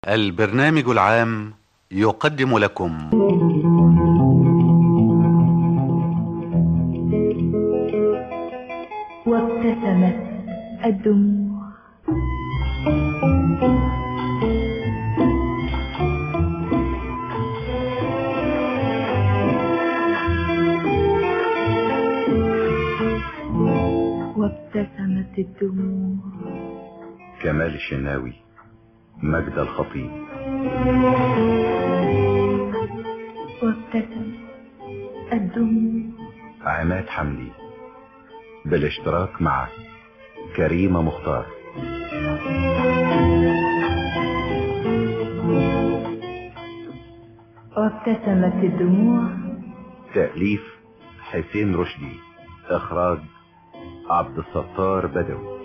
البرنامج العام يقدم لكم وابتسمت الدموع وابتسمت الدموع كمال الشناوي مجد الخطيب وابتسمت الدموع عماد حمدي بالاشتراك مع كريمة مختار وابتسمت الدموع تأليف حسين رشدي اخراج عبد الستار بدوي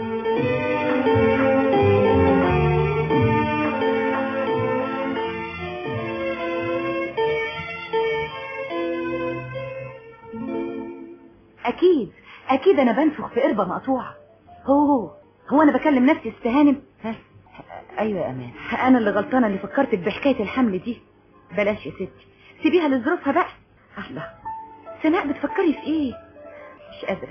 اكيد اكيد انا بنفخ في قربة مقطوعة هو هو هو انا بكلم نفسي استهانم ها ايوه يا امان انا اللي غلطانة اللي فكرتك بحكاية الحمل دي بلاش يا ستي سيبيها لظروفها بقى الله سناء بتفكري في ايه مش قادرة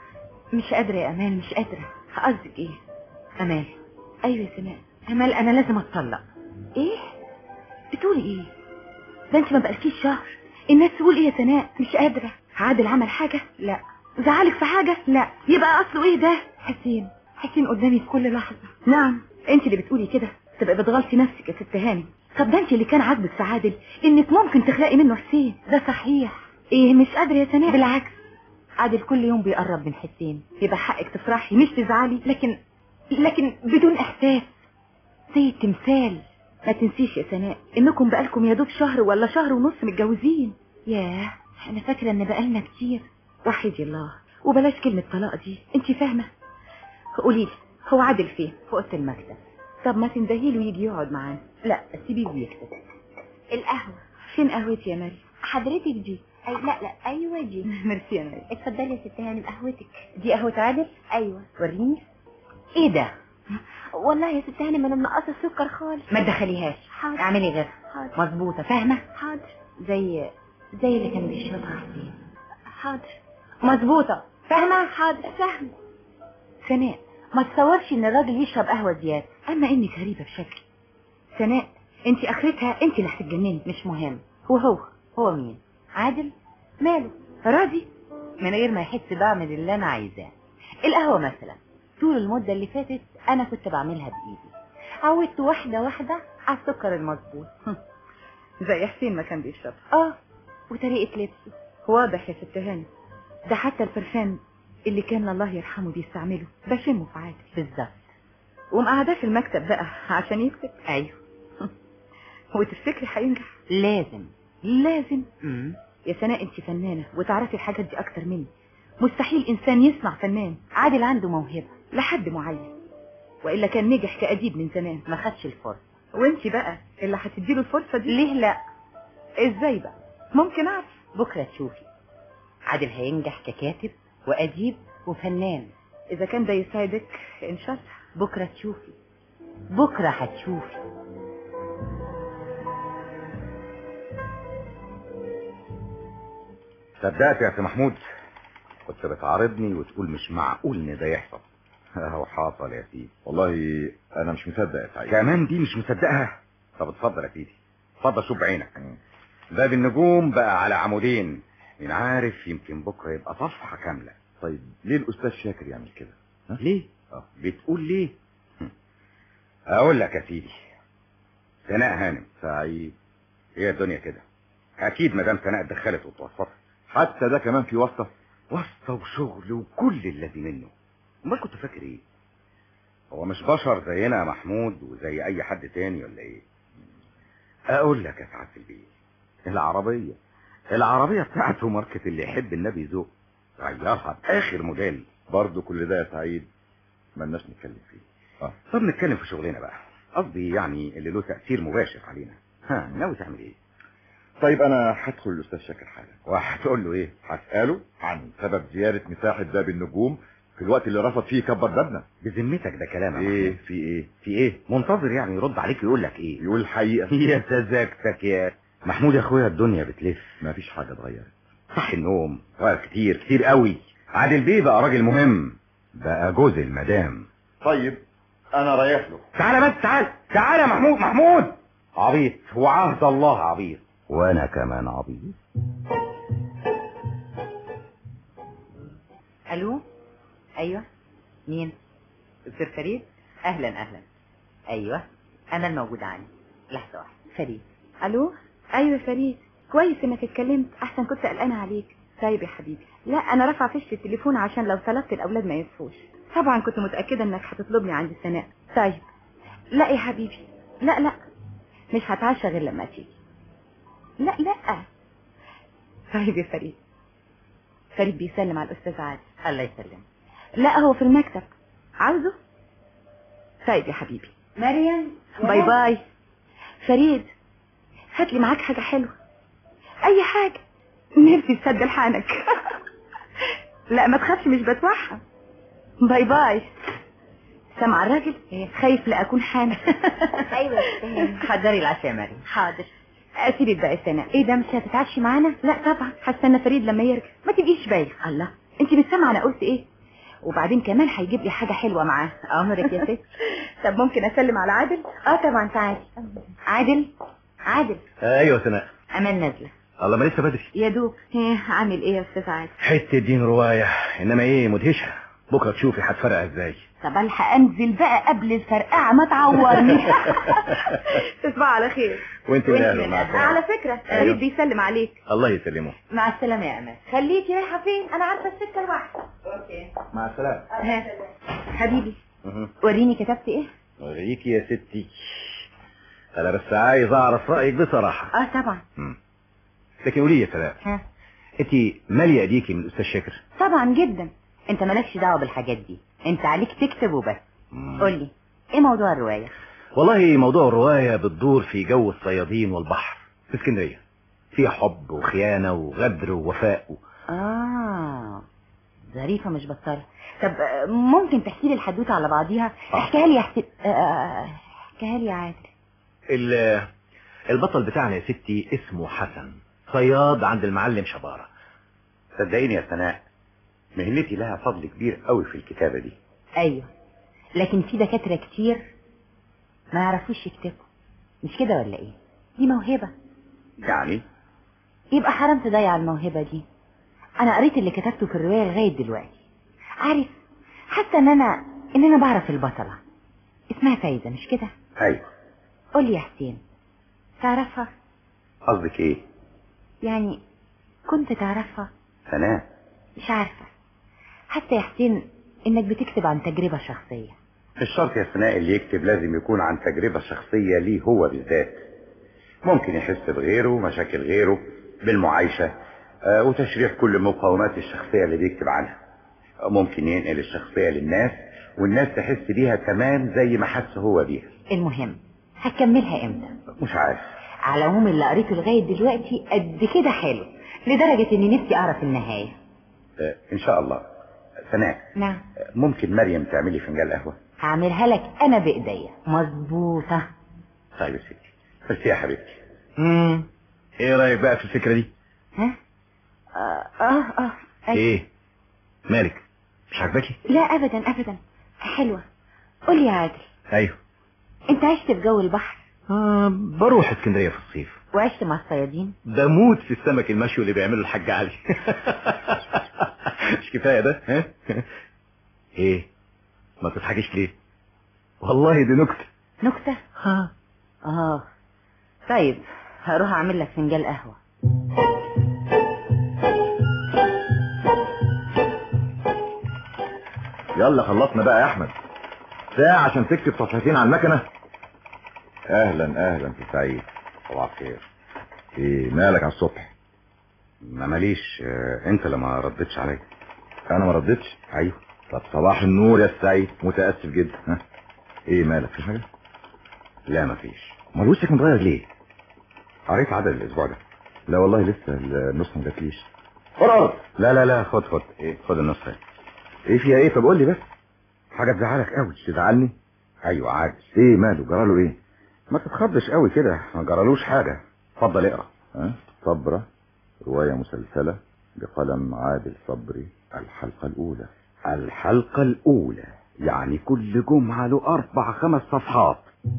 مش قادرة يا امان مش قادرة قصدك ايه امال ايوه يا سناء امال انا لازم اتطلق ايه بتقولي ايه ده انت ما بقالكيش شهر الناس تقول ايه يا سناء مش قادرة عادل عمل حاجة لا زعلك في حاجة لا يبقى اصله ايه ده حسين حسين قدامي في كل لحظة نعم انت اللي بتقولي كده تبقى بتغلطي نفسك يا ست هاني طب ده انت اللي كان عاجبك في عادل انك ممكن تخلقي منه حسين ده صحيح ايه مش قادرة يا سناء بالعكس عادل كل يوم بيقرب من حسين يبقى حقك تفرحي مش تزعلي لكن لكن بدون احساس زي التمثال ما تنسيش يا سناء انكم بقالكم يا دوب شهر ولا شهر ونص متجوزين ياه انا فاكره ان بقالنا كتير وحيدي الله وبلاش كلمه طلاق دي انت فاهمه قولي لي هو عادل فين في اوضه المكتب طب ما تندهي له يجي يقعد معانا لا سيبيه يكتب القهوة فين قهوتي يا مريم حضرتك دي أي لا لا أيوة دي ميرسي يا مريم اتفضلي يا ست هانم قهوتك دي قهوه عادل أيوة وريني ايه ده والله يا ست هانم أنا منقصة السكر خالص ما تدخليهاش حاضر. اعملي غيرها حاضر مظبوطه فاهمه حاضر زي زي اللي كان بيشربها حسين حاضر مظبوطه فاهمه حاضر فاهمة سناء ما تصورش ان الراجل يشرب قهوة زيادة اما انك غريبة بشكل سناء انت اخرتها انت اللي هتتجنني مش مهم هو هو هو مين عادل ماله راضي من غير ما يحس بعمل اللي انا عايزاه القهوة مثلا طول المدة اللي فاتت انا كنت بعملها بايدي عودت واحدة واحدة على السكر المظبوط زي حسين ما كان بيشرب اه وطريقة لبسه واضح يا ست هاني ده حتى البرفان اللي كان الله يرحمه بيستعمله بشمه في عادل بالظبط ومقعداه في المكتب بقى عشان يكتب ايوه وتفتكري هينجح لازم لازم مم. يا سناء انت فنانة وتعرفي الحاجات دي اكتر مني مستحيل انسان يصنع فنان عادل عنده موهبة لحد معين والا كان نجح كأديب من زمان ما خدش الفرصة وانت بقى اللي هتديله الفرصة دي ليه لا ازاي بقى ممكن اعرف بكرة تشوفي عادل هينجح ككاتب وأديب وفنان إذا كان ده يساعدك إن شاء الله بكرة تشوفي بكرة هتشوفي صدقت يا سي محمود كنت بتعارضني وتقول مش معقول ان ده يحصل اهو حصل يا سيدي والله انا مش مصدق يا سعيد كمان دي مش مصدقها طب اتفضل يا سيدي اتفضل شوف بعينك باب النجوم بقى على عمودين مين عارف يمكن بكره يبقى صفحه كامله طيب ليه الاستاذ شاكر يعمل كده ها؟ ليه اه بتقول ليه هم. اقول لك يا سيدي سناء هانم سعيد هي الدنيا كده اكيد مدام سناء دخلت وتوسطت حتى ده كمان في واسطه واسطه وشغل وكل الذي منه امال كنت فاكر ايه هو مش بشر زينا يا محمود وزي اي حد تاني ولا ايه اقول لك يا سعاده البيه العربيه العربيه بتاعته ماركه اللي يحب النبي ذوق غيرها باخر موديل برضه كل ده يا سعيد ملناش نتكلم فيه اه طب نتكلم في شغلنا بقى قصدي يعني اللي له تاثير مباشر علينا ها ناوي تعمل ايه طيب انا هدخل الاستاذ شاكر حالا وهتقول له ايه هساله عن سبب زياده مساحه باب النجوم في الوقت اللي رفض فيه كبر بابنا بذمتك ده كلام يا ايه محمود. في ايه في ايه منتظر يعني يرد عليك ويقول لك ايه يقول الحقيقة يا تزاكتك يا محمود يا اخويا الدنيا بتلف ما فيش حاجة اتغيرت صح النوم غير كتير كتير قوي عادل بيه بقى راجل مهم بقى جوز المدام طيب انا رايح له تعالى بس تعال تعالى يا محمود محمود عبيط وعهد الله عبيط وانا كمان عبيط الو ايوه مين استاذ فريد اهلا اهلا ايوه انا الموجود عندي لحظه واحده فريد الو ايوه فريد كويس انك اتكلمت احسن كنت قلقانه عليك طيب يا حبيبي لا انا رافعه فيش التليفون عشان لو طلبت الاولاد ما يصفوش طبعا كنت متاكده انك هتطلبني عند سناء طيب لا يا حبيبي لا لا مش هتعشى غير لما تيجي لا لا طيب يا فريد فريد بيسلم على الاستاذ عادل الله يسلمك لا هو في المكتب عاوزه طيب يا حبيبي مريم باي باي فريد هات لي معاك حاجة حلوة أي حاجة نفسي تصدق لحانك لا ما تخافش مش بتوحى باي باي سامع الراجل خايف لا أكون حامل ايوه حضري العشاء يا مريم حاضر سيبي بقى السنة ايه ده مش هتتعشي معانا لا طبعا هستنى فريد لما يرجع ما تبقيش بايخ الله انت مش سامعه انا قلت ايه وبعدين كمان هيجيب لي حاجة حلوة معاه امرك يا ست طب ممكن اسلم على عادل اه طبعا تعالي عادل عادل ايوه سناء امان نازله الله ما لسه بدري يا دوب ايه عامل ايه يا استاذ عادل حته دين روايه انما ايه مدهشه بكره تشوفي هتفرق ازاي طب الحق انزل بقى قبل الفرقعه ما تعورني تصبح على خير وانت من اهله مع على السلامه فكره أيوه. فريد بيسلم عليك الله يسلمه مع السلامه يا امان خليكي رايحه فين انا عارفه السكه لوحدي مع السلامه ها حبيبي مهم. وريني كتبت ايه اوريكي يا ستي انا بس عايز اعرف رايك بصراحه اه طبعا مم. لكن قولي يا سلام ها انت ماليه ايديكي من الاستاذ شاكر طبعا جدا انت مالكش دعوه بالحاجات دي انت عليك تكتب وبس مم. قول لي ايه موضوع الروايه والله موضوع الروايه بتدور في جو الصيادين والبحر في اسكندريه فيها حب وخيانه وغدر ووفاء و... اه ظريفه مش بطاله طب آه، ممكن تحكي لي الحدوته على بعضيها آه. احكيها لي يا حسين آه، احكيها لي يا عادل ال- البطل بتاعنا يا ستي اسمه حسن صياد عند المعلم شبارة صدقيني يا سناء مهنتي لها فضل كبير قوي في الكتابة دي ايوه لكن في دكاتره كتير ما يعرفوش يكتبوا مش كده ولا ايه دي موهبه يعني يبقى حرام تضيع الموهبه دي انا قريت اللي كتبته في الروايه لغايه دلوقتي عارف حاسه ان انا ان انا بعرف البطله اسمها فايزه مش كده ايوه قول لي يا حسين تعرفها قصدك ايه يعني كنت تعرفها سناء مش عارفه حتى يا حسين انك بتكتب عن تجربه شخصيه مش شرط يا سناء اللي يكتب لازم يكون عن تجربة شخصية ليه هو بالذات ممكن يحس بغيره مشاكل غيره بالمعايشة آه، وتشريح كل مقاومات الشخصية اللي بيكتب عنها آه، ممكن ينقل الشخصية للناس والناس تحس بيها كمان زي ما حس هو بيها المهم هتكملها امتى مش عارف على العموم اللي قريته لغايه دلوقتي قد كده حلو لدرجه اني نفسي اعرف النهايه آه، ان شاء الله سناء نعم آه، ممكن مريم تعملي فنجان قهوة هعملها لك انا بايديا مظبوطه طيب يا ستي بس يا حبيبتي مم. ايه رايك بقى في الفكره دي ها اه اه, آه. أي- ايه مالك مش عاجباكي لا ابدا ابدا حلوه قول يا عادل ايوه انت عشت في جو البحر آه بروح اسكندريه في الصيف وعشت مع الصيادين بموت في السمك المشوي اللي بيعمله الحاج علي مش كفايه ده ها ايه ما تضحكيش ليه والله دي نكته نكته ها اه طيب هروح اعمل لك فنجان قهوه يلا خلصنا بقى يا احمد ساعة عشان تكتب صفحتين على المكنة اهلا اهلا في سعيد صباح الخير ايه مالك على الصبح ما ماليش آه، انت اللي ما ردتش عليا انا ما ردتش ايوه طب صباح النور يا سعيد متاسف جدا ها ايه مالك في حاجه لا مفيش امال وشك متغير ليه قريت عدد الاسبوع ده لا والله لسه النسخه ما جاتليش قرر لا لا لا خد خد ايه خد النسخه ايه فيها ايه طب قول لي بس حاجه تزعلك قوي تزعلني ايوه عادي ايه ماله جراله ايه ما تتخضش قوي كده ما جرالوش حاجه اتفضل اقرا ها صبرة رواية مسلسلة بقلم عادل صبري الحلقة الأولى الحلقه الاولى يعني كل جمعه له اربع خمس صفحات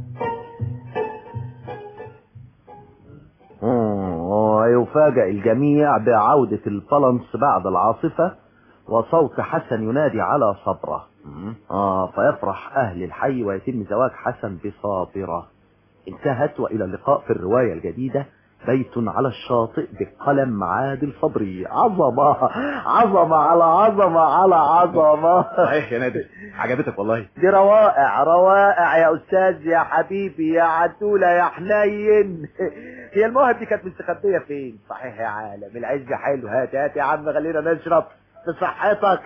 ويفاجأ الجميع بعودة البلنس بعد العاصفة وصوت حسن ينادي على صبرة آه فيفرح أهل الحي ويتم زواج حسن بصابرة انتهت وإلى اللقاء في الرواية الجديدة بيت على الشاطئ بقلم عادل صبري عظمة عظمة على عظمة على عظمة صحيح يا نادر عجبتك والله دي روائع روائع يا استاذ يا حبيبي يا عتولة يا حنين هي المواهب دي كانت مستخبية فين صحيح يا عالم العز حلو هات هات يا عم خلينا نشرب في صحتك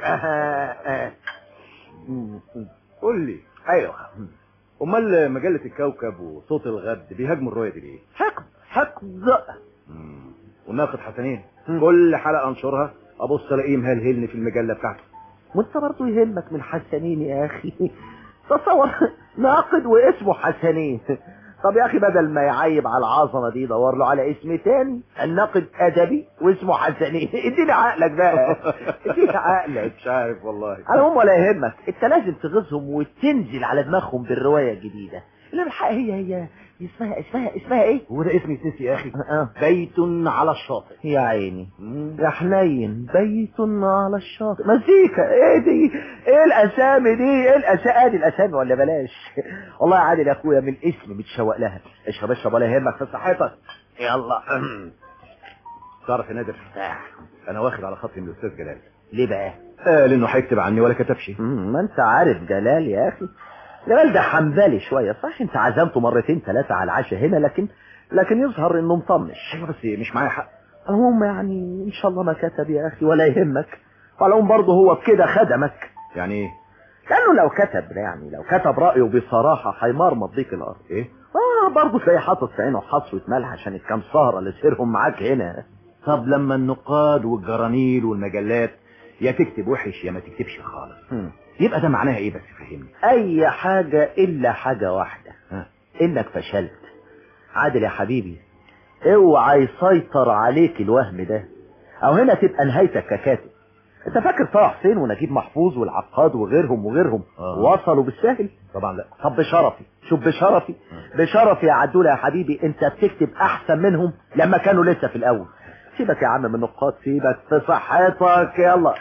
قول لي ايوه امال مجلة الكوكب وصوت الغد بيهاجموا الرواية دي ليه حقد حقد والناقد حسنين مم. كل حلقة انشرها ابص الاقيه مهلهلني في المجلة بتاعته وانت برضه يهمك من حسنين يا اخي تصور ناقد واسمه حسنين طب يا اخي بدل ما يعيب على العظمه دي دور له على اسم تاني الناقد ادبي واسمه حسنين اديني عقلك بقى اديني عقلك مش عارف والله على العموم ولا يهمك انت لازم تغيظهم وتنزل على دماغهم بالروايه الجديده اللي بالحق هي هي اسمها اسمها اسمها ايه؟ هو ده اسمي سيسي يا اخي اه بيت على الشاطئ يا عيني يا حنين بيت على الشاطئ مزيكا ايه دي ايه الاسامي دي ايه الاسامي ادي الاسامي ولا بلاش والله يا عادل يا اخويا من الاسم متشوق لها اشرب اشرب ولا يهمك في صحتك يلا تعرف يا نادر انا واخد على خطي من الاستاذ جلال ليه بقى قال انه هيكتب عني ولا كتبش مم، ما انت عارف جلال يا اخي جلال ده حنبلي شويه صح انت عزمته مرتين ثلاثه على العشاء هنا لكن لكن يظهر انه مطنش ايوه بس مش معايا حق المهم يعني ان شاء الله ما كتب يا اخي ولا يهمك وعلى العموم برضه هو بكده خدمك يعني ايه لانه لو كتب يعني لو كتب رايه بصراحه هيمرمط بيك الارض ايه اه برضه تلاقي حاطط في عينه حصوه ملح عشان الكام سهره اللي سيرهم معاك هنا طب لما النقاد والجرانيل والمجلات يا تكتب وحش يا ما تكتبش خالص هم. يبقى ده معناها ايه بس فهمني اي حاجه الا حاجه واحده ها. انك فشلت عادل يا حبيبي اوعى يسيطر عليك الوهم ده او هنا تبقى نهايتك ككاتب انت فاكر طه حسين ونجيب محفوظ والعقاد وغيرهم وغيرهم آه. وصلوا بالسهل طبعا لا طب بشرفي شوف بشرفي بشرفي يا عدولة يا حبيبي انت بتكتب احسن منهم لما كانوا لسه في الاول سيبك يا عم من النقاط سيبك في صحتك يلا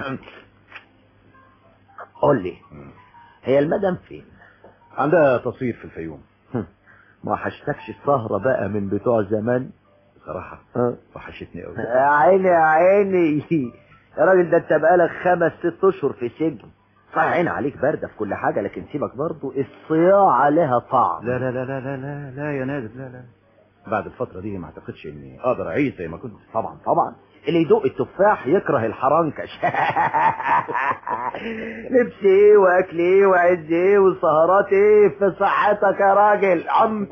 قول لي هي المدام فين عندها تصوير في الفيوم ما وحشتكش السهرة بقى من بتوع زمان بصراحة ها؟ وحشتني قوي يا عيني يا عيني يا راجل ده انت بقالك خمس ست اشهر في سجن صحيح عين عليك باردة في كل حاجة لكن سيبك برضو الصياعة لها طعم لا لا لا لا لا لا لا يا نادر لا لا بعد الفترة دي ما اعتقدش اني اقدر اعيش زي ما كنت طبعا طبعا اللي يدوق التفاح يكره الحرنكش لبس ايه واكل ايه وعز ايه وسهرات ايه في صحتك يا راجل عم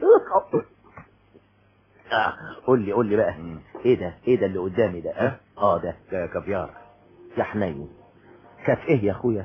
آه، قول لي قول لي بقى مم. ايه ده ايه ده اللي قدامي ده اه, آه ده ده كافيار يا حنين كاف ايه يا اخويا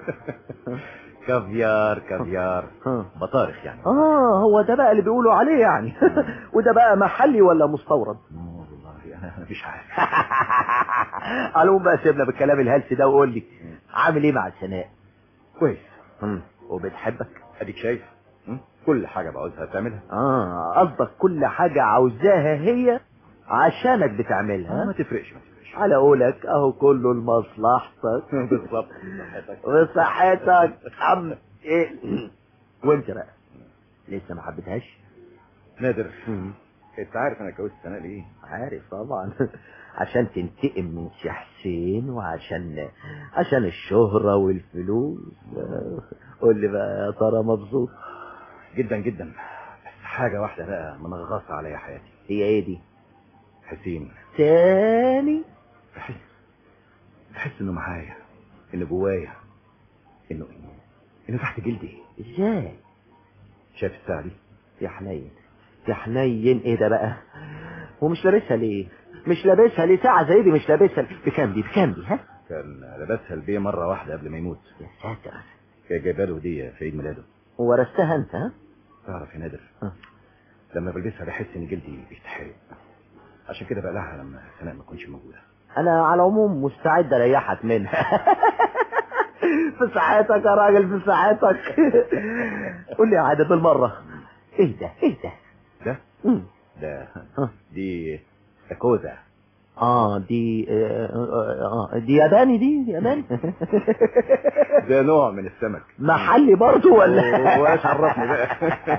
كافيار كافيار اه بطارخ يعني اه هو ده بقى اللي بيقولوا عليه يعني وده بقى محلي ولا مستورد آه، والله انا مش عارف قالوا بقى سيبنا بالكلام الهلس ده وقول لي عامل ايه مع سناء كويس مم. وبتحبك اديك شايف م? كل حاجة بعوزها تعملها اه قصدك كل حاجة عاوزاها هي عشانك بتعملها آه، ما تفرقش ما تفرقش على قولك اهو كله لمصلحتك بالظبط صحتك. وصحتك عم ايه وانت بقى لسه ما حبيتهاش نادر انت عارف انا اتجوزت سنة ليه عارف طبعا عشان تنتقم من سي حسين وعشان عشان الشهرة والفلوس قول لي بقى يا ترى مبسوط جدا جدا بس حاجة واحدة بقى منغصة عليا حياتي هي ايه دي حسين تاني بحس بحس انه معايا انه جوايا انه انه تحت جلدي ازاي شايف الساعة دي يا حنين يا حنين ايه ده بقى ومش لابسها ليه مش لابسها ليه ساعة زي دي مش لابسها ليه؟ بكام دي بكام دي ها كان لبسها البيه مرة واحدة قبل ما يموت يا ساتر كان جايبه له هدية في عيد ميلاده ورثتها انت ها تعرف يا نادر ها. لما بلبسها بحس ان جلدي بيتحرق عشان كده بقلعها لما سناء ما تكونش موجودة انا على العموم مستعد اريحك منها في ساعتك يا راجل في ساعتك قول لي يا عادل بالمرة ايه ده ايه ده ده مم. ده ها. دي استاكوزا اه دي آه, آه, اه دي ياباني دي دي ياباني ده نوع من السمك محلي برضو ولا وايش عرفني بقى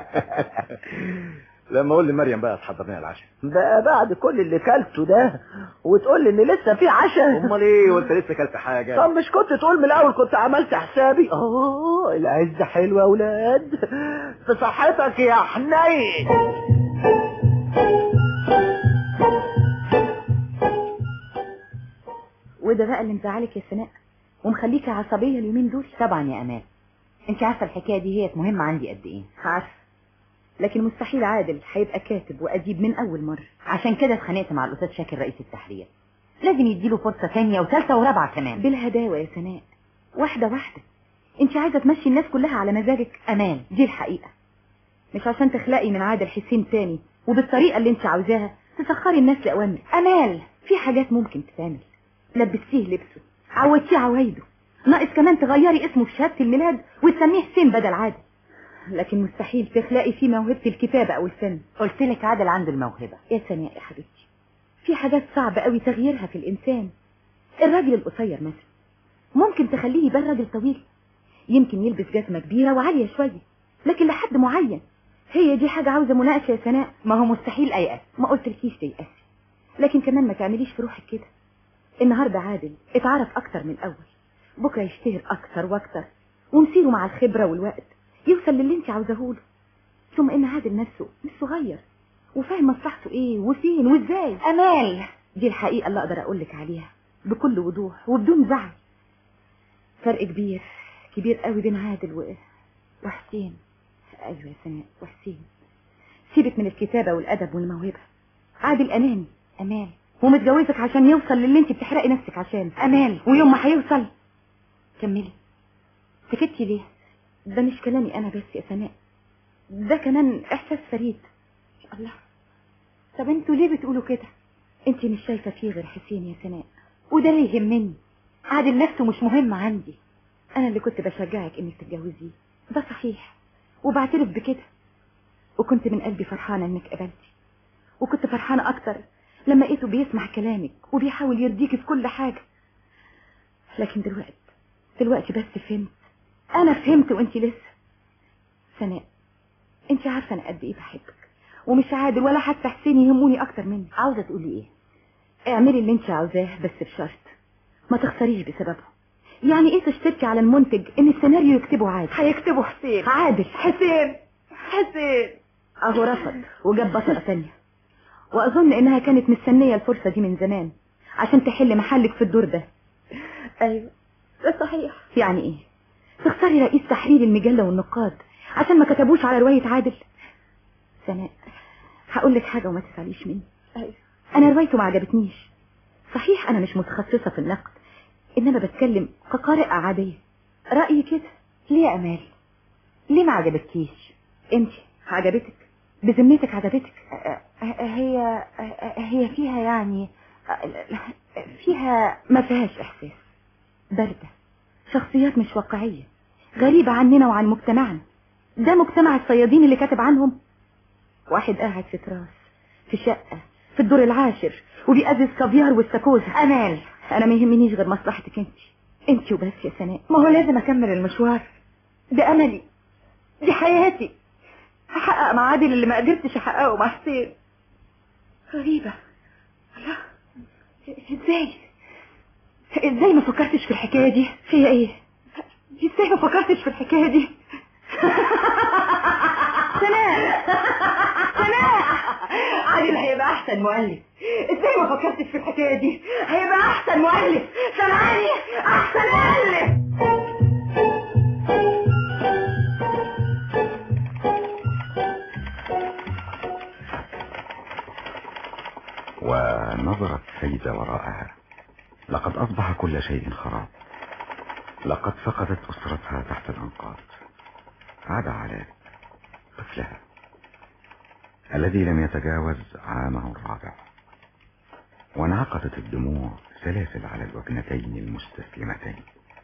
لما اقول لمريم بقى تحضر لنا العشاء بقى بعد كل اللي كلته ده وتقول لي ان لسه في عشاء امال ايه وانت لسه اكلت حاجه طب مش كنت تقول من الاول كنت عملت حسابي اه العز حلو يا اولاد في صحتك يا حنين وده بقى اللي مزعلك يا سناء ومخليكي عصبية اليومين دول طبعا يا أمال انت عارفة الحكاية دي هي مهمة عندي قد ايه عارفه لكن مستحيل عادل هيبقى كاتب وأديب من أول مرة عشان كده اتخانقت مع الأستاذ شاكر رئيس التحرير لازم يديله فرصة ثانية وثالثة ورابعة كمان بالهداوة يا سناء واحدة واحدة انت عايزة تمشي الناس كلها على مزاجك أمال دي الحقيقة مش عشان تخلقي من عادل حسين تاني وبالطريقة اللي انت عاوزاها تسخري الناس لأوامر أمال في حاجات ممكن تتعمل لبستيه لبسه عودتيه عوايده ناقص كمان تغيري اسمه في شهادة الميلاد وتسميه حسين بدل عادل لكن مستحيل تخلقي فيه موهبة الكتابة أو الفن قلت لك عادل عنده الموهبة يا سناء يا حبيبتي في حاجات صعب قوي تغييرها في الإنسان الراجل القصير مثلا ممكن تخليه يبان راجل طويل يمكن يلبس جزمة كبيرة وعالية شوية لكن لحد معين هي دي حاجة عاوزة مناقشة يا سناء ما هو مستحيل أيأس ما قلتلكيش تيأسي لكن كمان ما تعمليش في روحك كده النهاردة عادل اتعرف أكتر من الأول بكرة يشتهر أكتر وأكتر ومسيره مع الخبرة والوقت يوصل للي انت عاوزاهوله ثم ان عادل نفسه مش صغير وفاهم مصلحته ايه وفين وازاي أمال دي الحقيقة اللي اقدر اقولك عليها بكل وضوح وبدون زعل فرق كبير كبير قوي بين عادل و... وحسين ايوه يا سناء وحسين سيبك من الكتابة والادب والموهبة عادل اناني أمال ومتجوزك عشان يوصل للي انت بتحرقي نفسك عشان أمال ويوم ما هيوصل كملي سكتي ليه ده مش كلامي انا بس يا سناء ده كمان احساس فريد الله طب انتوا ليه بتقولوا كده انت مش شايفه فيه غير حسين يا سناء وده اللي يهمني عادل نفسه مش مهم عندي انا اللي كنت بشجعك انك تتجوزيه ده صحيح وبعترف بكده وكنت من قلبي فرحانه انك قبلتي وكنت فرحانه اكتر لما لقيته بيسمع كلامك وبيحاول يرضيكي في كل حاجه لكن دلوقتي دلوقتي بس فهمت انا فهمت وانت لسه سناء انت عارفه انا قد ايه بحبك ومش عادل ولا حتى حسين يهموني اكتر منك عاوزة تقولي ايه اعملي اللي انت عاوزاه بس بشرط ما تخسريش بسببه يعني ايه تشتركي على المنتج ان السيناريو يكتبه عادل هيكتبه حسين عادل حسين حسين اهو رفض وجاب بطلة تانية واظن انها كانت مستنية الفرصة دي من زمان عشان تحل محلك في الدور ده ايوه ده صحيح يعني ايه تخسري رئيس تحرير المجلة والنقاد عشان ما كتبوش على رواية عادل سناء هقول لك حاجة وما تزعليش مني أيوة. انا روايته ما عجبتنيش صحيح انا مش متخصصة في النقد انما بتكلم كقارئة عادية رأيي كده ليه يا أمال ليه ما عجبتكيش انت عجبتك بذمتك عجبتك هي هي فيها يعني فيها ما فيهاش احساس باردة شخصيات مش واقعية غريبة عننا وعن مجتمعنا ده مجتمع الصيادين اللي كاتب عنهم واحد قاعد في تراس في شقة في الدور العاشر وبيقزز كافيار واستاكوزا أمال انا ما يهمنيش غير مصلحتك انت انت وبس يا سناء ما هو لازم أكمل المشوار ده املي دي حياتي هحقق مع عادل اللي ما قدرتش احققه مع حسين غريبة الله ازاي ازاي ما فكرتش في الحكاية دي فيها ايه ازاي ما فكرتش في الحكاية دي سناء سناء عادل هيبقى احسن مؤلف ازاي ما فكرتش في الحكاية دي هيبقى احسن مؤلف سامعاني احسن مؤلف ونظرت سيدة وراءها لقد أصبح كل شيء خراب لقد فقدت أسرتها تحت الأنقاض عدا علاء طفلها الذي لم يتجاوز عامه الرابع وانعقدت الدموع سلاسل على الوجنتين المستسلمتين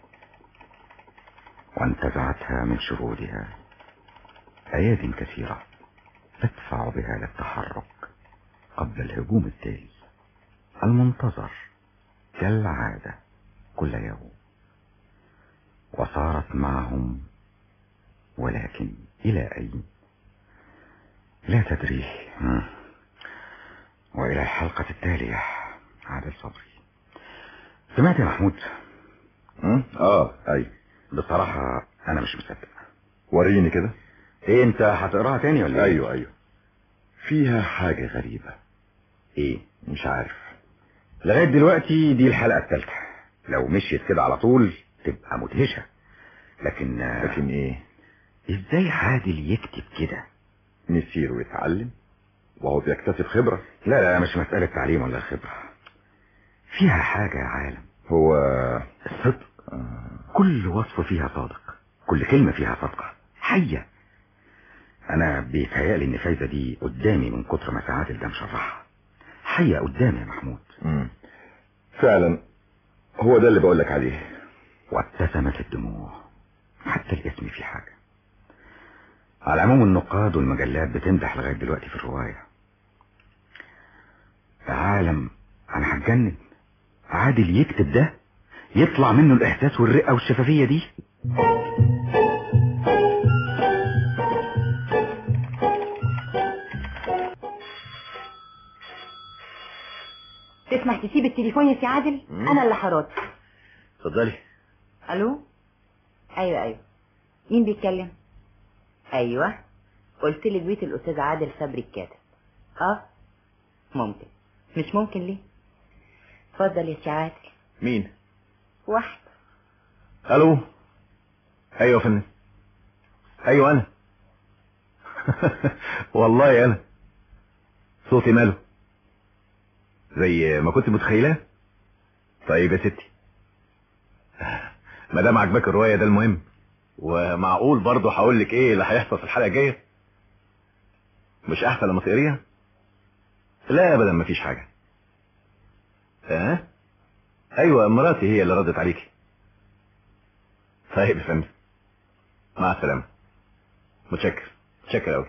وانتزعتها من شرودها أياد كثيرة تدفع بها للتحرك قبل الهجوم التالي المنتظر كالعادة كل يوم وصارت معهم ولكن إلى أين لا تدري مم. وإلى الحلقة التالية عادل صبري سمعت يا محمود مم؟ اه اي بصراحة أنا مش مصدق وريني كده إيه أنت هتقراها تاني ولا إيه؟ ايوه ايوه فيها حاجة غريبة إيه مش عارف لغاية دلوقتي دي الحلقة الثالثة لو مشيت كده على طول تبقى مدهشة لكن لكن ايه ازاي عادل يكتب كده نسير ويتعلم وهو بيكتسب خبرة لا لا مش مسألة تعليم ولا خبرة فيها حاجة يا عالم هو الصدق كل وصف فيها صادق كل كلمة فيها صدقة حية أنا بيتهيألي إن فايزة دي قدامي من كتر ما ساعات ده مشرحها حية قدامي يا محمود مم. فعلا هو ده اللي بقولك عليه وابتسمت الدموع حتى الاسم في حاجة على العموم النقاد والمجلات بتمدح لغاية دلوقتي في الرواية يا عالم أنا هتجنن عادل يكتب ده يطلع منه الإحساس والرقة والشفافية دي تسمح تسيب التليفون يا سي عادل مم. انا اللي هرد اتفضلي الو ايوه ايوه مين بيتكلم ايوه قلت لك بيت الاستاذ عادل صبري الكاتب اه ممكن مش ممكن ليه اتفضل يا سي عادل مين واحد الو ايوه يا فندم ايوه انا والله انا صوتي ماله زي ما كنت متخيلاه طيب يا ستي ما دام عجبك الروايه ده المهم ومعقول برضه هقول لك ايه اللي هيحصل في الحلقه الجايه مش احسن لما تقريها لا ابدا مفيش حاجه ها ايوه مراتي هي اللي ردت عليكي طيب يا فندم مع السلامه متشكر متشكر قوي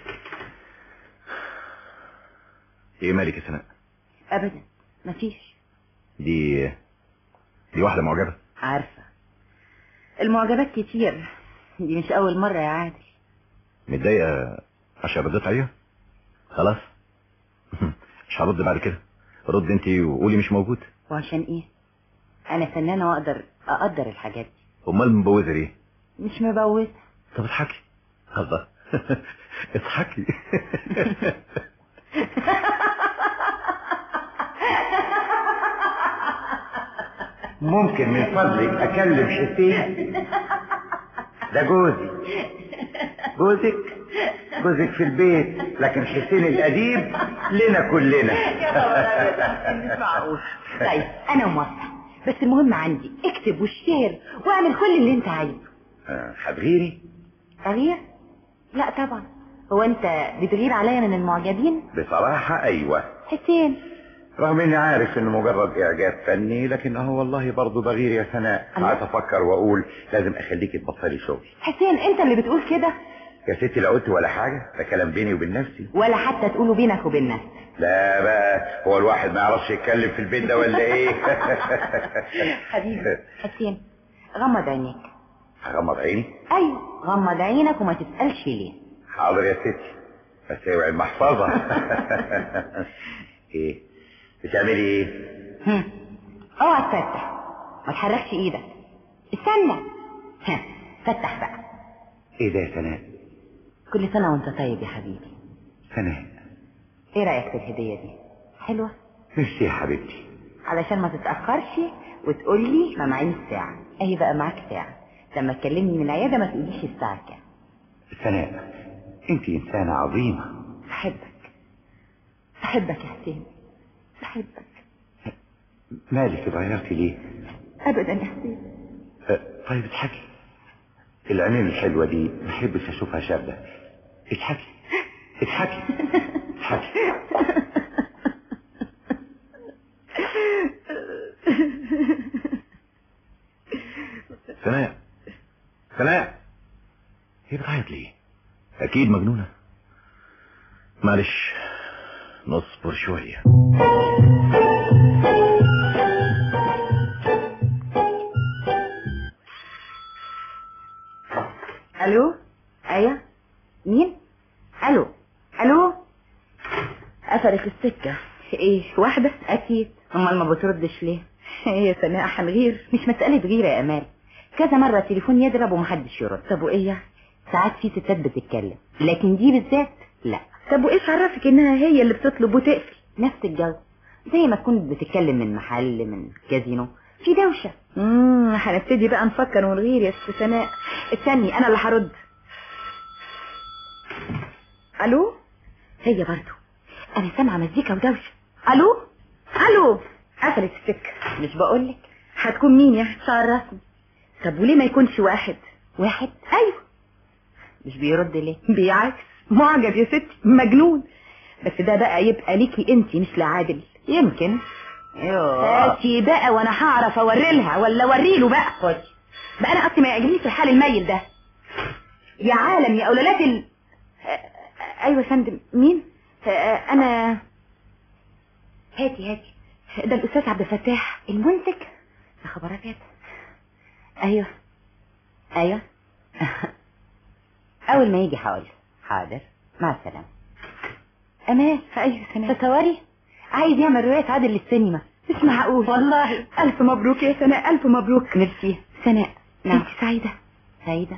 ايه مالك يا سناء ابدا مفيش دي دي واحده معجبه عارفه المعجبات كتير دي مش اول مره يا عادل متضايقه عشان رديت عليها خلاص مش هرد بعد كده رد انت وقولي مش موجود وعشان ايه انا فنانه واقدر اقدر الحاجات دي امال مبوزه ليه مش مبوزه طب اضحكي الله اضحكي ممكن من فضلك اكلم حسين ده جوزي جوزك جوزك في البيت لكن حسين الاديب لنا كلنا مش معقول طيب انا موافقه بس المهم عندي اكتب واشتهر واعمل كل اللي انت عايزه آه، هتغيري تغيير لا طبعا هو انت بتغير عليا من المعجبين بصراحة ايوه حسين رغم اني عارف انه مجرد اعجاب فني لكنه والله برضه بغير يا سناء الله. قاعد افكر واقول لازم اخليكي تبطلي شغل حسين انت اللي بتقول كده يا ستي لا قلت ولا حاجة ده كلام بيني وبين نفسي ولا حتى تقوله بينك وبين نفسك لا بقى هو الواحد ما يعرفش يتكلم في البيت ده ولا ايه حبيبي حسين غمض عينيك هغمض عيني ايوه غمض عينك وما تسالش ليه حاضر يا ستي بس اوعي المحفظة ايه بتعملي ايه هم. اوعى تفتح ما تحركش ايدك استنى ها فتح بقى ايه ده يا سناء كل سنه وانت طيب يا حبيبي سناء ايه رايك في الهديه دي حلوه ميرسي يا حبيبتي علشان ما تتاخرش وتقول لي ما معيش ساعه اهي بقى معاك ساعه لما تكلمني من العياده ما تقوليش الساعه كام سناء انت انسانة عظيمة بحبك بحبك يا حسين بحبك مالك اتغيرتي ليه ابدا يا حسين أه، طيب اضحكي العينين الحلوة دي ما احبش اشوفها شابة اضحكي اضحكي اضحكي سناء سناء هي بتعيط ليه اكيد مجنونة معلش نصبر شوية الو ايوه مين الو الو قفلت السكة ايه واحدة اكيد امال ما بتردش ليه ايه يا سناء هنغير مش مسألة غيرة يا امال كذا مرة التليفون يضرب ومحدش يرد طب وايه ساعات في ستات بتتكلم لكن دي بالذات لا طب وايش عرفك انها هي اللي بتطلب وتقفل نفس الجو زي ما تكون بتتكلم من محل من كازينو في دوشة امم هنبتدي بقى نفكر ونغير يا ست سناء استني انا اللي هرد الو هي برضو انا سامعة مزيكا ودوشة الو الو قفلت السكة مش بقولك هتكون مين يعني تعرفني طب وليه ما يكونش واحد واحد ايوه مش بيرد ليه بالعكس معجب يا ستي مجنون بس ده بقى يبقى ليكي انت مش لعادل يمكن ايوه هاتي بقى وانا هعرف اوريلها ولا اوريله بقى خد بقى انا اصلي ما يعجبنيش الحال الميل ده يا عالم يا اولادات ال آه، ايوه يا فندم مين آه، انا هاتي هاتي ده الاستاذ عبد الفتاح المنتج يا خبر ابيض ايوه ايوه اول ما يجي هقول حاضر مع السلامه امان ايوه سناء تصوري عايز يعمل روايه عادل للسينما مش معقول والله الف مبروك يا سناء الف مبروك ميرسي سناء نعم. انت سعيده سعيده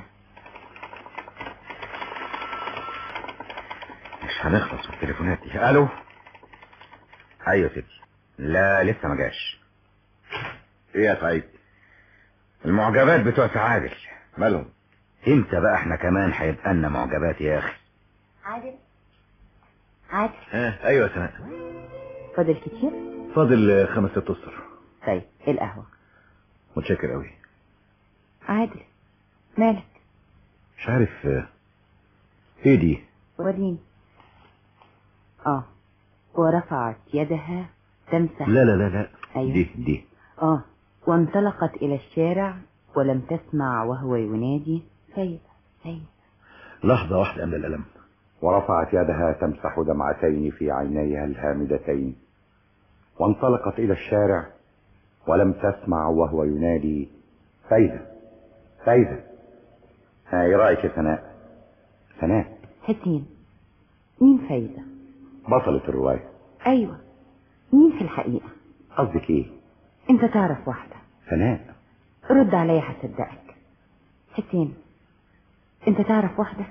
مش هنخلص من التليفونات دي الو ايوه يا ستي لا لسه ما جاش ايه يا سعيد المعجبات بتوع سعادل مالهم امتى بقى احنا كمان هيبقى لنا معجبات يا اخي عادل عادل ها ايوه يا سناء فاضل كتير فاضل خمس ست اسطر طيب ايه القهوه متشكر قوي عادل مالك مش عارف آه، ايه دي وريني اه ورفعت يدها تمسح لا لا لا لا أيوة. دي دي اه وانطلقت الى الشارع ولم تسمع وهو ينادي سيد سيد لحظة واحدة من الألم ورفعت يدها تمسح دمعتين في عينيها الهامدتين وانطلقت إلى الشارع ولم تسمع وهو ينادي فايدة فايدة ها ايه رأيك يا سناء سناء حسين مين فايدة بطلة الرواية ايوه مين في الحقيقة قصدك ايه انت تعرف واحدة سناء رد عليا هصدقك حسين انت تعرف واحدة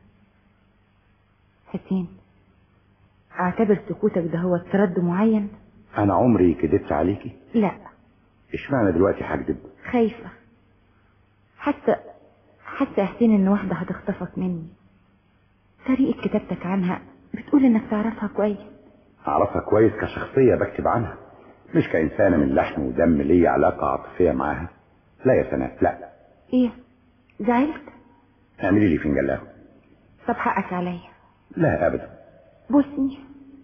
حسين اعتبر سكوتك ده هو رد معين انا عمري كدبت عليكي لا اشمعنى دلوقتي هكدب خايفة حاسة حاسة يا حسين ان واحدة هتخطفك مني طريقة كتابتك عنها بتقول انك تعرفها كويس اعرفها كويس كشخصية بكتب عنها مش كإنسانة من لحم ودم ليا علاقة عاطفية معاها لا يا سناء لا ايه زعلت اعملي لي فنجان قهوة طب حقك عليا لا ابدا بوسني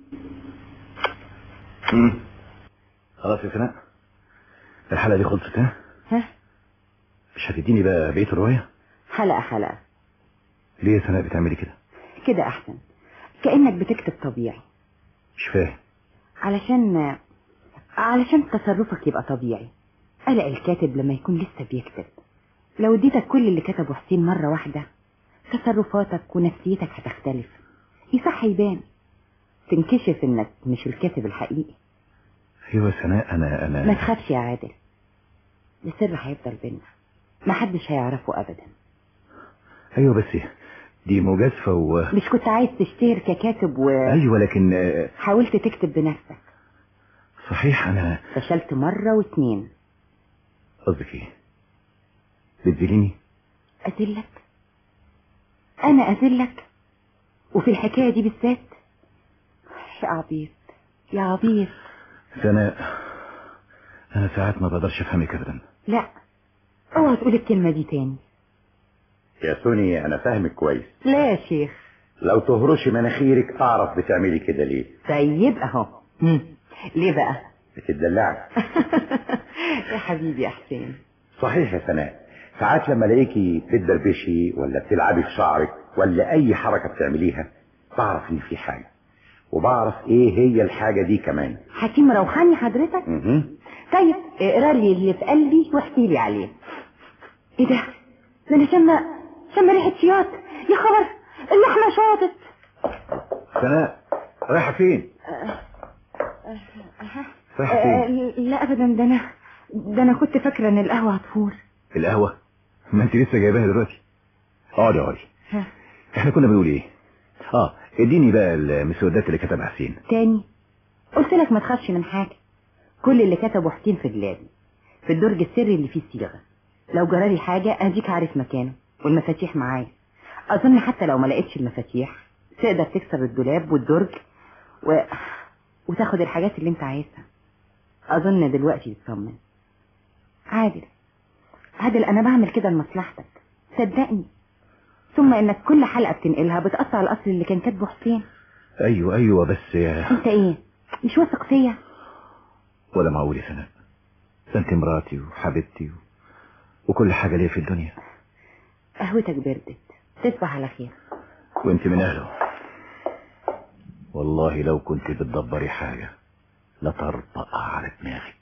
مم. خلاص يا سناء الحلقة دي خلصت ها ها مش هتديني بقى بقية الرواية حلقة حلقة ليه يا سناء بتعملي كده كده احسن كأنك بتكتب طبيعي مش فاهم علشان علشان تصرفك يبقى طبيعي قلق الكاتب لما يكون لسه بيكتب لو اديتك كل اللي كتبه حسين مرة واحدة تصرفاتك ونفسيتك هتختلف يصح يبان تنكشف انك مش الكاتب الحقيقي ايوه يا سناء انا ما انا تخافش يا عادل السر هيفضل بينا محدش هيعرفه ابدا ايوه بس دي مجازفة و مش كنت عايز تشتهر ككاتب ايوه لكن آه، وحاولت تكتب بنفسك صحيح انا فشلت مرة واتنين قصدك ايه بتذليني أذلك أنا أذلك وفي الحكاية دي بالذات يا عبيط يا عبيط سناء انا ساعات ما بقدرش افهمك ابدا لا اوعى تقول الكلمة دي تاني يا سوني انا فاهمك كويس لا يا شيخ لو تهرشي مناخيرك اعرف بتعملي كده ليه طيب اهو مم. ليه بقى بتدلعي يا حبيبي يا حسين صحيح يا سناء ساعات لما الاقيكي بتدربشي ولا بتلعبي في شعرك ولا اي حركه بتعمليها بعرف ان في حاجه وبعرف ايه هي الحاجه دي كمان حكيم روحاني حضرتك مهم. طيب اقرا لي اللي في قلبي واحكي لي عليه ايه ده ده انا شم شم ريحه شياط يا خبر اللحمه شاطت سناء رايحه فين رايحه آه، فين لا ابدا ده انا ده انا كنت فاكره ان القهوه هتفور القهوه ما انت لسه جايباها دلوقتي اقعدي اقعدي ها. احنا كنا بنقول ايه اه اديني بقى المسودات اللي كتبها حسين تاني قلت لك ما تخافش من حاجه كل اللي كتبه حسين في دولابي في الدرج السري اللي فيه الصيغه لو جرالي حاجه اديك عارف مكانه والمفاتيح معايا اظن حتى لو ما لقيتش المفاتيح تقدر تكسر الدولاب والدرج و... وتاخد الحاجات اللي انت عايزها اظن دلوقتي تطمن عادل عادل انا بعمل كده لمصلحتك صدقني ثم انك كل حلقه بتنقلها بتقطع الاصل اللي كان كاتبه حسين ايوه ايوه بس يا انت ايه مش واثق فيا ولا معقول يا سناء ده انت مراتي وحبيبتي و... وكل حاجه ليا في الدنيا قهوتك بردت تصبح على خير وانت من اهله والله لو كنت بتدبري حاجه لطرطقها على دماغك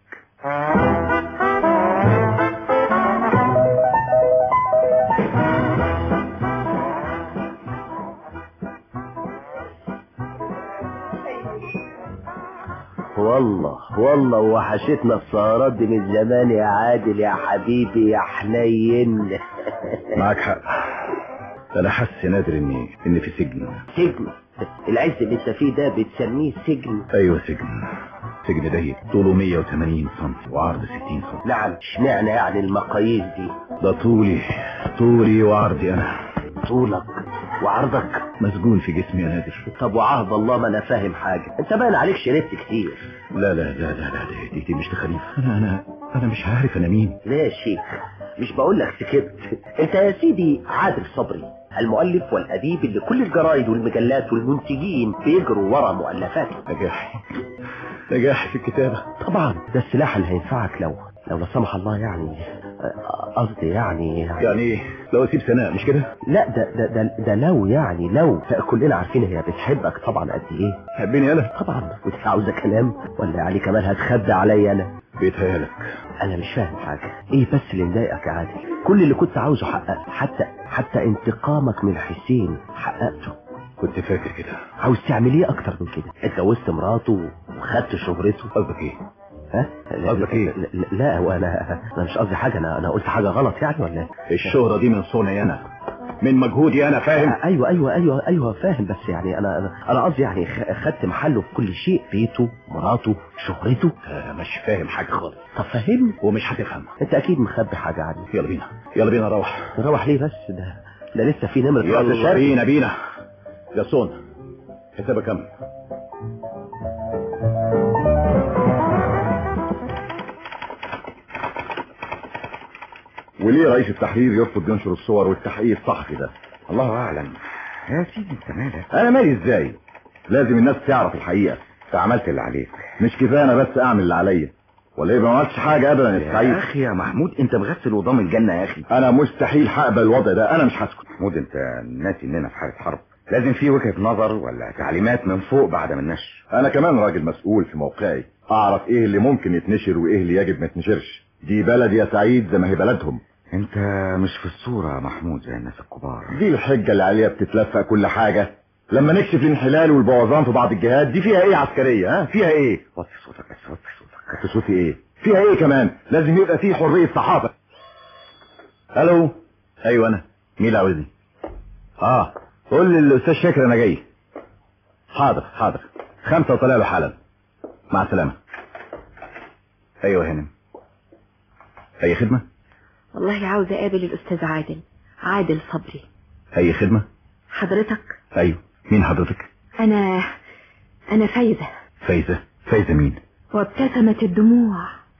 والله والله وحشتنا السهرات دي من زمان يا عادل يا حبيبي يا حنين معاك حق انا حاسس يا نادر اني اني في سجن سجن العز اللي انت فيه ده بتسميه سجن ايوه سجن سجن ضيق طوله 180 سم وعرض 60 سم نعم اشمعنى يعني المقاييس دي ده طولي طولي وعرضي انا طولك وعرضك مسجون في جسمي يا نادر طب وعهد الله ما انا فاهم حاجة انت باين عليك شربت كتير لا لا لا لا لا دي, دي, دي مش تخاريف انا انا انا مش عارف انا مين لا يا شيخ مش بقول لك سكت انت يا سيدي عادل صبري المؤلف والأديب اللي كل الجرايد والمجلات والمنتجين بيجروا ورا مؤلفاته نجاحي نجاحي في الكتابة طبعا ده السلاح اللي هينفعك لو لو لا سمح الله يعني آه، قصدي يعني يعني ايه لو اسيب سناء مش كده لا ده ده ده, ده لو يعني لو كلنا عارفين هي بتحبك طبعا قد ايه حبيني انا طبعا ودي عاوزه كلام ولا يعني كمان هتخبي عليا انا بيتهيألك انا مش فاهم حاجه ايه بس اللي مضايقك يا عادل كل اللي كنت عاوزه حققته حتى حتى انتقامك من حسين حققته كنت فاكر كده عاوز تعمل ايه اكتر من كده اتجوزت مراته وخدت شهرته قصدك ايه ها قصدك إيه؟ لا, لا, لا هو انا انا مش قصدي حاجه انا انا قلت حاجه غلط يعني ولا إيه؟ الشهرة دي من صنعي انا من مجهودي انا فاهم ايوه ايوه ايوه ايوه فاهم بس يعني انا انا انا قصدي يعني خ- خدت محله في كل شيء بيته مراته شهرته آه، مش فاهم حاجة خالص طب فهمني ومش هتفهم انت اكيد مخبي حاجه عني يلا بينا يلا بينا نروح نروح ليه بس ده ده لسه في نمره رأس يلا الشرق. بينا بينا جاسون حسابك كم وليه رئيس التحرير يرفض ينشر الصور والتحقيق الصحفي ده الله اعلم يا سيدي انت مالك انا مالي ازاي لازم الناس تعرف الحقيقة انت عملت اللي عليك مش كفايه انا بس اعمل اللي عليا ولا يبقى ما عملتش حاجه ابدا يا يا سعيد اخي يا محمود انت مغسل وضام الجنه يا اخي انا مستحيل هقبل الوضع ده انا مش هسكت محمود انت ناسي اننا في حاله حرب لازم في وجهه نظر ولا تعليمات من فوق بعد ما النشر انا كمان راجل مسؤول في موقعي اعرف ايه اللي ممكن يتنشر وايه اللي يجب ما يتنشرش دي بلد يا سعيد زي ما هي بلدهم انت مش في الصوره يا محمود زي الناس الكبار دي الحجه اللي عليها بتتلفق كل حاجه لما نكشف الانحلال والبوظان في بعض الجهات دي فيها ايه عسكريه ها فيها ايه وطي صوتك بس وطي صوتك تشوفي ايه فيها ايه كمان لازم يبقى فيه حريه صحافه الو ايوه انا مين اللي عاوزني اه قول للاستاذ شاكر انا جاي حاضر حاضر خمسة وطلع له حالا مع السلامة ايوه هانم اي خدمة والله عاوزة اقابل الاستاذ عادل عادل صبري اي خدمة حضرتك ايوه مين حضرتك انا انا فايزة فايزة فايزة مين وابتسمت الدموع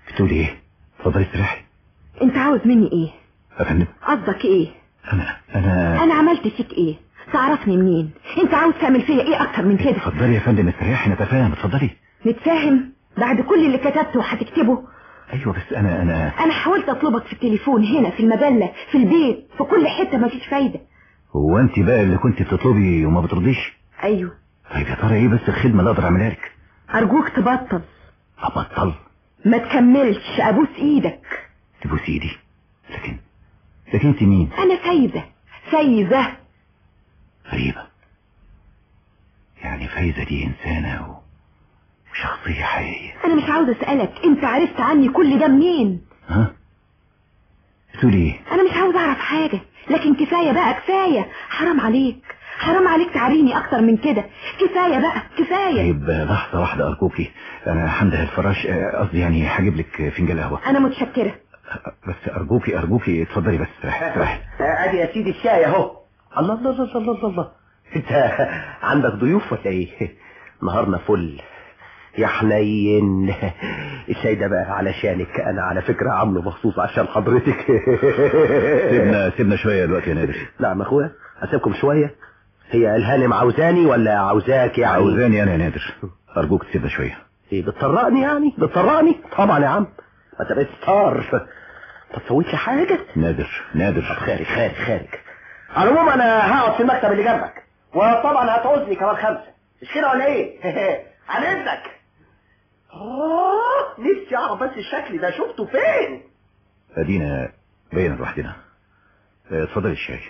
بتقولي ايه اتفضلي استريحي انت عاوز مني ايه يا فندم قصدك ايه انا انا انا عملت فيك ايه تعرفني منين انت عاوز تعمل فيا ايه اكتر من كده اتفضلي يا فندم استريحي نتفاهم اتفضلي نتفاهم بعد كل اللي كتبته وهتكتبه ايوه بس انا انا انا حاولت اطلبك في التليفون هنا في المجلة في البيت في كل حتة مفيش فايدة هو انت بقى اللي كنت بتطلبي وما بترضيش ايوه طيب يا ترى ايه بس الخدمه اللي اقدر اعملها لك ارجوك تبطل ابطل ما تكملش ابوس ايدك تبوس ايدي لكن لكن انت مين انا فايزة فايزة غريبه يعني فايزه دي انسانه و... وشخصيه حقيقيه انا مش عاوز اسألك انت عرفت عني كل ده منين ها بتقولي ايه انا مش عاوز اعرف حاجة لكن كفاية بقى كفاية حرام عليك حرام عليك تعريني اكتر من كده كفاية بقى كفاية طيب لحظه واحده ارجوكي انا حمده الفراش آه، قصدي يعني هجيب لك فنجان قهوه انا متشكرة بس ارجوكي ارجوكي اتفضلي بس استريحي استريحي ادي يا سيدي الشاي اهو الله الله الله الله الله الله انت عندك ضيوف ولا ايه نهارنا فل يا حنين الشاي ده بقى علشانك انا على فكرة عامله مخصوص عشان حضرتك سيبنا سيبنا شويه دلوقتي يا نادر نعم اخويا اسيبكم شوية هي الهانم عاوزاني ولا عاوزاك يعني عاوزاني انا يا نادر ارجوك تسيبنا شويه ايه بتطرقني يعني بتطرقني طبعا يا عم ما انت بقيت ستار طب سويت لي حاجة نادر نادر طب خارج خارج خارج على العموم انا هقعد في المكتب اللي جنبك وطبعا هتعوزني كمان خمسة مش كده ولا ايه عن اذنك اه نفسي اعرف بس الشكل ده شفته فين ادينا بينا لوحدنا آه، اتفضلي الشاي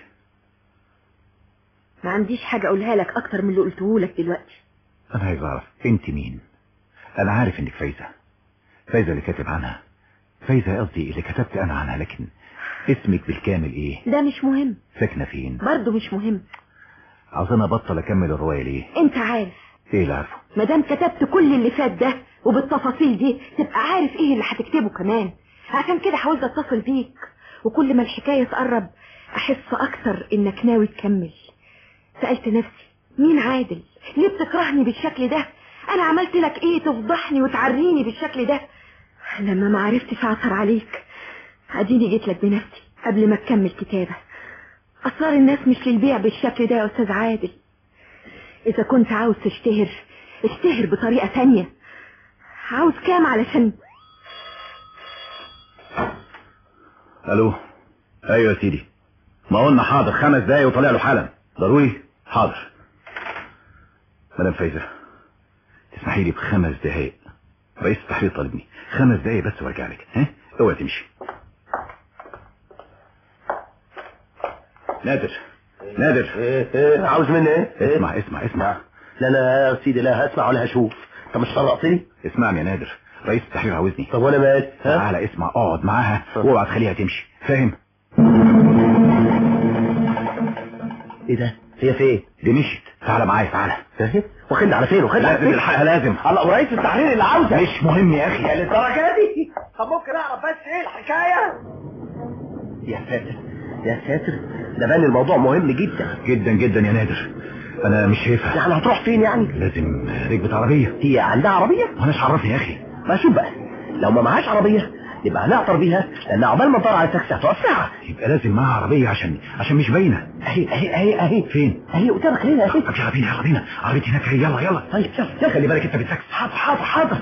ما عنديش حاجة اقولها لك اكتر من اللي قلته لك دلوقتي انا عايز اعرف انت مين انا عارف انك فايزه فايزه اللي كاتب عنها فايزه قصدي اللي كتبت انا عنها لكن اسمك بالكامل ايه ده مش مهم ساكنه فين برضه مش مهم عاوزاني ابطل اكمل الروايه ليه انت عارف ايه اللي عارفه مادام كتبت كل اللي فات ده وبالتفاصيل دي تبقى عارف ايه اللي هتكتبه كمان عشان كده حاولت اتصل بيك وكل ما الحكاية تقرب احس اكتر انك ناوي تكمل سألت نفسي مين عادل ليه بتكرهني بالشكل ده انا عملت لك ايه تفضحني وتعريني بالشكل ده لما ما عرفتش اعثر عليك اديني جيت لك بنفسي قبل ما تكمل كتابة اسرار الناس مش للبيع بالشكل ده يا استاذ عادل اذا كنت عاوز تشتهر اشتهر بطريقة تانية عاوز كام علشان الو ايوه يا سيدي ما قلنا حاضر خمس دقايق وطالع له حالا ضروري حاضر مدام فايزه تسمحي لي بخمس دقايق رئيس التحرير طالبني خمس دقايق بس وارجع لك ها اوعي تمشي نادر نادر ايه ايه عاوز مني ايه إيه؟ اسمع اسمع اسمع لا لا يا سيدي لا هسمع ولا هشوف انت مش طرقتني اسمعني يا نادر رئيس التحرير عاوزني طب وانا مالي ها تعالى اسمع اقعد معاها واوعى تخليها تمشي فاهم ايه ده هي فين دي مشيت تعالى معايا تعالى فاهم واخدني على فين واخدني على لازم فين الحقها لازم الله ورئيس التحرير اللي عاوزه مش مهم يا اخي للدرجه دي طب ممكن اعرف بس ايه الحكايه يا ساتر يا ساتر ده بان الموضوع مهم جدا جدا جدا يا نادر انا مش شايفها يعني هتروح فين يعني لازم ركبة عربية هي عندها عربيه وانا عرفني يا اخي ما شوف بقى لو ما معهاش عربيه يبقى هنعطر بيها لان عقبال ما ندور على تاكسي هتقف ساعه يبقى لازم معاها عربية عشان عشان مش باينة اهي اهي اهي اهي فين اهي قدامك هنا اهي طب يلا بينا يلا بينا عربيتي هناك اهي يلا يلا طيب يلا يلا خلي بالك انت بالتاكسي حاضر حاضر حاضر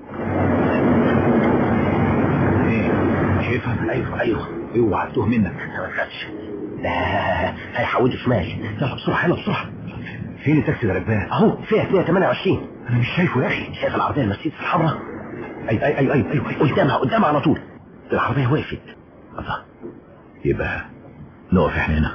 ايه شايفها ايوه ايوه اوعى تتوه منك ما تخافش لا هيحولوا شمال يلا بسرعه يلا بسرعه فين التاكسي ده راكباه اهو فيها 228 انا مش شايفه يا اخي شايف العربيه المرسيدس الحمراء اي اي اي اي ايوه أيوة. قدامها قدامها على طول العربيه وقفت الله يبقى نقف احنا هنا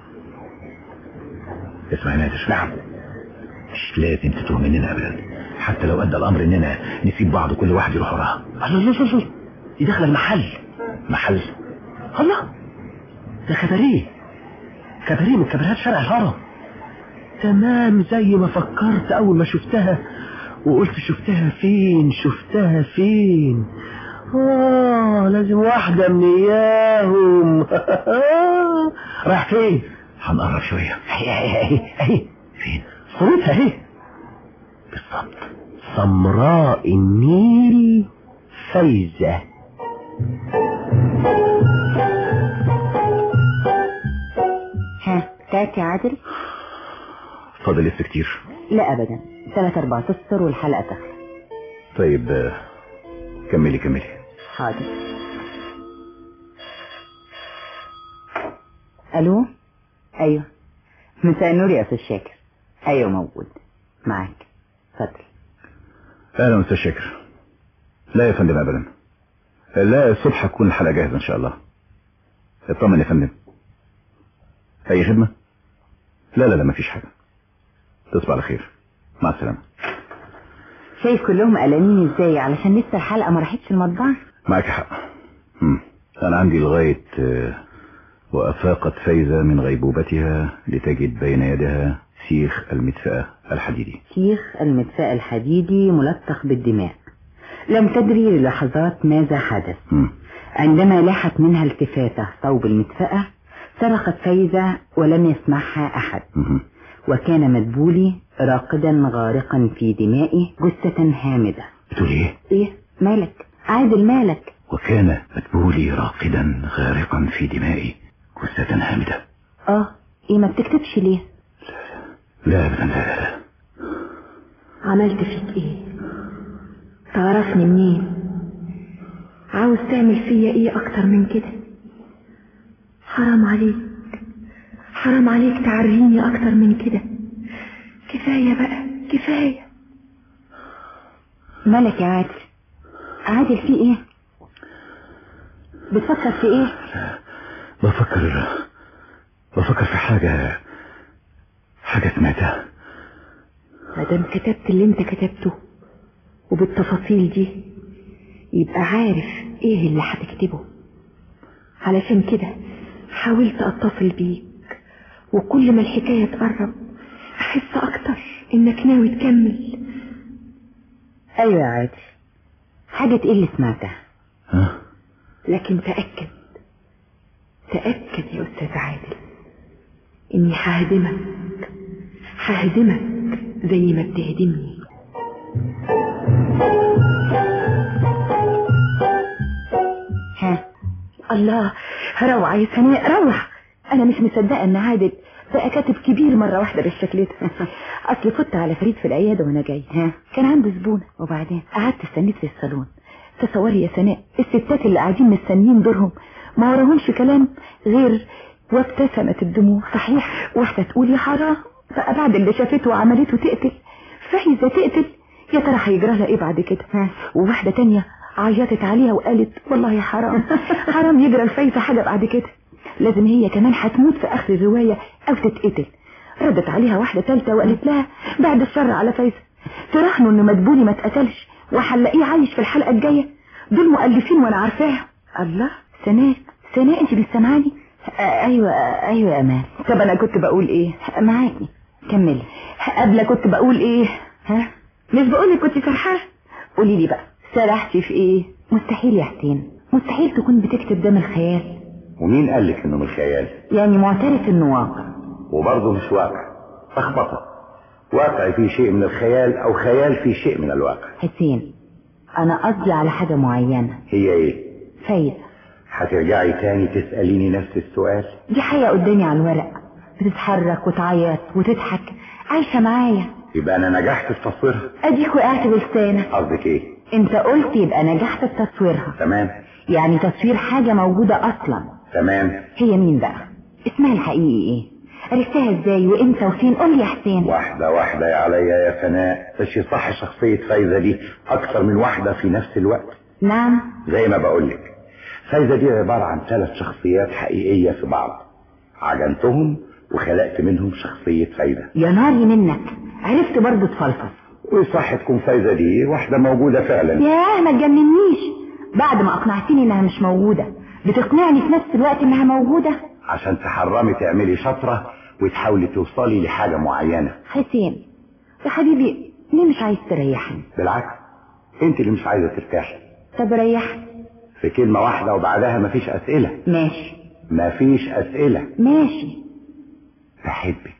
اسمع يا نادر نعم مش لازم تتوه مننا ابدا حتى لو ادى الامر اننا نسيب بعض وكل واحد يروح وراها الله الله الله الله. دي داخله المحل محل الله ده كباريه كباريه من كباريات شارع الهرم تمام زي ما فكرت اول ما شفتها وقلت شفتها فين شفتها فين اه لازم واحدة من اياهم رايح فين هنقرب شوية اهي اهي اهي اهي فين صورتها اهي بالظبط سمراء النيل فايزة ها تعبت يا عادل فاضل لسه كتير لا ابدا ثلاث اربع اسطر والحلقه تخلص طيب آه، كملي كملي حاضر الو ايوه مساء النور يا استاذ شاكر ايوه موجود معاك اتفضل اهلا استاذ شاكر لا يا فندم ابدا لا الصبح هتكون الحلقه جاهزه ان شاء الله اطمن يا فندم اي خدمه لا لا لا مفيش حاجه تصبح على خير مع السلامه شايف كلهم قلقانين ازاي علشان لسه الحلقه ما راحتش المطبعه معك حق مم. انا عندي لغايه آه، وافاقت فايزه من غيبوبتها لتجد بين يدها سيخ المدفأة الحديدي سيخ المدفأة الحديدي ملطخ بالدماء لم تدري للحظات ماذا حدث مم. عندما لاحت منها التفاتة صوب المدفأة صرخت فايزة ولم يسمعها أحد مم. وكان مدبولي راقدا غارقا في دمائه جثة هامدة بتقول ايه ايه مالك عادل مالك وكان مدبولي راقدا غارقا في دمائي جثة هامدة اه ايه ما بتكتبش ليه لا ابدا لا لا لا عملت فيك ايه تعرفني منين عاوز تعمل فيا ايه اكتر من كده حرام عليك حرام عليك تعريني اكتر من كده كفاية بقى كفاية مالك يا عادل عادل في ايه بتفكر في ايه بفكر بفكر في حاجة حاجة سمعتها مادام كتبت اللي انت كتبته وبالتفاصيل دي يبقى عارف ايه اللي هتكتبه علشان كده حاولت اتصل بيك وكل ما الحكاية تقرب احس اكتر انك ناوي تكمل ايوه يا عادل حاجة ايه اللي سمعتها ها لكن تأكد تأكد يا أستاذ عادل إني ههدمك ههدمك زي ما بتهدمني ها الله روعة يا سناء روعة أنا مش مصدقة إن عادل بقى كاتب كبير مرة واحدة بالشكل ده أصل فت على فريد في العيادة وأنا جاي ها كان عنده زبونة وبعدين قعدت استنيت في الصالون تصوري يا سناء الستات اللي قاعدين مستنيين دورهم ما وراهمش كلام غير وابتسمت الدموع صحيح واحدة تقول يا حرام بقى بعد اللي شافته وعملته تقتل فايزة تقتل يا ترى هيجرى لها ايه بعد كده ها. وواحدة تانية عيطت عليها وقالت والله يا حرام حرام يجرى الفايزة حاجة بعد كده لازم هي كمان هتموت في اخر الرواية او تتقتل ردت عليها واحدة تالتة وقالت لها بعد الشر على فايزة تراهنوا ان مدبولي ما اتقتلش وهنلاقيه عايش في الحلقة الجاية دول مؤلفين وانا عارفاها الله سناء سناء انت بتسمعاني ايوه ايوه يا امان طب انا كنت بقول ايه معاكي كملي قبل كنت بقول ايه ها مش بقولك كنت سرحانة قولي لي بقى سرحتي في ايه مستحيل يا حسين مستحيل تكون بتكتب ده من الخيال ومين قال لك انه من خيال يعني معترف انه واقع وبرضه مش واقع لخبطه واقع فيه شيء من الخيال او خيال فيه شيء من الواقع حسين انا قصدي على حاجة معينة هي ايه فايزة هترجعي تاني تسأليني نفس السؤال دي حقيقة قدامي على الورق بتتحرك وتعيط وتضحك عايشة معايا يبقى انا نجحت في تصويرها اديك وقعت بلسانك قصدك ايه انت قلت يبقى نجحت في تصويرها تمام يعني تصوير حاجة موجودة اصلا تمام هي مين بقى اسمها الحقيقي ايه عرفتها ازاي وامتى وفين قول لي يا حسين واحدة واحدة يا عليا يا سناء مش صح شخصية فايزة دي أكثر من واحدة في نفس الوقت نعم زي ما بقولك فايزة دي عبارة عن ثلاث شخصيات حقيقية في بعض عجنتهم وخلقت منهم شخصية فايزة يا ناري منك عرفت برضه تفلفص وصح تكون فايزة دي واحدة موجودة فعلا ياه ما تجننيش بعد ما اقنعتني انها مش موجودة بتقنعني في نفس الوقت انها موجودة عشان تحرمي تعملي شطرة وتحاولي توصلي لحاجة معينة حسين يا حبيبي ليه مش عايز تريحني بالعكس انت اللي مش عايزة ترتاحي طب ريحني في كلمة واحدة وبعدها مفيش أسئلة ماشي مفيش أسئلة ماشي بحبك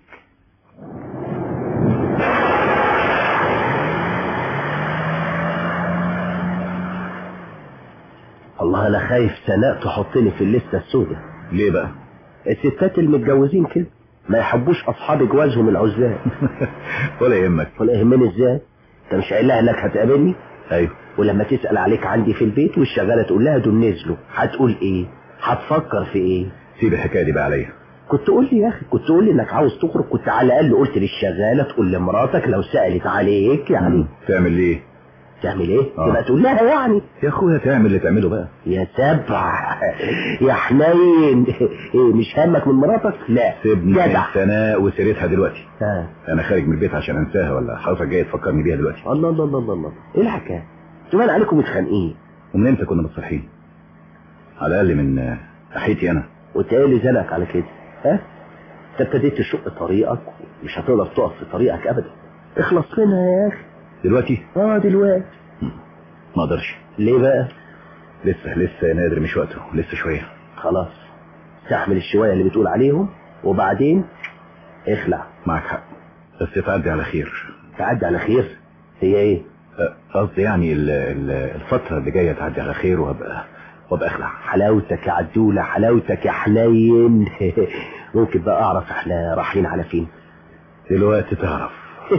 الله انا خايف سناء تحطني في الليسته السوداء ليه بقى الستات المتجوزين كده ما يحبوش اصحاب جوازهم العزاب ولا يهمك ولا يهمني ازاي انت مش قايل لها انك هتقابلني ايوه ولما تسال عليك عندي في البيت والشغاله تقول لها دول نزلوا هتقول ايه هتفكر في ايه سيب الحكايه دي بقى عليا كنت تقول لي يا اخي كنت تقول لي انك عاوز تخرج كنت على الاقل قلت للشغاله تقول لمراتك لو سالت عليك يعني تعمل ايه تعمل ايه آه. تبقى تقول لها يعني يا اخويا تعمل اللي تعمله بقى يا سبع يا حنين ايه مش همك من مراتك لا سيبني من جدع سناء وسيرتها دلوقتي آه. انا خارج من البيت عشان انساها ولا حضرتك جاي تفكرني بيها دلوقتي الله الله الله الله الله ايه الحكايه تبان عليكم متخانقين ومن امتى كنا متصالحين على الاقل من آه، ناحيتي انا وانت ايه اللي زنك على كده ها انت ابتديت تشق طريقك مش هتقدر تقف في طريقك ابدا اخلص منها يا اخي دلوقتي اه دلوقتي ما اقدرش ليه بقى لسه لسه يا نادر مش وقته لسه شويه خلاص استحمل الشويه اللي بتقول عليهم وبعدين اخلع معك حق بس تعدي على خير تعدي على خير هي ايه آه، قصدي يعني ال- ال- الفتره اللي جايه تعدي على خير وابقى وابقى اخلع حلاوتك يا عدولة حلاوتك يا حنين ممكن بقى اعرف احنا رايحين على فين دلوقتي تعرف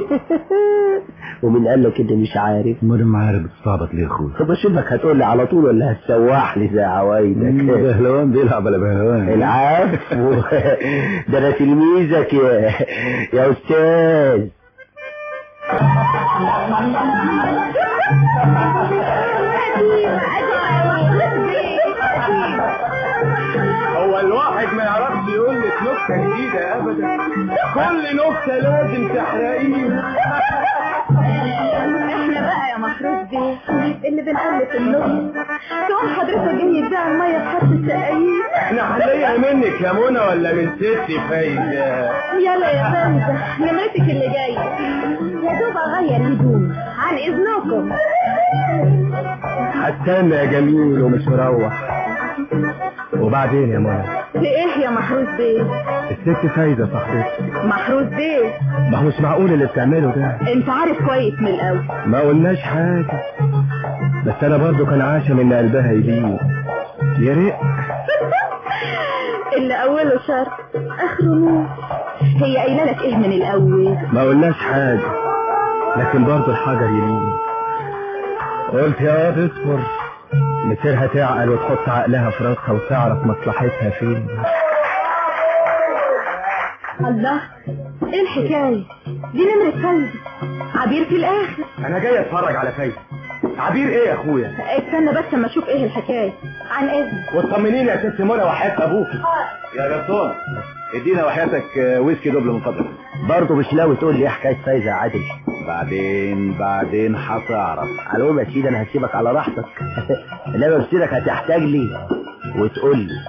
ومن قال لك انت مش عارف ما انا عارف بتستعبط ليه يا اخويا طب اشوفك هتقول لي على طول ولا هتسوح لي زي عوايدك بهلوان بيلعب على بهلوان العفو ده انا تلميذك يا يا استاذ هو الواحد ما يعرفش يقول لك نكته جديده ابدا كل نكته لازم تحرقيها احنا بقى يا محروس دي اللي بنألف النص تقوم حضرتك جاي تبيع المية في حد السقايين احنا هنلاقيها منك يا منى ولا من ستي فايده يلا يا فايزة نمرتك اللي جاية يا دوب اغير هدومي عن اذنكم هستنى يا جميل ومش مروح وبعدين يا منى لإيه يا محروس بيه الست فايده صاحبتي محروس بيه ما هو مش معقول اللي بتعمله ده انت عارف كويس من الاول ما قلناش حاجه بس انا برضو كان عاشم ان قلبها يلين يا ريت اللي اوله شر اخره نور هي قايله لك ايه من الاول ما قلناش حاجة لكن برضو الحجر يلين قلت يا واد اصبر مسيرها تعقل وتحط عقلها في راسها وتعرف مصلحتها فين الله ايه الحكاية دي نمرة فايزة عبير في الاخر انا جاي اتفرج على فايدة عبير ايه يا اخويا استنى بس اما اشوف ايه الحكاية عن اذنك وطمنيني يا ست منى وحياة ابوكي يا جرسون ادينا وحياتك آه، ويسكي دبل من فضلك برضه مش ناوي تقول لي ايه حكايه فايزه يا عادل بعدين بعدين هتعرف على العموم يا سيدي انا هسيبك على راحتك انما بسيرك هتحتاج لي وتقول لي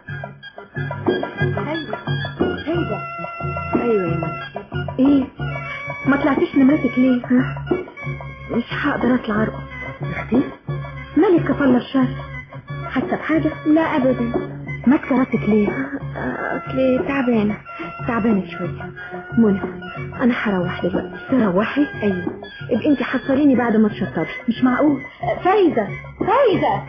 فايزة ايوه يا ماما ايه ما طلعتيش نمرتك ليه ها مش هقدر اطلع ارقص اختي مالك كفل الشر حاسه بحاجه لا ابدا ماسكه راسك ليه اصلي تعبانه تعبانه شويه منى انا هروح دلوقتي تروحي ايوه ابقي انت حصليني بعد ما تشطبي مش معقول فايزه فايزه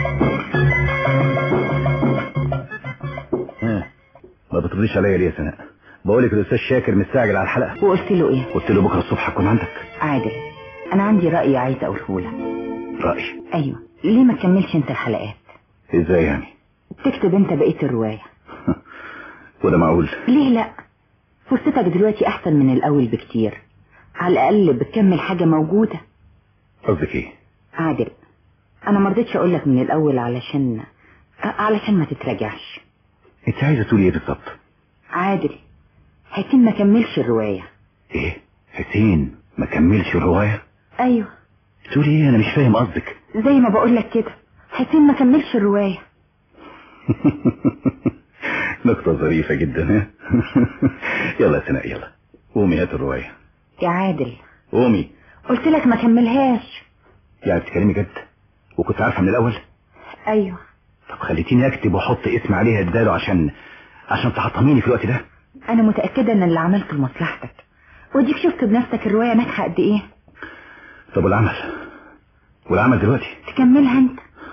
ها ما بترضيش عليا ليه يا سناء بقول لك الاستاذ شاكر مستعجل على الحلقه وقلت له ايه قلت له بكره الصبح هكون عندك عادل انا عندي رأي عايز اقوله لك راي ايوه ليه ما تكملش انت الحلقات ازاي يعني تكتب انت بقية الرواية وده معقول ليه لا فرصتك دلوقتي احسن من الاول بكتير على الاقل بتكمل حاجة موجودة قصدك ايه عادل انا مرضتش اقول لك من الاول علشان علشان ما تتراجعش انت عايزه تقولي ايه بالظبط عادل حسين ما كملش الرواية ايه حسين ما كملش الروايه ايوه تقولي ايه انا مش فاهم قصدك زي ما بقول لك كده حسين ما كملش الرواية نقطة ظريفة جدا ها يلا يا سناء يلا قومي هات الرواية يا عادل قومي قلت لك ما كملهاش يعني بتتكلمي جد وكنت عارفة من الأول ايوه طب خليتيني أكتب وأحط اسم عليها اداله عشان عشان تحطميني في الوقت ده انا متأكدة ان اللي عملته لمصلحتك وديك شفت بنفسك الرواية ناجحة قد ايه طب والعمل والعمل دلوقتي تكملها انت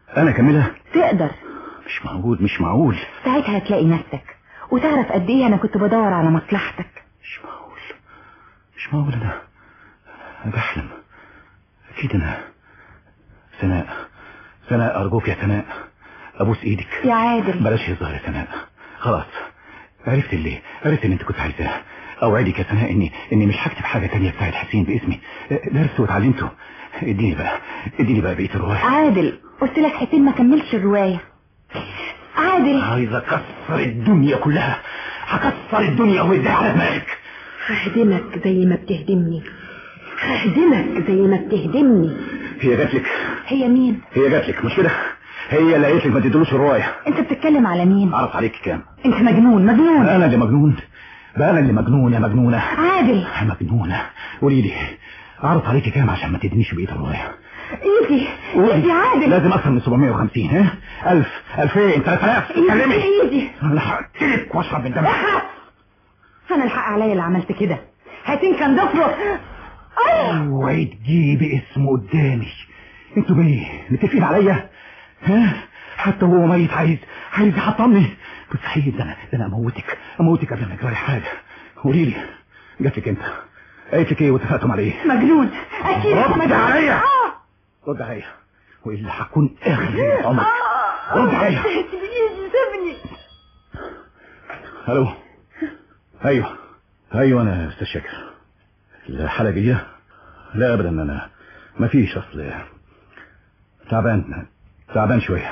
انا كاملة تقدر مش معقول مش معقول ساعتها هتلاقي نفسك وتعرف قد ايه انا كنت بدور على مصلحتك مش معقول مش معقول انا انا بحلم اكيد انا سناء سناء ارجوك يا سناء ابوس ايدك يا عادل بلاش هزار يا سناء خلاص عرفت اللي عرفت اللي انت كنت عايزاه اوعدك يا سناء اني اني مش هكتب حاجه تانية بتاعت حسين باسمي درس واتعلمته اديني بقى اديني بقى بقيه الروايه عادل قلت لك حسين ما كملش الروايه عادل عايز اكسر الدنيا كلها هكسر الدنيا واديها على دماغك ههدمك زي ما بتهدمني ههدمك زي ما بتهدمني هي جات لك هي مين هي جات لك مش كده هي اللي قالت لك ما تدلوش الروايه انت بتتكلم على مين اعرف عليك كام انت مجنون مجنون انا اللي مجنون بقى انا اللي مجنون يا مجنونه عادل يا مجنونه قولي لي اعرف عليك كام عشان ما تدنيش بقيه الروايه ايدي ايدي عادل لازم اكثر من 750 ها 1000 2000 3000 كلمي ايدي انا هقتلك واشرب من دمك انا الحق عليا اللي عملت كده حسين كان ضفره اوعي تجيبي اسمه قدامي انتوا ايه متفقين عليا ها حتى هو ميت عايز عايز يحطمني مستحيل ده انا ده انا اموتك اموتك قبل ما يجرى لي حاجه قولي لي جات لك انت قالت لك ايه واتفقتم على ايه مجنون اكيد رد مجنون. عليا. آه. رد عليا والا هكون اخر ليلة عمرك رد عليا سيبني الو ايوه ايوه انا استاذ شاكر الحلقه دي لا ابدا انا ما فيش اصل تعبان تعبان شويه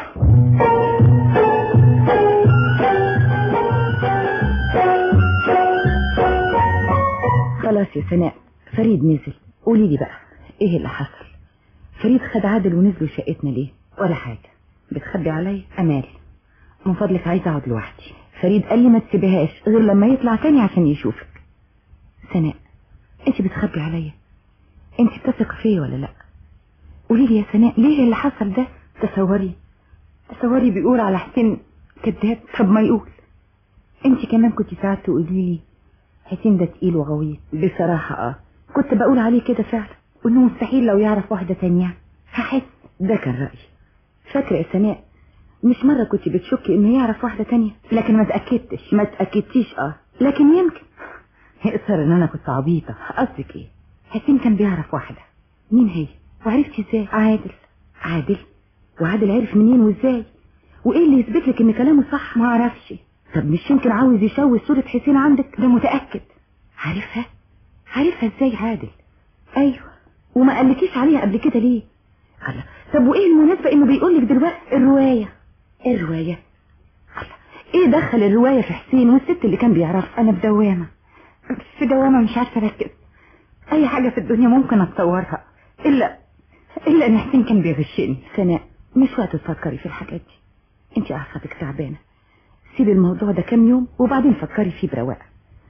خلاص يا سناء فريد نزل قولي لي بقى ايه اللي حصل فريد خد عادل ونزلوا شقتنا ليه ولا حاجة بتخبي عليا امال من فضلك عايزه اقعد لوحدي فريد قال لي ما تسيبهاش غير لما يطلع تاني عشان يشوفك سناء انت بتخبي عليا انت بتثق فيا ولا لا قولي لي يا سناء ليه اللي حصل ده تصوري تصوري بيقول على حسين كذاب طب ما يقول انت كمان كنت ساعات تقولي لي حسين ده تقيل وغويط بصراحة اه كنت بقول عليه كده فعلا وانه مستحيل لو يعرف واحدة تانية هحس ده كان رأيي فاكرة يا سناء مش مرة كنت بتشكي انه يعرف واحدة تانية لكن ما تأكدتش ما تأكدتيش اه لكن يمكن يقصر ان انا كنت عبيطة قصدك ايه حسين كان بيعرف واحدة مين هي وعرفتي ازاي عادل عادل وعادل عرف منين وازاي وايه اللي يثبت لك ان كلامه صح ما اعرفش طب مش يمكن عاوز يشوه صورة حسين عندك ده متأكد عارفها عارفها ازاي عادل ايوه وما قالكيش عليها قبل كده ليه الله طب وايه المناسبة انه بيقول لك دلوقتي الرواية الرواية الله ايه دخل الرواية في حسين والست اللي كان بيعرفها انا في دوامة في دوامة مش عارفة اركز اي حاجة في الدنيا ممكن اتصورها الا الا ان حسين كان بيغشني سناء مش وقت تفكري في الحاجات دي انت اعصابك تعبانة سيبي الموضوع ده كام يوم وبعدين فكري فيه برواقة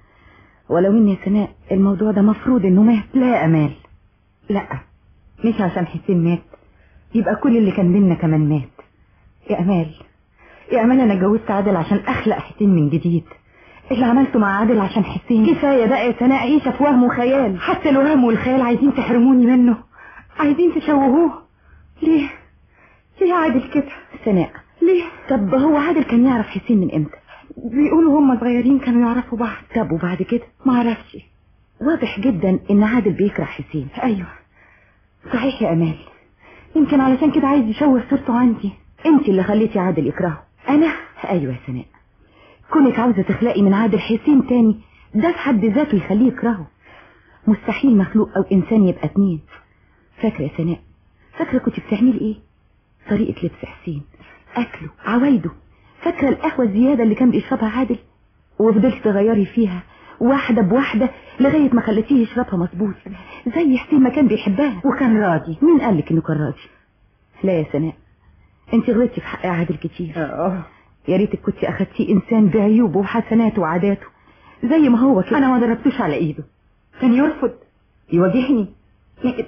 ولو ان يا سناء الموضوع ده مفروض انه مات لا يا امال لا مش عشان حسين مات يبقى كل اللي كان بينا كمان مات يا امال يا امال انا اتجوزت عادل عشان اخلق حسين من جديد اللي عملته مع عادل عشان حسين كفايه بقى يا سناء عيشه في وهم وخيال حتى الوهم والخيال عايزين تحرموني منه عايزين تشوهوه ليه ليه عادل كده سناء ليه طب هو عادل كان يعرف حسين من امتى بيقولوا هم صغيرين كانوا يعرفوا بعض طب وبعد كده ما عرفش واضح جدا ان عادل بيكره حسين ايوه صحيح يا امال يمكن علشان كده عايز يشوه صورته عندي انت اللي خليتي عادل يكرهه انا ايوه يا سناء كونك عاوزه تخلقي من عادل حسين تاني ده في حد ذاته يخليه يكرهه مستحيل مخلوق او انسان يبقى اتنين فاكره يا سناء فاكره كنت بتعملي ايه طريقه لبس حسين اكله عوايده فاكره القهوه الزياده اللي كان بيشربها عادل وفضلت تغيري فيها واحده بواحده لغايه ما خليتيه يشربها مظبوط زي حسين ما كان بيحبها وكان راضي مين قالك انه كان راضي لا يا سناء انت غلطتي في حق عادل كتير اه يا ريتك كنت اخدتيه انسان بعيوبه وحسناته وعاداته زي ما هو كده انا ما ضربتوش على ايده كان يرفض يواجهني لكن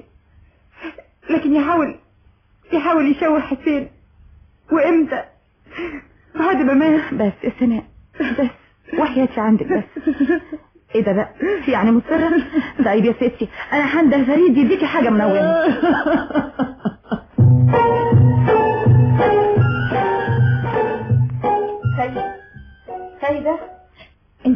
لكن يحاول يحاول يشوه حسين وامتى بعد ما مات بس يا سناء بس وحياتي عندك بس ايه ده بقى يعني مصرة طيب يا ستي انا هنده فريد يديكي حاجة منومة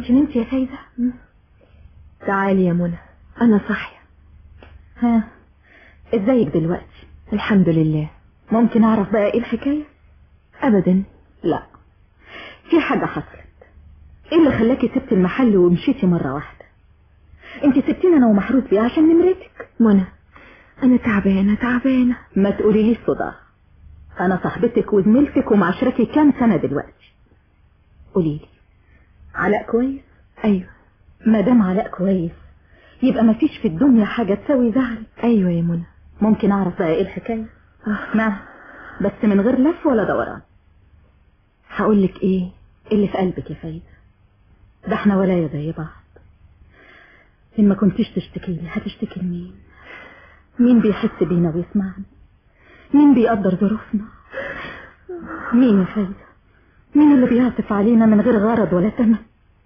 كنت نمت يا فايزة تعالي يا منى انا صاحية ها ازيك دلوقتي الحمد لله ممكن اعرف بقى ايه الحكاية ابدا لا في حاجة حصلت ايه اللي خلاكي سبت المحل ومشيتي مرة واحدة انت سبتيني انا ومحروس بيه عشان نمرتك منى انا تعبانة تعبانة ما تقوليليش صداع انا صاحبتك وزميلتك ومعاشرتي كام سنة دلوقتي قوليلي علاء كويس ايوه ما دام علاء كويس يبقى ما فيش في الدنيا حاجة تساوي زعلك ايوه يا منى ممكن اعرف بقى ايه الحكاية نعم بس من غير لف ولا دوران هقولك ايه اللي في قلبك يا فايدة ده احنا ولاية زي بعض إن ما كنتيش تشتكي لي هتشتكي لمين مين بيحس بينا ويسمعنا مين بيقدر ظروفنا مين يا فايدة مين اللي بيعطف علينا من غير غرض ولا تمن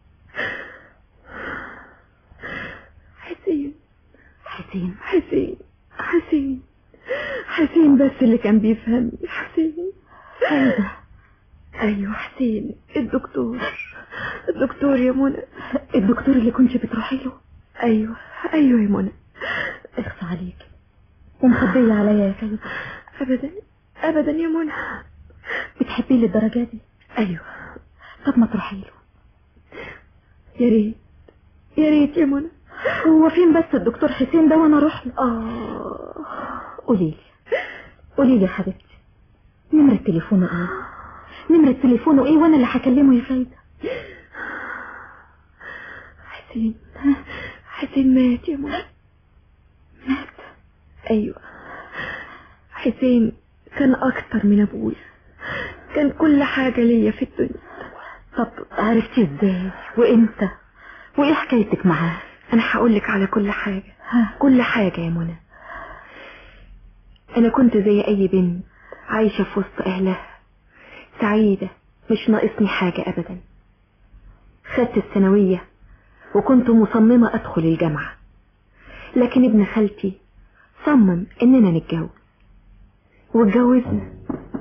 حسين حسين حسين حسين حسين بس اللي كان بيفهمني حسين فايدة ايوه حسين الدكتور الدكتور يا منى الدكتور اللي كنت بتروحي له ايوه ايوه يا منى اخفى عليك ومخبية عليا يا فايدة ابدا ابدا يا منى بتحبيه للدرجة دي ايوه طب ما تروحي له يا ريت يا ريت يا منى هو فين بس الدكتور حسين ده وانا اروح له اه قولي لي قولي لي يا حبيبتي نمرة تليفونه ايه نمرة تليفونه ايه وانا اللي هكلمه يا فايدة حسين حسين مات يا منى مات ايوه حسين كان اكتر من ابويا كان كل حاجة ليا في الدنيا طب عرفتي ازاي وامتى وايه حكايتك معاه انا هقولك على كل حاجة كل حاجة يا منى انا كنت زي اي بنت عايشة في وسط اهلها سعيدة مش ناقصني حاجة ابدا خدت الثانوية وكنت مصممة ادخل الجامعة لكن ابن خالتي صمم اننا نتجوز واتجوزنا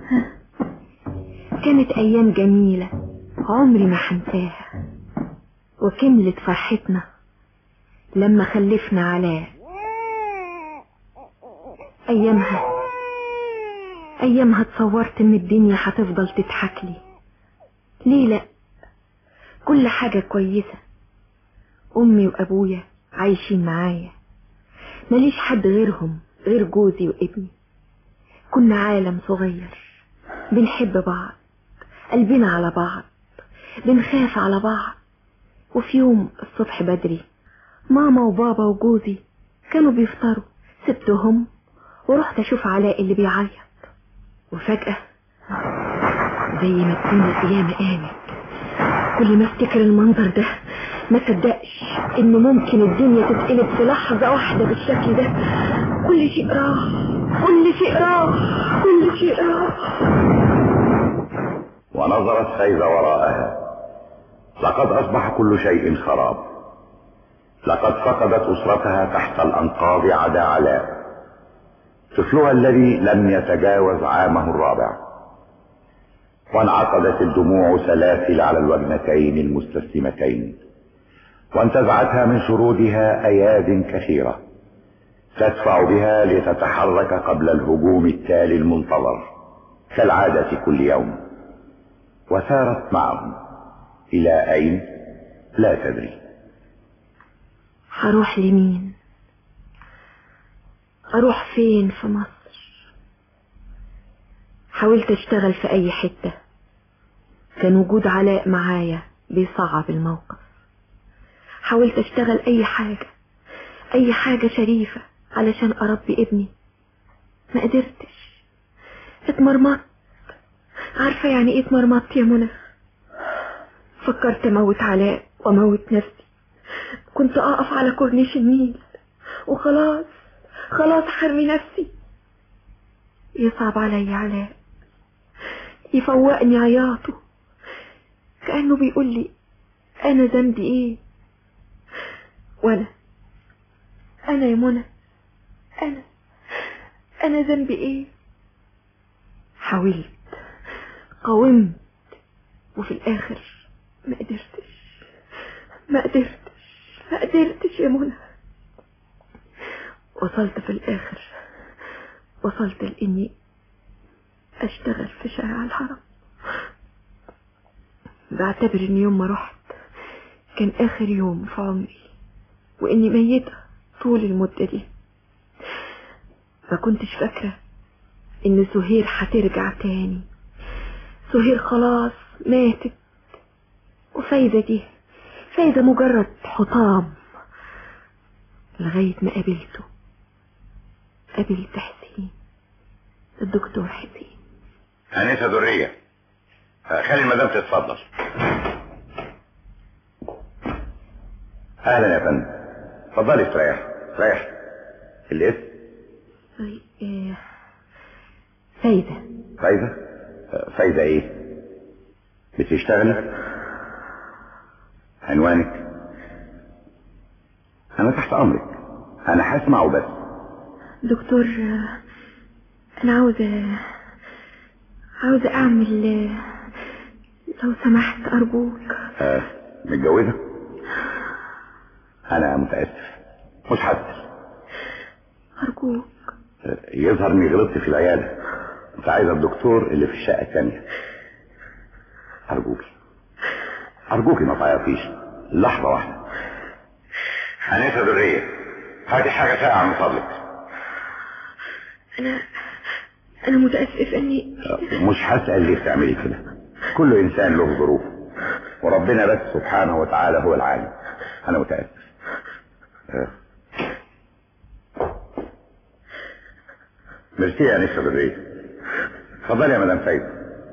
كانت ايام جميلة عمري ما هنساها وكملت فرحتنا لما خلفنا علاء ايامها ايامها اتصورت ان الدنيا هتفضل تضحك لي ليه لا كل حاجة كويسة امي وابويا عايشين معايا ماليش حد غيرهم غير جوزي وابني كنا عالم صغير بنحب بعض قلبنا على بعض بنخاف على بعض وفي يوم الصبح بدري ماما وبابا وجوزي كانوا بيفطروا سبتهم ورحت اشوف علاء اللي بيعيط وفجأة زي ما تكون القيامة قامت كل ما افتكر المنظر ده ما صدقش ان ممكن الدنيا تتقلب في لحظة واحدة بالشكل ده كل شيء راح كل شيء راح كل شيء راح ونظرت فايزة وراءها لقد أصبح كل شيء خراب لقد فقدت أسرتها تحت الأنقاض عدا علاء طفلها الذي لم يتجاوز عامه الرابع وانعقدت الدموع سلاسل على الوجنتين المستسلمتين وانتزعتها من شرودها اياد كثيره تدفع بها لتتحرك قبل الهجوم التالي المنتظر كالعاده كل يوم وسارت معهم الى اين لا تدري هروح لمين اروح فين في مصر حاولت اشتغل في اي حتة كان وجود علاء معايا بيصعب الموقف حاولت اشتغل اي حاجة اي حاجة شريفة علشان اربي ابني ما قدرتش اتمرمطت عارفة يعني ايه اتمرمطت يا منى فكرت اموت علاء واموت نفسي كنت اقف على كورنيش النيل وخلاص خلاص حرمي نفسي يصعب علي علاء يفوقني عياطه كأنه بيقول لي أنا ذنبي إيه وأنا أنا يا منى أنا أنا ذنبي إيه حاولت قاومت وفي الآخر ما قدرتش ما قدرتش ما قدرتش يا منى وصلت في الاخر وصلت لاني اشتغل في شارع الحرم بعتبر ان يوم ما رحت كان اخر يوم في عمري واني ميتة طول المدة دي ما كنتش فاكرة ان سهير هترجع تاني سهير خلاص ماتت وفايدة دي فايدة مجرد حطام لغاية ما قابلته قابلت حسين الدكتور حسين أنسة درية آه، خلي المدام تتفضل أهلا يا فندم اتفضلي استريح استريح الاسم طيب آه، فايدة فايدة آه، فايدة ايه بتشتغلي عنوانك انا تحت امرك انا هسمع وبس دكتور آه، انا عاوزة عاوزة اعمل آه، لو سمحت ارجوك آه، متجوزة انا متأسف مش حاسس ارجوك آه، يظهر اني غلطت في العيادة انت عايزة الدكتور اللي في الشقة الثانية ارجوكي ارجوكي ما تعيطيش لحظة واحدة أنسة درية هاتي حاجة ساقعة من فضلك انا انا متأسف اني مش هسأل ليه بتعملي كده كل انسان له ظروف وربنا بس سبحانه وتعالى هو العالم انا متأسف آه. ميرسي يا نسا درية اتفضلي يا مدام فايدة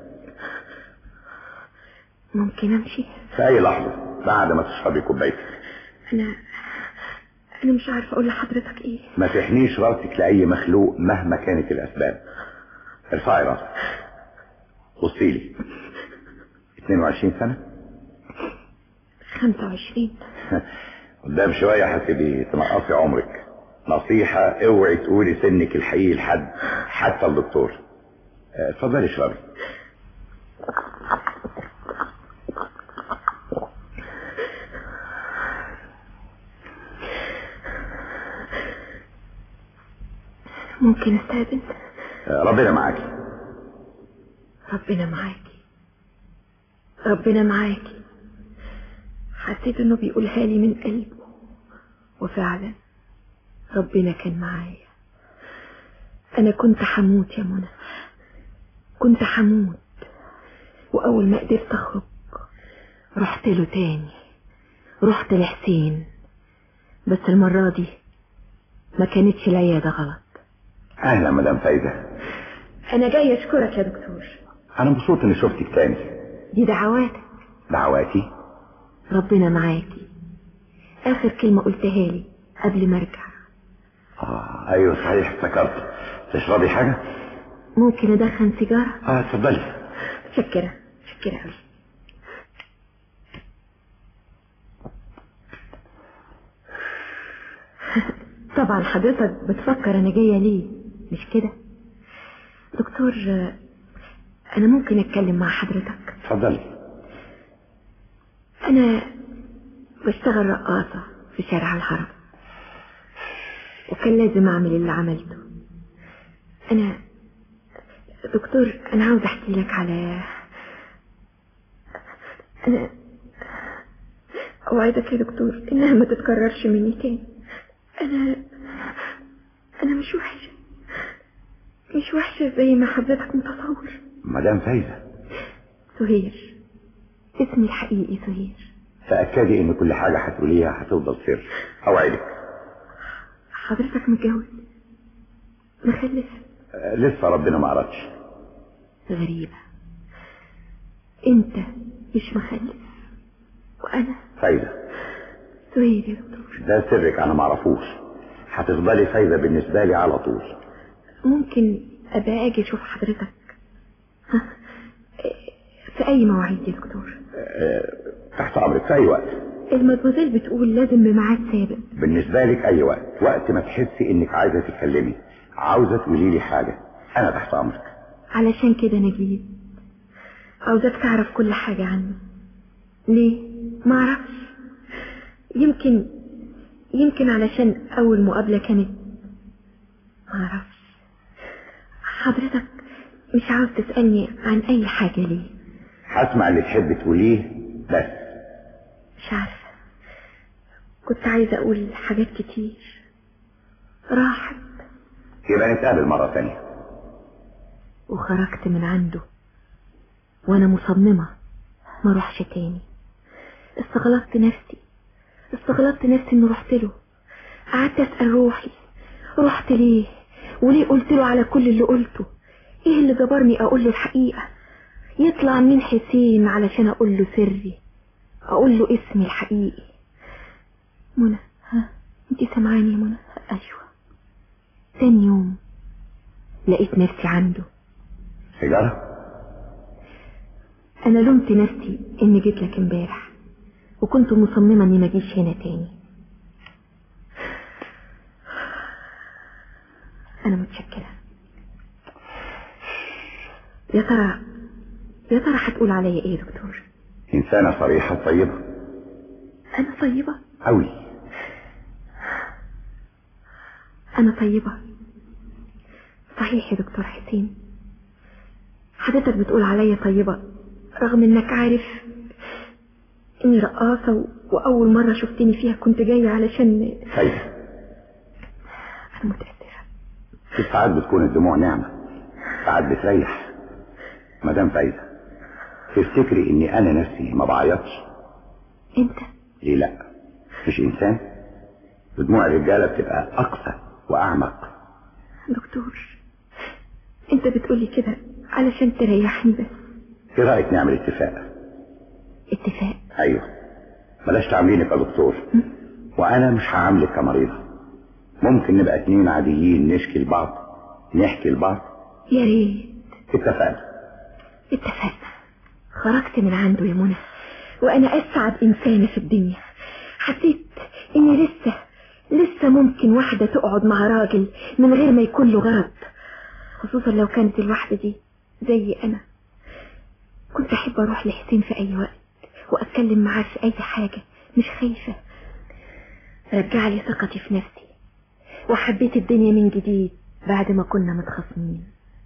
ممكن امشي في اي لحظة بعد ما تشربي كوبايتك انا انا مش عارفة اقول لحضرتك ايه ما تحنيش راسك لأي مخلوق مهما كانت الأسباب ارفعي راسك بصي لي 22 سنة 25 قدام شوية هتبقي تنقصي عمرك نصيحة اوعي تقولي سنك الحقيقي لحد حتى الدكتور اه، اتفضلي اشربي ممكن استاذن اه، ربنا معاكي ربنا معاكي ربنا معاكي حسيت انه بيقولها لي من قلبه وفعلا ربنا كان معايا انا كنت حموت يا منى كنت حموت واول ما قدرت اخرج رحت له تاني رحت لحسين بس المرة دي ما كانتش العيادة غلط اهلا مدام فايدة انا جاي اشكرك يا دكتور انا مبسوط اني شفتك تاني دي دعواتك دعواتي ربنا معاكي اخر كلمة قلتها لي قبل ما ارجع اه ايوه صحيح افتكرت تشربي حاجة ممكن ادخن سيجارة اه اتفضلي شكرا شكرا قوي طبعا حضرتك بتفكر انا جاية ليه مش كده دكتور انا ممكن اتكلم مع حضرتك اتفضلي انا بشتغل رقاصة في شارع الهرم وكان لازم اعمل اللي عملته انا دكتور انا عاوز احكي لك على انا اوعدك يا دكتور انها ما تتكررش مني تاني انا انا مش وحشة مش وحشة زي ما حضرتك متصور مدام فايدة سهير اسمي الحقيقي سهير تأكدي ان كل حاجة هتقوليها هتفضل سر اوعدك حضرتك متجوز مخلف آه، لسه ربنا ما عرفش غريبة انت مش مخلف وانا فايدة سهير يا دكتور ده سرك انا ما اعرفوش هتفضلي فايدة بالنسبة لي على طول ممكن ابقى اجي اشوف حضرتك ها؟ في اي مواعيد يا دكتور آه، تحت امرك في اي وقت المدموزيل بتقول لازم بميعاد سابق بالنسبة لك اي وقت وقت ما تحسي انك عايزة تتكلمي عاوزة تقولي لي حاجة انا تحت امرك علشان كده انا جيت عاوزاك تعرف كل حاجة عنه ليه ما اعرفش يمكن يمكن علشان أول مقابلة كانت معرفش حضرتك مش عاوز تسألني عن أي حاجة ليه هسمع اللي تحب تقوليه بس مش عارفة كنت عايزة أقول حاجات كتير راحت يبقى نتقابل مرة تانية وخرجت من عنده وأنا مصممة ما اروحش تاني استغلطت نفسي استغلطت نفسي اني رحت له قعدت اسال روحي رحت ليه وليه قلت له على كل اللي قلته ايه اللي جبرني اقول له الحقيقه يطلع مين حسين علشان اقول له سري اقول له اسمي الحقيقي منى ها انت سامعاني يا منى ايوه تاني يوم لقيت نفسي عنده سيجارة انا لومت نفسي اني جيت لك امبارح وكنت مصممة اني ما اجيش هنا تاني انا متشكرة يا ترى يا ترى هتقول عليا ايه يا دكتور إنسانة صريحة طيبة انا طيبة أوي انا طيبة صحيح يا دكتور حسين حضرتك بتقول عليا طيبة رغم انك عارف اني رقاصة و... واول مرة شفتني فيها كنت جاية علشان فايدة انا متأسفة في ساعات بتكون الدموع نعمة ساعات بتريح مدام فايدة تفتكري اني انا نفسي ما بعيطش انت ليه لا مش انسان ودموع الرجالة بتبقى اقسى واعمق دكتور انت بتقولي كده علشان تريحني بس ايه رايك نعمل اتفاق اتفاق ايوه بلاش تعامليني كدكتور وانا مش هعاملك كمريضة ممكن نبقى اتنين عاديين نشكي لبعض نحكي لبعض يا ريت اتفقنا اتفقنا خرجت من عنده يا منى وانا اسعد انسانة في الدنيا حسيت اني لسه لسه ممكن واحدة تقعد مع راجل من غير ما يكون له غرض خصوصا لو كانت الواحدة دي زي انا كنت احب اروح لحسين في اي وقت واتكلم معاه في اي حاجة مش خايفة رجع لي ثقتي في نفسي وحبيت الدنيا من جديد بعد ما كنا متخاصمين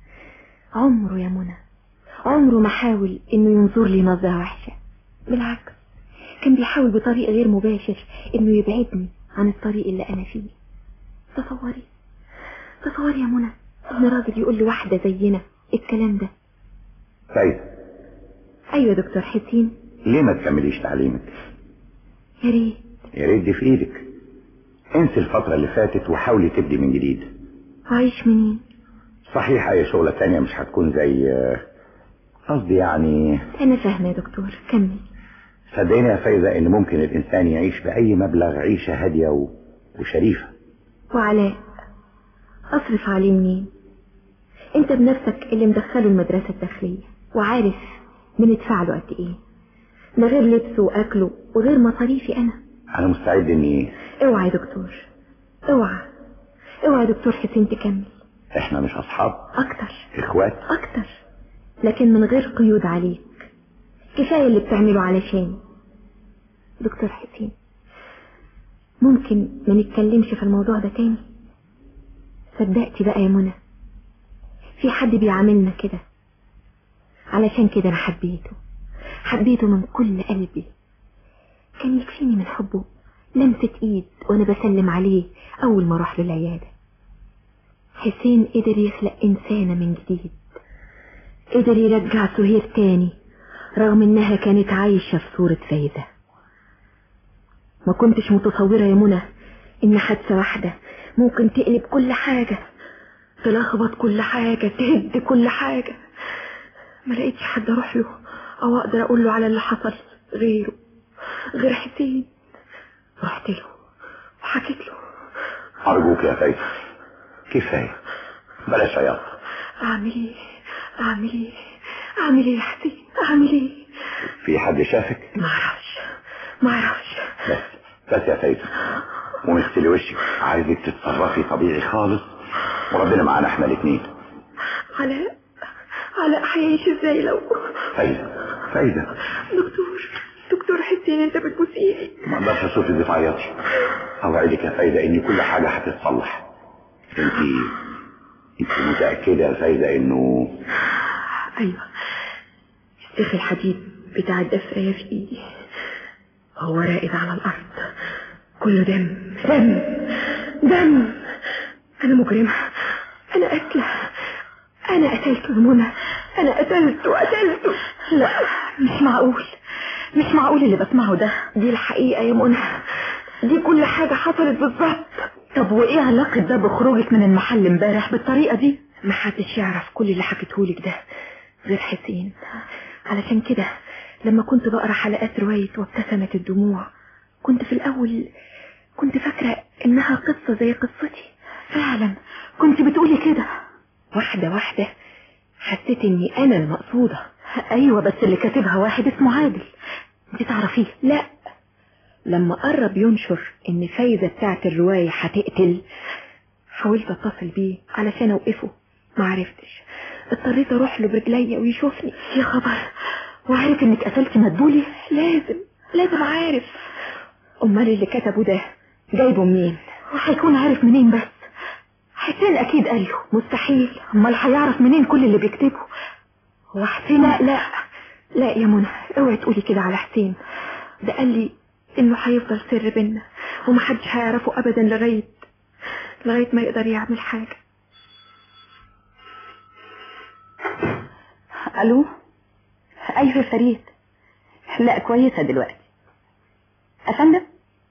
عمره يا منى عمره ما حاول انه ينظر لي نظرة وحشة بالعكس كان بيحاول بطريق غير مباشر انه يبعدني عن الطريق اللي انا فيه تصوري تصوري يا منى ان راجل يقول لواحدة زينا الكلام ده فايدة ايوه يا دكتور حسين ليه ما تكمليش تعليمك يا ريت يا ريت دي في ايدك انسي الفترة اللي فاتت وحاولي تبدي من جديد عايش منين صحيح اي شغلة تانية مش هتكون زي قصدي يعني انا فاهمة يا دكتور كمل صدقيني يا فايزة ان ممكن الانسان يعيش باي مبلغ عيشة هادية و... وشريفة وعلاء اصرف عليه منين انت بنفسك اللي مدخله المدرسة الداخلية وعارف بندفع له قد ايه ده غير لبسه واكله وغير مصاريفي انا انا مستعد اني اوعى يا دكتور اوعى اوعى يا دكتور حسين تكمل احنا مش اصحاب اكتر اخوات اكتر لكن من غير قيود عليك كفاية اللي بتعمله علشاني دكتور حسين ممكن ما نتكلمش في الموضوع ده تاني صدقتي بقى يا منى في حد بيعاملنا كده علشان كده انا حبيته حبيته من كل قلبي كان يكفيني من حبه لمسة ايد وانا بسلم عليه اول ما اروح له العيادة حسين قدر يخلق انسانة من جديد قدر يرجع سهير تاني رغم انها كانت عايشة في صورة فايدة ما كنتش متصورة يا منى ان حادثة واحدة ممكن تقلب كل حاجة تلخبط كل حاجة تهد كل حاجة ما لقيتش حد اروح له او اقدر اقول له على اللي حصل غيره غير حسين رحت له وحكيت له ارجوك يا فايزة كفاية بلاش عياط اعمل ايه اعمل ايه اعمل ايه يا حسين اعمل ايه في حد شافك ما اعرفش ما اعرفش بس بس يا فايزة ومغسلي وشك عايزك تتصرفي طبيعي خالص وربنا معانا احنا الاثنين علاء علاء هيعيش ازاي لو فايزة فايزة دكتور دكتور حسين حسين انت بتبوسيني ما اقدرش اشوفك بتعيطي اوعدك يا فايده ان كل حاجه هتتصلح انت انت متاكده يا فايده انه ايوه السيخ الحديد بتاع الدفاية في ايدي هو راقد على الارض كله دم دم دم انا مجرمة انا قتلة انا قتلته يا منى انا قتلته قتلته لا مش معقول مش معقول اللي بسمعه ده دي الحقيقة يا منى دي كل حاجة حصلت بالظبط طب وايه علاقة ده بخروجك من المحل امبارح بالطريقة دي محدش يعرف كل اللي حكيتهولك ده غير حسين علشان كده لما كنت بقرا حلقات رواية وابتسمت الدموع كنت في الأول كنت فاكرة إنها قصة زي قصتي فعلا كنت بتقولي كده واحدة واحدة حسيت إني أنا المقصودة أيوة بس اللي كاتبها واحد اسمه عادل انت تعرفيه لا لما قرب ينشر إن فايزة بتاعت الرواية هتقتل حاولت أتصل بيه علشان أوقفه معرفتش اضطريت اروح له برجليا ويشوفني يا خبر وعارف انك قتلتي مدبولي لازم لازم عارف امال اللي كتبه ده جايبه منين وهيكون عارف منين بس حسين اكيد قال له مستحيل امال هيعرف منين كل اللي بيكتبه هو حسين لا لا لا يا منى اوعي تقولي كده على حسين ده قال لي انه هيفضل سر بينا ومحدش هيعرفه ابدا لغايه لغايه ما يقدر يعمل حاجه الو ايوه يا فريد لا كويسه دلوقتي افندم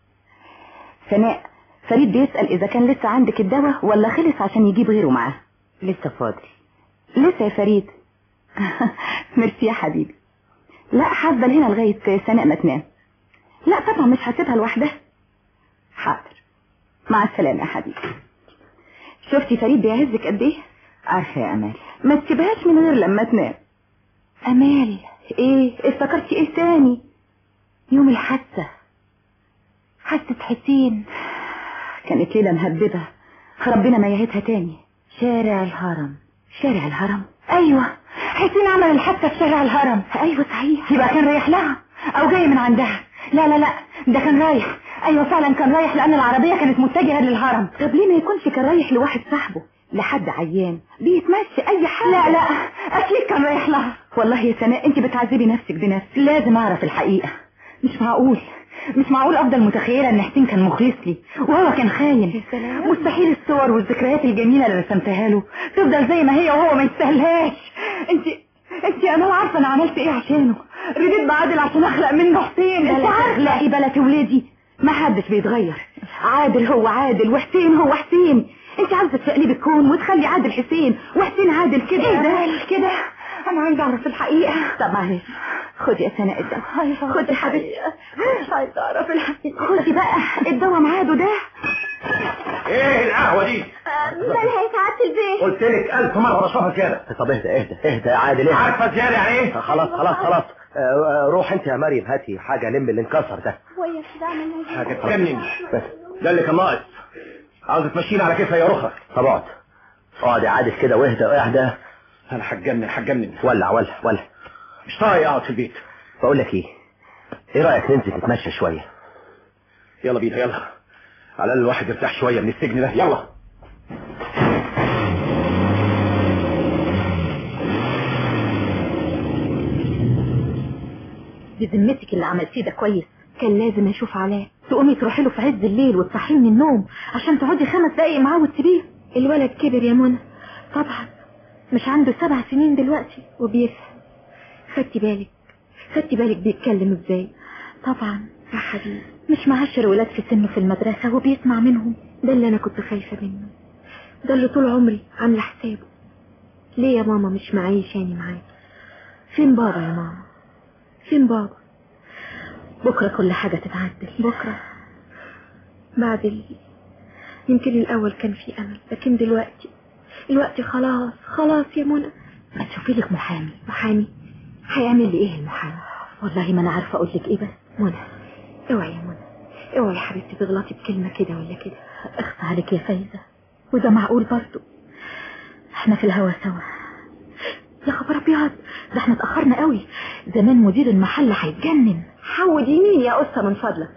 سناء فريد بيسال اذا كان لسه عندك الدواء ولا خلص عشان يجيب غيره معاه لسه فاضل لسه يا فريد ميرسي يا حبيبي لا هفضل هنا لغايه سناء ما تنام لا طبعا مش هسيبها لوحدها حاضر مع السلامه يا حبيبي شفتي فريد بيعزك قد ايه عارفه يا امال ما تسيبهاش من غير لما تنام امال ايه افتكرتي ايه تاني يوم الحادثه حادثه حسين كانت ليله مهببه ربنا ما يعيدها تاني شارع الهرم شارع الهرم ايوه حسين عمل الحادثه في شارع الهرم ايوه صحيح يبقى كان رايح لها او جاي من عندها لا لا لا ده كان رايح ايوه فعلا كان رايح لان العربيه كانت متجهه للهرم طب ليه ما يكونش كان رايح لواحد صاحبه لحد عيان بيتمشي اي حاجه لا لا اكيد كان رايح لها والله يا سناء انت بتعذبي نفسك بنفسك لازم اعرف الحقيقه مش معقول مش معقول افضل متخيله ان حسين كان مخلص لي وهو كان خاين مستحيل الصور والذكريات الجميله اللي رسمتها له تفضل زي ما هي وهو ما يستاهلهاش انت انت انا عارفه انا عملت ايه عشانه رديت بعادل عشان اخلق منه حسين انت عارفه لا ايه بلا ولادي ما حدش بيتغير عادل هو عادل وحسين هو حسين انت عاوزه تقلبي الكون وتخلي عادل حسين وحسين عادل كده ايه ده كده انا عايزه اعرف الحقيقه طب معلش خدي يا سناء الدواء خدي حبيبتي مش عايزه اعرف الحقيقه خدي بقى الدواء ميعاده ده ايه القهوه دي مالها يا سعاده البيت قلت لك ألف مرة بشرحها كده طب اهدى اهدى اهدى يا عادل اهدى عارفه زياده يعني ايه خلاص خلاص خلاص آه، آه، روح انت يا مريم هاتي حاجة لم اللي انكسر ده ويا كده عملنا حاجة تجنن ده اللي كان ناقص عاوز تمشيني على كيفها يا رخرة طب اقعد اقعد يا عادل كده واهدى اهدى انا هتجنن هتجنن ولع ولع ولع مش طايق اقعد في البيت بقول لك ايه ايه رايك ننزل نتمشى شويه يلا بينا يلا على الاقل الواحد يرتاح شويه من السجن ده يلا بذمتك اللي عملتيه ده كويس كان لازم اشوف علاء تقومي تروحي له في عز الليل وتصحيه من النوم عشان تقعدي خمس دقايق معاه وتسيبيه الولد كبر يا منى طبعا مش عنده سبع سنين دلوقتي وبيفهم خدتي بالك خدتي بالك بيتكلم ازاي طبعا يا حبيبي مش معاشر ولاد في سنه في المدرسة وبيسمع منهم ده اللي انا كنت خايفة منه ده اللي طول عمري عاملة حسابه ليه يا ماما مش معيشاني معاكي فين بابا يا ماما فين بابا بكرة كل حاجة تتعدل بكرة بعد ال... يمكن الأول كان في أمل لكن دلوقتي دلوقتي خلاص خلاص يا منى ما تشوفي لك محامي محامي هيعمل لي ايه المحامي والله ما انا عارفه اقول لك ايه بس منى اوعي يا منى اوعي يا حبيبتي تغلطي بكلمه كده ولا كده اخفى عليك يا فايزه وده معقول برضه احنا في الهوا سوا يا خبر ابيض ده احنا اتاخرنا قوي زمان مدير المحل هيتجنن حود يمين يا قصة من فضلك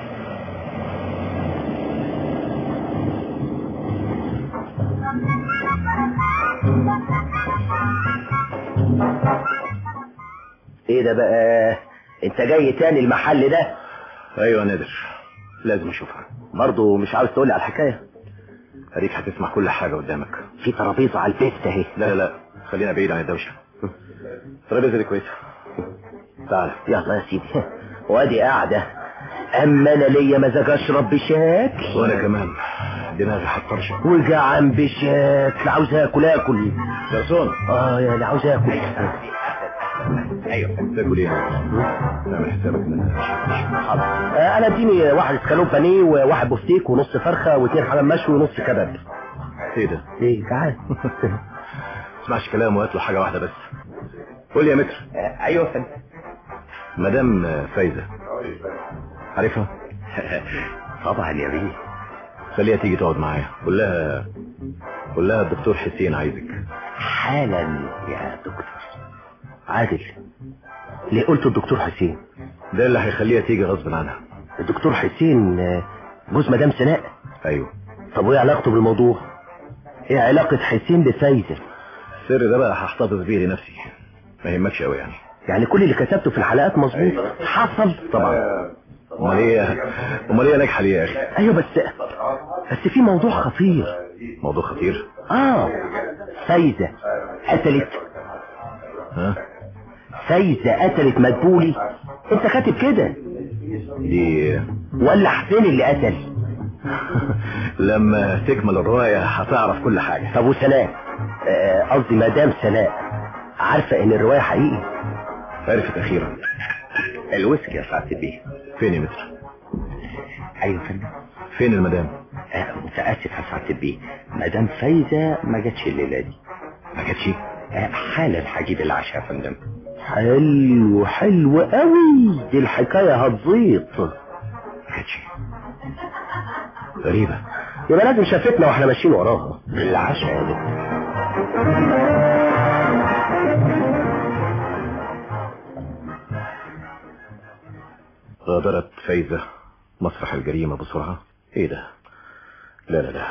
ايه ده بقى انت جاي تاني المحل ده ايوه نادر لازم اشوفها برضه مش عاوز تقولي على الحكايه اديك هتسمع كل حاجه قدامك في ترابيزه على البيت اهي لا لا لا خلينا بعيد عن الدوشه الترابيزه دي كويسه تعال يلا يا سيدي وادي قاعده اما انا ليا مزاج اشرب بشكل وانا كمان دماغي هتطرش وجعان بشكل عاوز اكل اكل جرسون اه يا اللي عاوز اكل ايوه تاكل ايه اعمل حسابك ان حاضر آه انا اديني واحد اسكالوب بانيه وواحد بفتيك ونص فرخه واثنين حمام مشوي ونص كباب ايه ده ايه جعان اسمعش كلام وهات له حاجه واحده بس قول لي يا متر ايوه يا فندم مدام فايزه عارفها طبعا يا بيه خليها تيجي تقعد معايا قول لها قول لها الدكتور حسين عايزك حالا يا دكتور عادل ليه قلت الدكتور حسين ده اللي هيخليها تيجي غصب عنها الدكتور حسين آه، جوز مدام سناء ايوه طب وايه علاقته بالموضوع ايه علاقة حسين بفايزة السر ده بقى هحتفظ بيه لنفسي ما يهمكش قوي يعني يعني كل اللي كتبته في الحلقات مظبوط حصل طبعا امال ايه امال ايه ناجحه ليه يا اخي ايوه بس بس في موضوع خطير موضوع خطير اه فايزة قتلت ها فايزة قتلت مدبولي انت كاتب كده دي ولا حسين اللي قتل لما تكمل الروايه هتعرف كل حاجه طب وسناء آه، قصدي مدام سناء عارفة ان الرواية حقيقي عرفت اخيرا الويسكي يا سعادة البيه فين يا متر ايوه يا فندم فين المدام آه، متأسف يا سعادة البيه مدام فايزة ما جاتش الليلة دي ما جاتش آه، حالا هجيب العشاء يا فندم حلو حلو قوي دي الحكاية هتزيط ما جاتش غريبه يبقى لازم شافتنا واحنا ماشيين وراها العشاء يا بنت غادرت فايزة مسرح الجريمة بسرعة ايه ده لا لا لا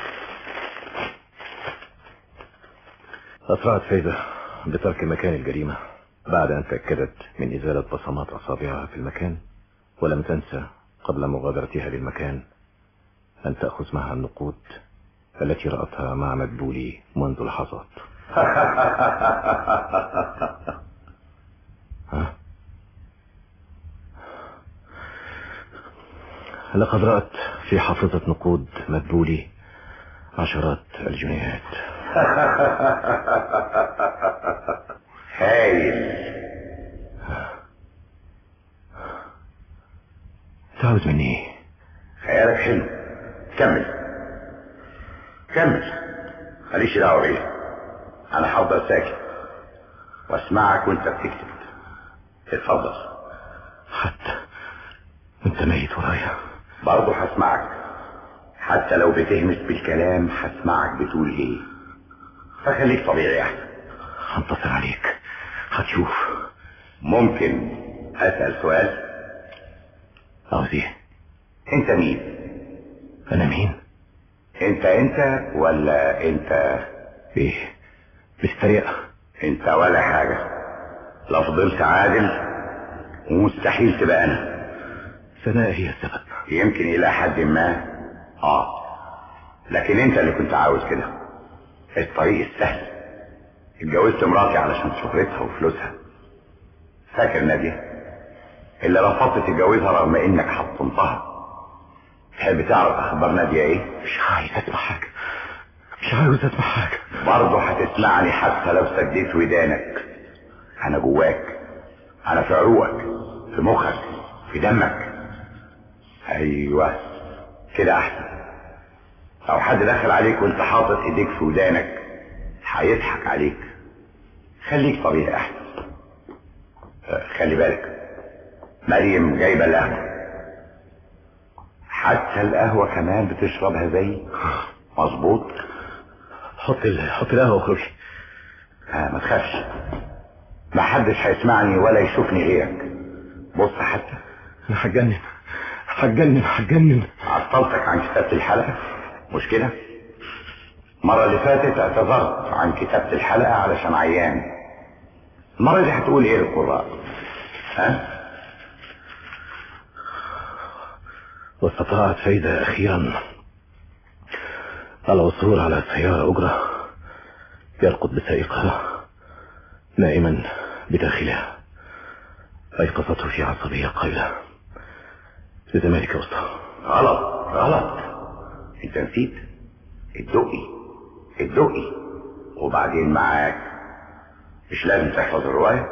أسرعت فايزة بترك مكان الجريمة بعد أن تأكدت من إزالة بصمات أصابعها في المكان ولم تنسى قبل مغادرتها للمكان أن تأخذ معها النقود التي رأتها مع مدبولي منذ لحظات ها؟ لقد رأت في حافظة نقود مدبولي عشرات الجنيهات هايل تعوز مني ايه خيالك حلو كمل كمل ماليش دعوه بيه انا هفضل ساكت واسمعك وانت بتكتب اتفضل حتى وانت ميت ورايا برضه هسمعك حتى لو بتهمس بالكلام هسمعك بتقول ايه فخليك طبيعي احسن هنتصر عليك هتشوف ممكن اسال سؤال عاوز ايه انت مين انا مين انت انت ولا انت ايه مستريق انت ولا حاجة لا فضلت عادل ومستحيل تبقى انا سناء هي السبب يمكن الى حد ما اه لكن انت اللي كنت عاوز كده الطريق السهل اتجوزت مراتي علشان شهرتها وفلوسها فاكر نادية اللي رفضت تتجوزها رغم انك حطمتها تحب تعرف اخبار نادية ايه مش عايز اسمع حاجة مش عاوز اسمع حاجة برضه هتسمعني حتى لو سديت ودانك انا جواك انا في عروقك في مخك في دمك ايوه كده احسن لو حد دخل عليك وانت حاطط ايديك في ودانك هيضحك عليك خليك طبيعي احسن آه، خلي بالك مريم جايبه القهوه حتى القهوه كمان بتشربها زي مظبوط حط ال... حط القهوة واخرجي آه ما تخافش ما حدش هيسمعني ولا يشوفني غيرك بص حتى انا هتجنن هتجنن هتجنن عطلتك عن كتابة الحلقة مش كده المرة اللي فاتت اعتذرت عن كتابة الحلقة علشان عيان المرة دي هتقول ايه للقراء ها واستطاعت فايدة أخيرا العثور على سيارة أجرة يرقد بسائقها نائما بداخلها أيقظته في عصبية قائلة لزمالك يا أسطى غلط غلط انت نسيت الدقي الدقي وبعدين معاك مش لازم تحفظ الرواية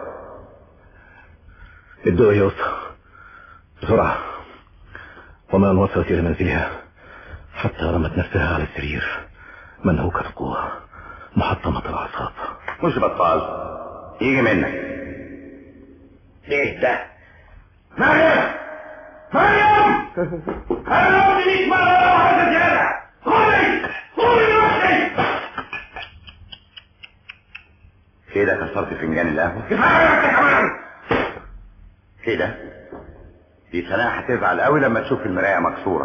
الدقي يا أسطى بسرعة وما أن وصلت إلى منزلها حتى رمت نفسها على السرير منهوكة القوة محطمة الأعصاب مش بطال يجي منك ايه ده مريم مريم انا قلت ليك مرة واحدة زيادة قولي قولي لوحدي كده كسرت فنجان القهوة كفاية انت كمان كده دي سناء هتزعل قوي لما تشوف المراية مكسورة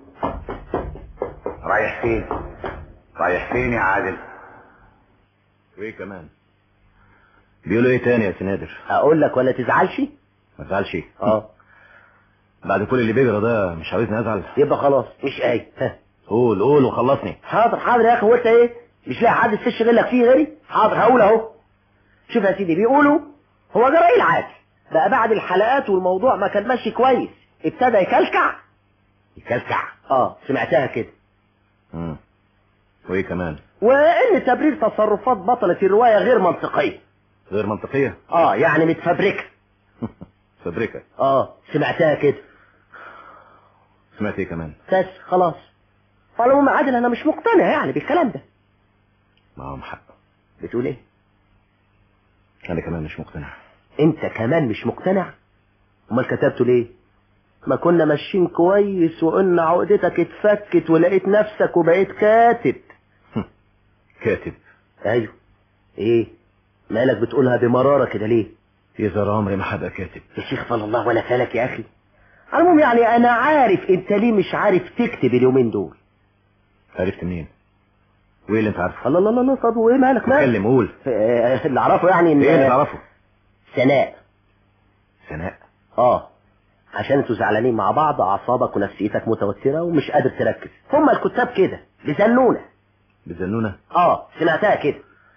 رايح فين رايح فين يا عادل وايه كمان بيقولوا ايه تاني يا سنادر اقول لك ولا تزعلش ما تزعلش اه بعد كل اللي بيجرى ده مش عاوزني ازعل يبقى خلاص مش قايل ها. قول قول وخلصني حاضر حاضر يا اخي هو انت ايه مش لاقي حد تشغل لك فيه غيري حاضر هقول اهو شوف يا سيدي بيقولوا هو جرى ايه العادي بقى بعد الحلقات والموضوع ما كان ماشي كويس ابتدى يكلكع يكلكع اه سمعتها كده مم. وايه كمان وان تبرير تصرفات بطلة الرواية غير منطقية غير منطقية اه يعني متفبركة فبركة اه سمعتها كده سمعت ايه كمان بس خلاص على العموم يا عادل انا مش مقتنع يعني بالكلام ده معاهم حق بتقول ايه انا كمان مش مقتنع انت كمان مش مقتنع امال كتبته ليه ما كنا ماشيين كويس وقلنا عقدتك اتفكت ولقيت نفسك وبقيت كاتب كاتب ايوه ايه مالك بتقولها بمرارة كده ليه يظهر عمري ما هبقى كاتب يا شيخ فضل الله ولا فالك يا اخي على العموم يعني انا عارف انت ليه مش عارف تكتب اليومين دول عرفت منين وايه اللي انت عارفه الله الله الله الله طب وايه مالك مالك اتكلم قول آه، اللي اعرفه يعني ان ايه اللي تعرفه سناء سناء اه عشان انتوا زعلانين مع بعض اعصابك ونفسيتك متوتره ومش قادر تركز هما الكتاب كده بيزنونا بتزنونا اه سمعتها كده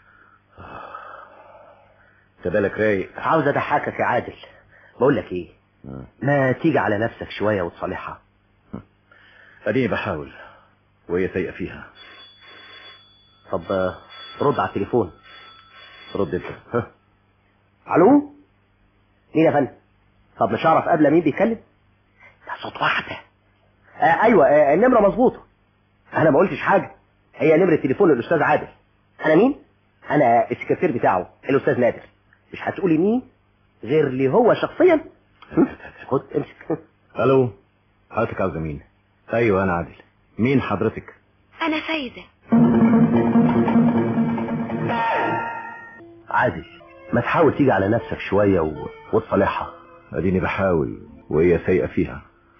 انت بالك رايق عاوز اضحكك يا عادل بقول لك ايه مم. ما تيجي على نفسك شويه وتصالحها اديني بحاول وهي سيئة فيها طب آه، رد على التليفون رد انت ها الو مين يا فندم طب مش هعرف قبل مين بيتكلم ده صوت واحده آه ايوه آه النمره مظبوطه انا ما قلتش حاجه هي نمره تليفون الاستاذ عادل انا مين انا السكرتير بتاعه الاستاذ نادر مش هتقولي مين غير لي هو شخصيا هم؟ خد امسك الو حضرتك عاوزة مين ايوه انا عادل مين حضرتك انا فايزة عادل ما تحاول تيجي على نفسك شويه و... وتصالحها اديني بحاول وهي سيئة فيها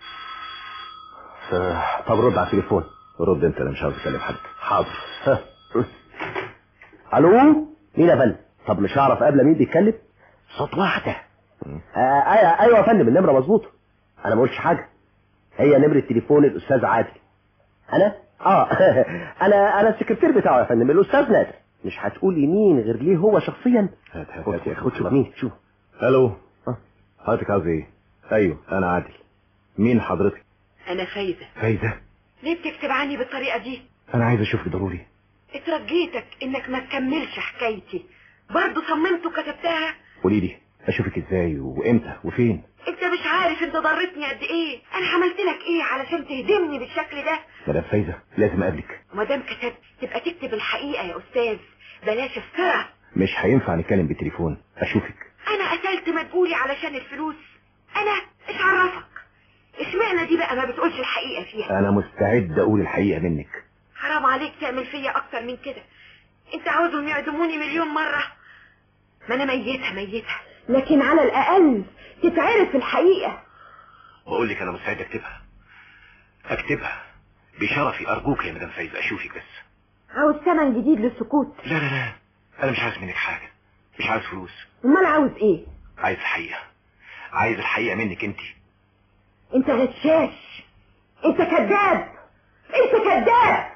آه، طب رد على التليفون رد انت انا مش عاوز اتكلم حد حاضر ها. الو مين يا فندم طب مش هعرف قبل مين بيتكلم صوت واحده آه ايوه ايوه يا فندم النمره مظبوطه انا ما قلتش حاجه هي نمره تليفون الاستاذ عادل انا اه انا انا السكرتير بتاعه يا فندم الاستاذ نادر مش هتقولي مين غير ليه هو شخصيا هات هات خد هات يا خد اخي شوف مين شوف الو ها. حضرتك عاوز ايه ايوه انا عادل مين حضرتك انا فايزة فايزة ليه بتكتب عني بالطريقة دي انا عايز اشوفك ضروري اترجيتك انك ما تكملش حكايتي برضه صممت وكتبتها قولي لي اشوفك ازاي وامتى وفين انت مش عارف انت ضرتني قد ايه انا عملت لك ايه علشان تهدمني بالشكل ده مدام فايزة لازم اقابلك وما دام كتبت تبقى تكتب الحقيقة يا استاذ بلاش السرعة مش هينفع نتكلم بالتليفون اشوفك انا قتلت مدبولي علشان الفلوس انا ايش عرفك اشمعنى دي بقى ما بتقولش الحقيقة فيها انا مستعد اقول الحقيقة منك حرام عليك تعمل فيا اكتر من كده انت عاوزهم يعدموني مليون مرة ما انا ميتة ميتة لكن على الاقل تتعرف في الحقيقة بقول لك انا مستعد اكتبها اكتبها بشرفي ارجوك يا مدام فايزه اشوفك بس عاوز ثمن جديد للسكوت لا لا لا انا مش عايز منك حاجه مش عايز فلوس امال عاوز ايه عايز الحقيقه عايز الحقيقه منك انت انت غشاش انت كذاب انت كذاب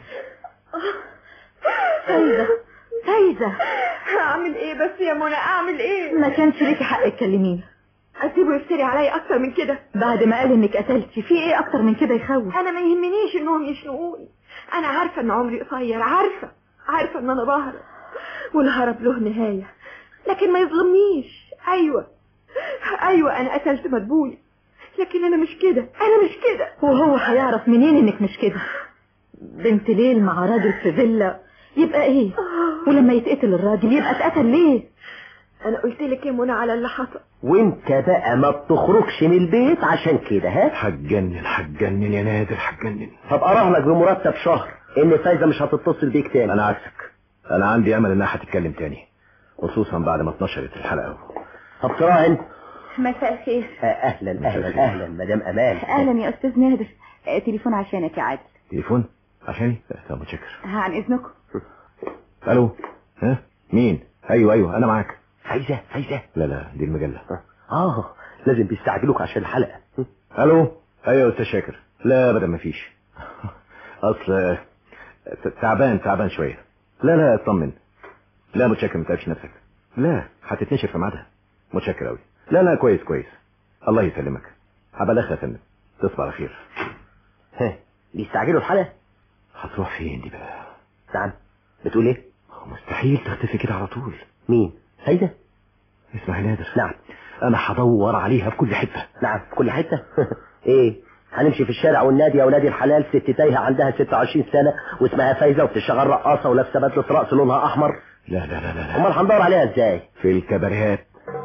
فايزة فايزة اعمل ايه بس يا منى اعمل ايه ما كانش ليكي حق تكلميني اسيبه يفتري عليا اكتر من كده بعد ما قال انك قتلتي في ايه اكتر من كده يخوف انا ما يهمنيش انهم يشنقوني انا عارفه ان عمري قصير عارفه عارفه ان انا بهرب والهرب له نهايه لكن ما يظلمنيش ايوه ايوه انا قتلت مدبولي لكن انا مش كده انا مش كده وهو هيعرف منين انك مش كده بنت ليل مع راجل في فيلا يبقى ايه ولما يتقتل الراجل يبقى اتقتل ليه انا قلت لك يا منى على اللي حصل وانت بقى ما بتخرجش من البيت عشان كده ها هتجنن هتجنن طب نادر هتجنن طب اراهنك بمرتب شهر ان فايزه مش هتتصل بيك تاني انا عكسك انا عندي امل انها هتتكلم تاني خصوصا بعد ما اتنشرت الحلقه طب تراهن مساء الخير آه، اهلا اهلا اهلا مدام امان اهلا يا استاذ نادر آه، تليفون عشانك يا عادل تليفون عشاني طب متشكر عن اذنكم الو ها مين ايوه ايوه انا معاك فايزه فايزه لا لا دي المجله اه لازم بيستعجلوك عشان الحلقه الو ايوه يا استاذ شاكر لا ابدا مفيش اصل آه، ت- تعبان تعبان شويه لا لا اطمن لا متشكر ما تقفش نفسك لا هتتنشر في ميعادها متشكر قوي لا لا كويس كويس الله يسلمك هبلغها يا فندم تصبح على خير ها بيستعجلوا الحلقه هتروح فين دي بقى نعم بتقول ايه مستحيل تختفي كده على طول مين فايزه اسمع يا نادر نعم انا هدور عليها في كل حته نعم في كل حته ايه هنمشي في الشارع والنادي يا ولاد الحلال ست تايهه عندها 26 سنه واسمها فايزه وبتشتغل رقاصه ولابسه بدله راس لونها احمر لا لا لا لا, لا. امال هندور عليها ازاي في الكباريهات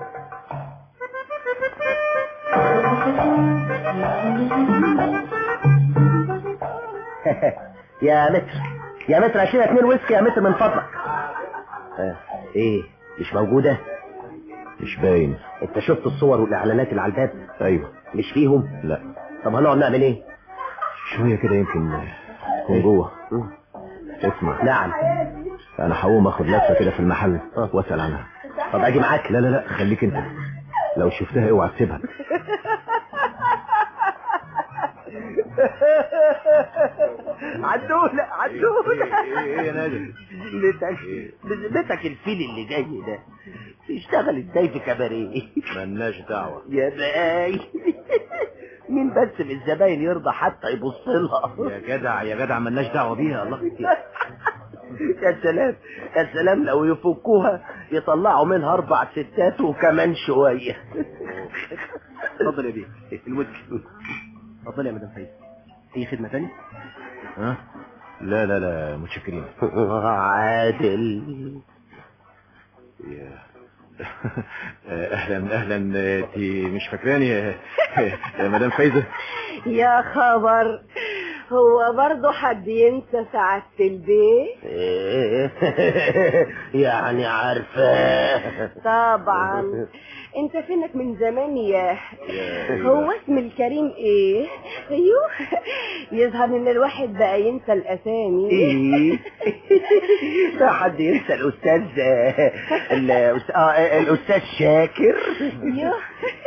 يا متر يا متر عشان اتنين ويسكي يا متر من فضلك آه. ايه مش موجوده مش باين انت شفت الصور والاعلانات اللي على الباب ايوه مش فيهم لا طب هنقعد نعمل ايه شويه كده يمكن من جوه اسمع نعم انا هقوم اخد لفه كده في المحل واسال عنها طب اجي معاك لا لا لا خليك انت لو شفتها اوعى تسيبها عدولة عدولة ايه يا نادر بذمتك بذمتك الفيل اللي جاي ده بيشتغل ازاي في كباريه ملناش دعوه يا باي مين بس من الزباين يرضى حتى يبص لها يا جدع يا جدع ملناش دعوه بيها الله يا سلام يا سلام لو يفكوها يطلعوا منها اربع ستات وكمان شويه اتفضل يا بيه المسك اتفضل يا مدام فايز اي خدمه تاني ها لا لا لا متشكرين عادل يا اهلا اهلا انت مش فاكراني يا يا مدام فايزه يا خبر هو برضه حد ينسى سعادة البيت يعني عارفه طبعا انت فينك من زمان يا هو اسم الكريم ايه ايوه يظهر ان الواحد بقى ينسى الاسامي ايه ده حد ينسى الاستاذ الأس- آه، الاستاذ شاكر ايوه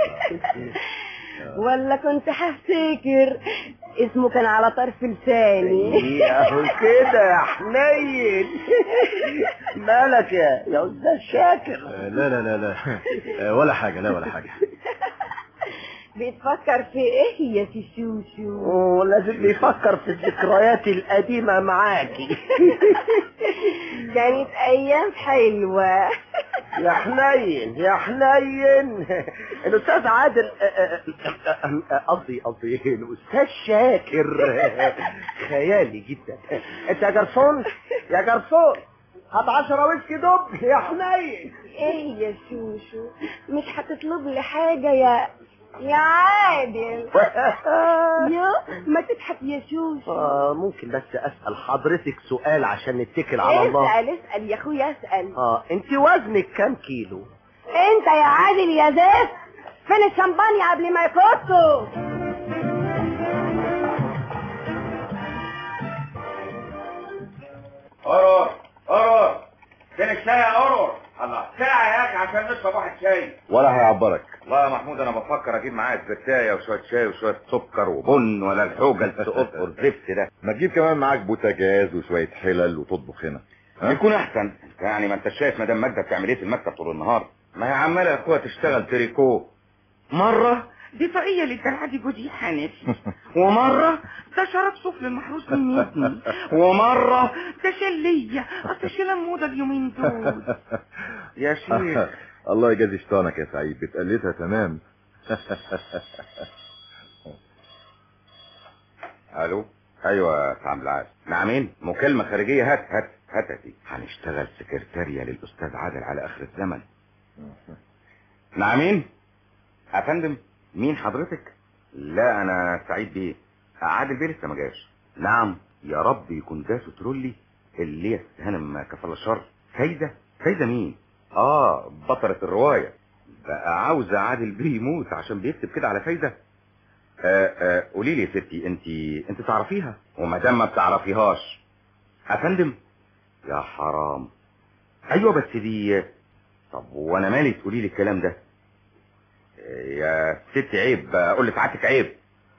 ولا كنت هفتكر اسمه كان على طرف لساني اهو كده يا حنين مالك يا يا استاذ شاكر لا لا لا لا ولا حاجه لا ولا حاجه بتفكر في ايه يا شوشو ولازم بيفكر في الذكريات القديمة معاكي كانت ايام حلوة يا حنين يا حنين الاستاذ عادل قصدي قصدي الاستاذ شاكر خيالي جدا انت يا جرسون يا جرسون هات عشرة ويسكي دب يا حنين ايه يا شوشو مش هتطلب لي حاجة يا يا عادل يا ما تضحك يا شوشو آه ممكن بس اسال حضرتك سؤال عشان نتكل على الله اسأل اسأل يا اخويا اسأل اه انت وزنك كام كيلو انت يا عادل يا زفت فين الشمبانيا قبل ما يفوتوا قرر قرر فين الشاي يا قرر الله ساعة يا اخي عشان نشرب واحد شاي ولا هيعبرك والله يا محمود انا بفكر اجيب معايا زبتايه وشويه شاي وشويه سكر وبن ولا الحوجه السقف والزفت ده ما تجيب كمان معاك بوتاجاز وشوية حلل وتطبخ هنا ها؟ يكون احسن يعني ما انت شايف مدام ماجده بتعمل ايه في المكتب طول النهار ما هي عماله يا اخويا تشتغل تريكو مره دي طاقيه للدلع جوزي حنفي ومره ده شراب سفل المحروس من ابني ومره ده شليه اصل شيله موضه اليومين دول يا شيخ الله يجازي شيطانك يا سعيد بتقلدها تمام الو ايوه يا عم العاد نعمين مكالمه خارجيه هات هات هات هاتي هنشتغل سكرتارية للاستاذ عادل على اخر الزمن نعمين يا فندم مين حضرتك لا انا سعيد بيه عادل بيه لسه ما جاش نعم يا رب يكون ده سترولي اللي هي هانم كفل الشر فايدة فايدة مين اه بطلة الرواية بقى عاوزة عادل بيه يموت عشان بيكتب كده على فايدة آه آه قولي لي يا ستي انت انت تعرفيها وما دام ما بتعرفيهاش يا فندم يا حرام ايوه بس دي طب وانا مالي تقولي لي الكلام ده يا ست عيب اقول لسعادتك عيب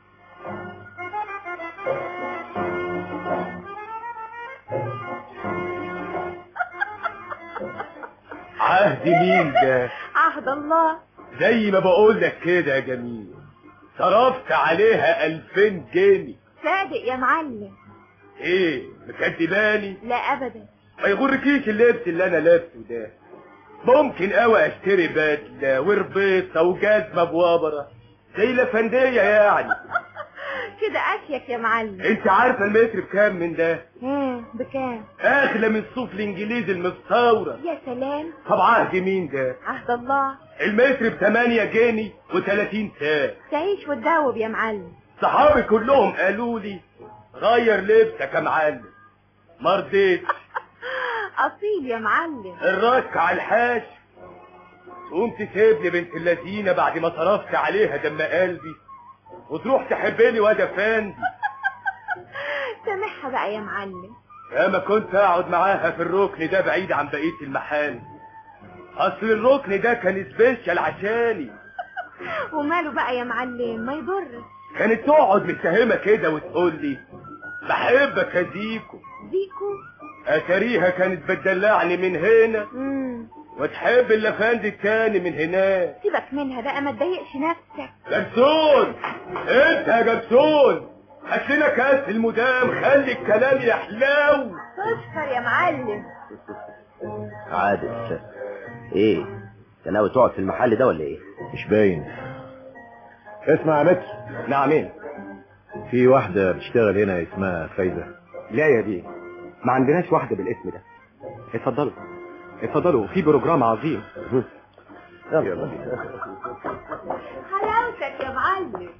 عهد مين ده عهد الله زي ما بقول لك كده يا جميل صرفت عليها ألفين جنيه صادق يا معلم ايه مكدباني لا ابدا ما يغركيش اللبس اللي انا لابسه ده ممكن اوي اشتري بدله وربيطه وجزمه بوابره زي الافنديه يعني كده اشيك يا معلم انت عارفه المتر بكام من ده ها بكام اغلى من الصوف الانجليزي المستورد يا سلام طب عهد مين ده عهد الله المتر ب 8 جنيه و30 ساعه تعيش وتداوب يا معلم صحابي كلهم قالوا لي غير لبسك يا معلم ما رضيتش اصيل يا معلم الرك على الحاش تقوم تسيب لي بنت اللذينه بعد ما صرفت عليها دم قلبي وتروح تحب لي واد افندي سامحها بقى يا معلم اما كنت اقعد معاها في الركن ده بعيد عن بقيه المحل اصل الركن ده كان سبيشال عشاني وماله بقى يا معلم ما يضرش كانت تقعد متهمه كده وتقول لي بحبك يا زيكو زيكو اتاريها كانت بتدلعني من هنا امم وتحب الافندي التاني من هناك سيبك منها بقى ما تضايقش نفسك جرسون انت يا جرسون هات لنا كاس المدام خلي الكلام يحلو تشكر يا معلم عادل ايه انت ناوي تقعد في المحل ده ولا ايه مش باين اسمع يا متر نعمين في واحدة بتشتغل هنا اسمها فايدة لا يا بيه ما عندناش واحدة بالاسم ده اتفضلوا اتفضلوا في بروجرام عظيم يلا حلاوتك يا معلم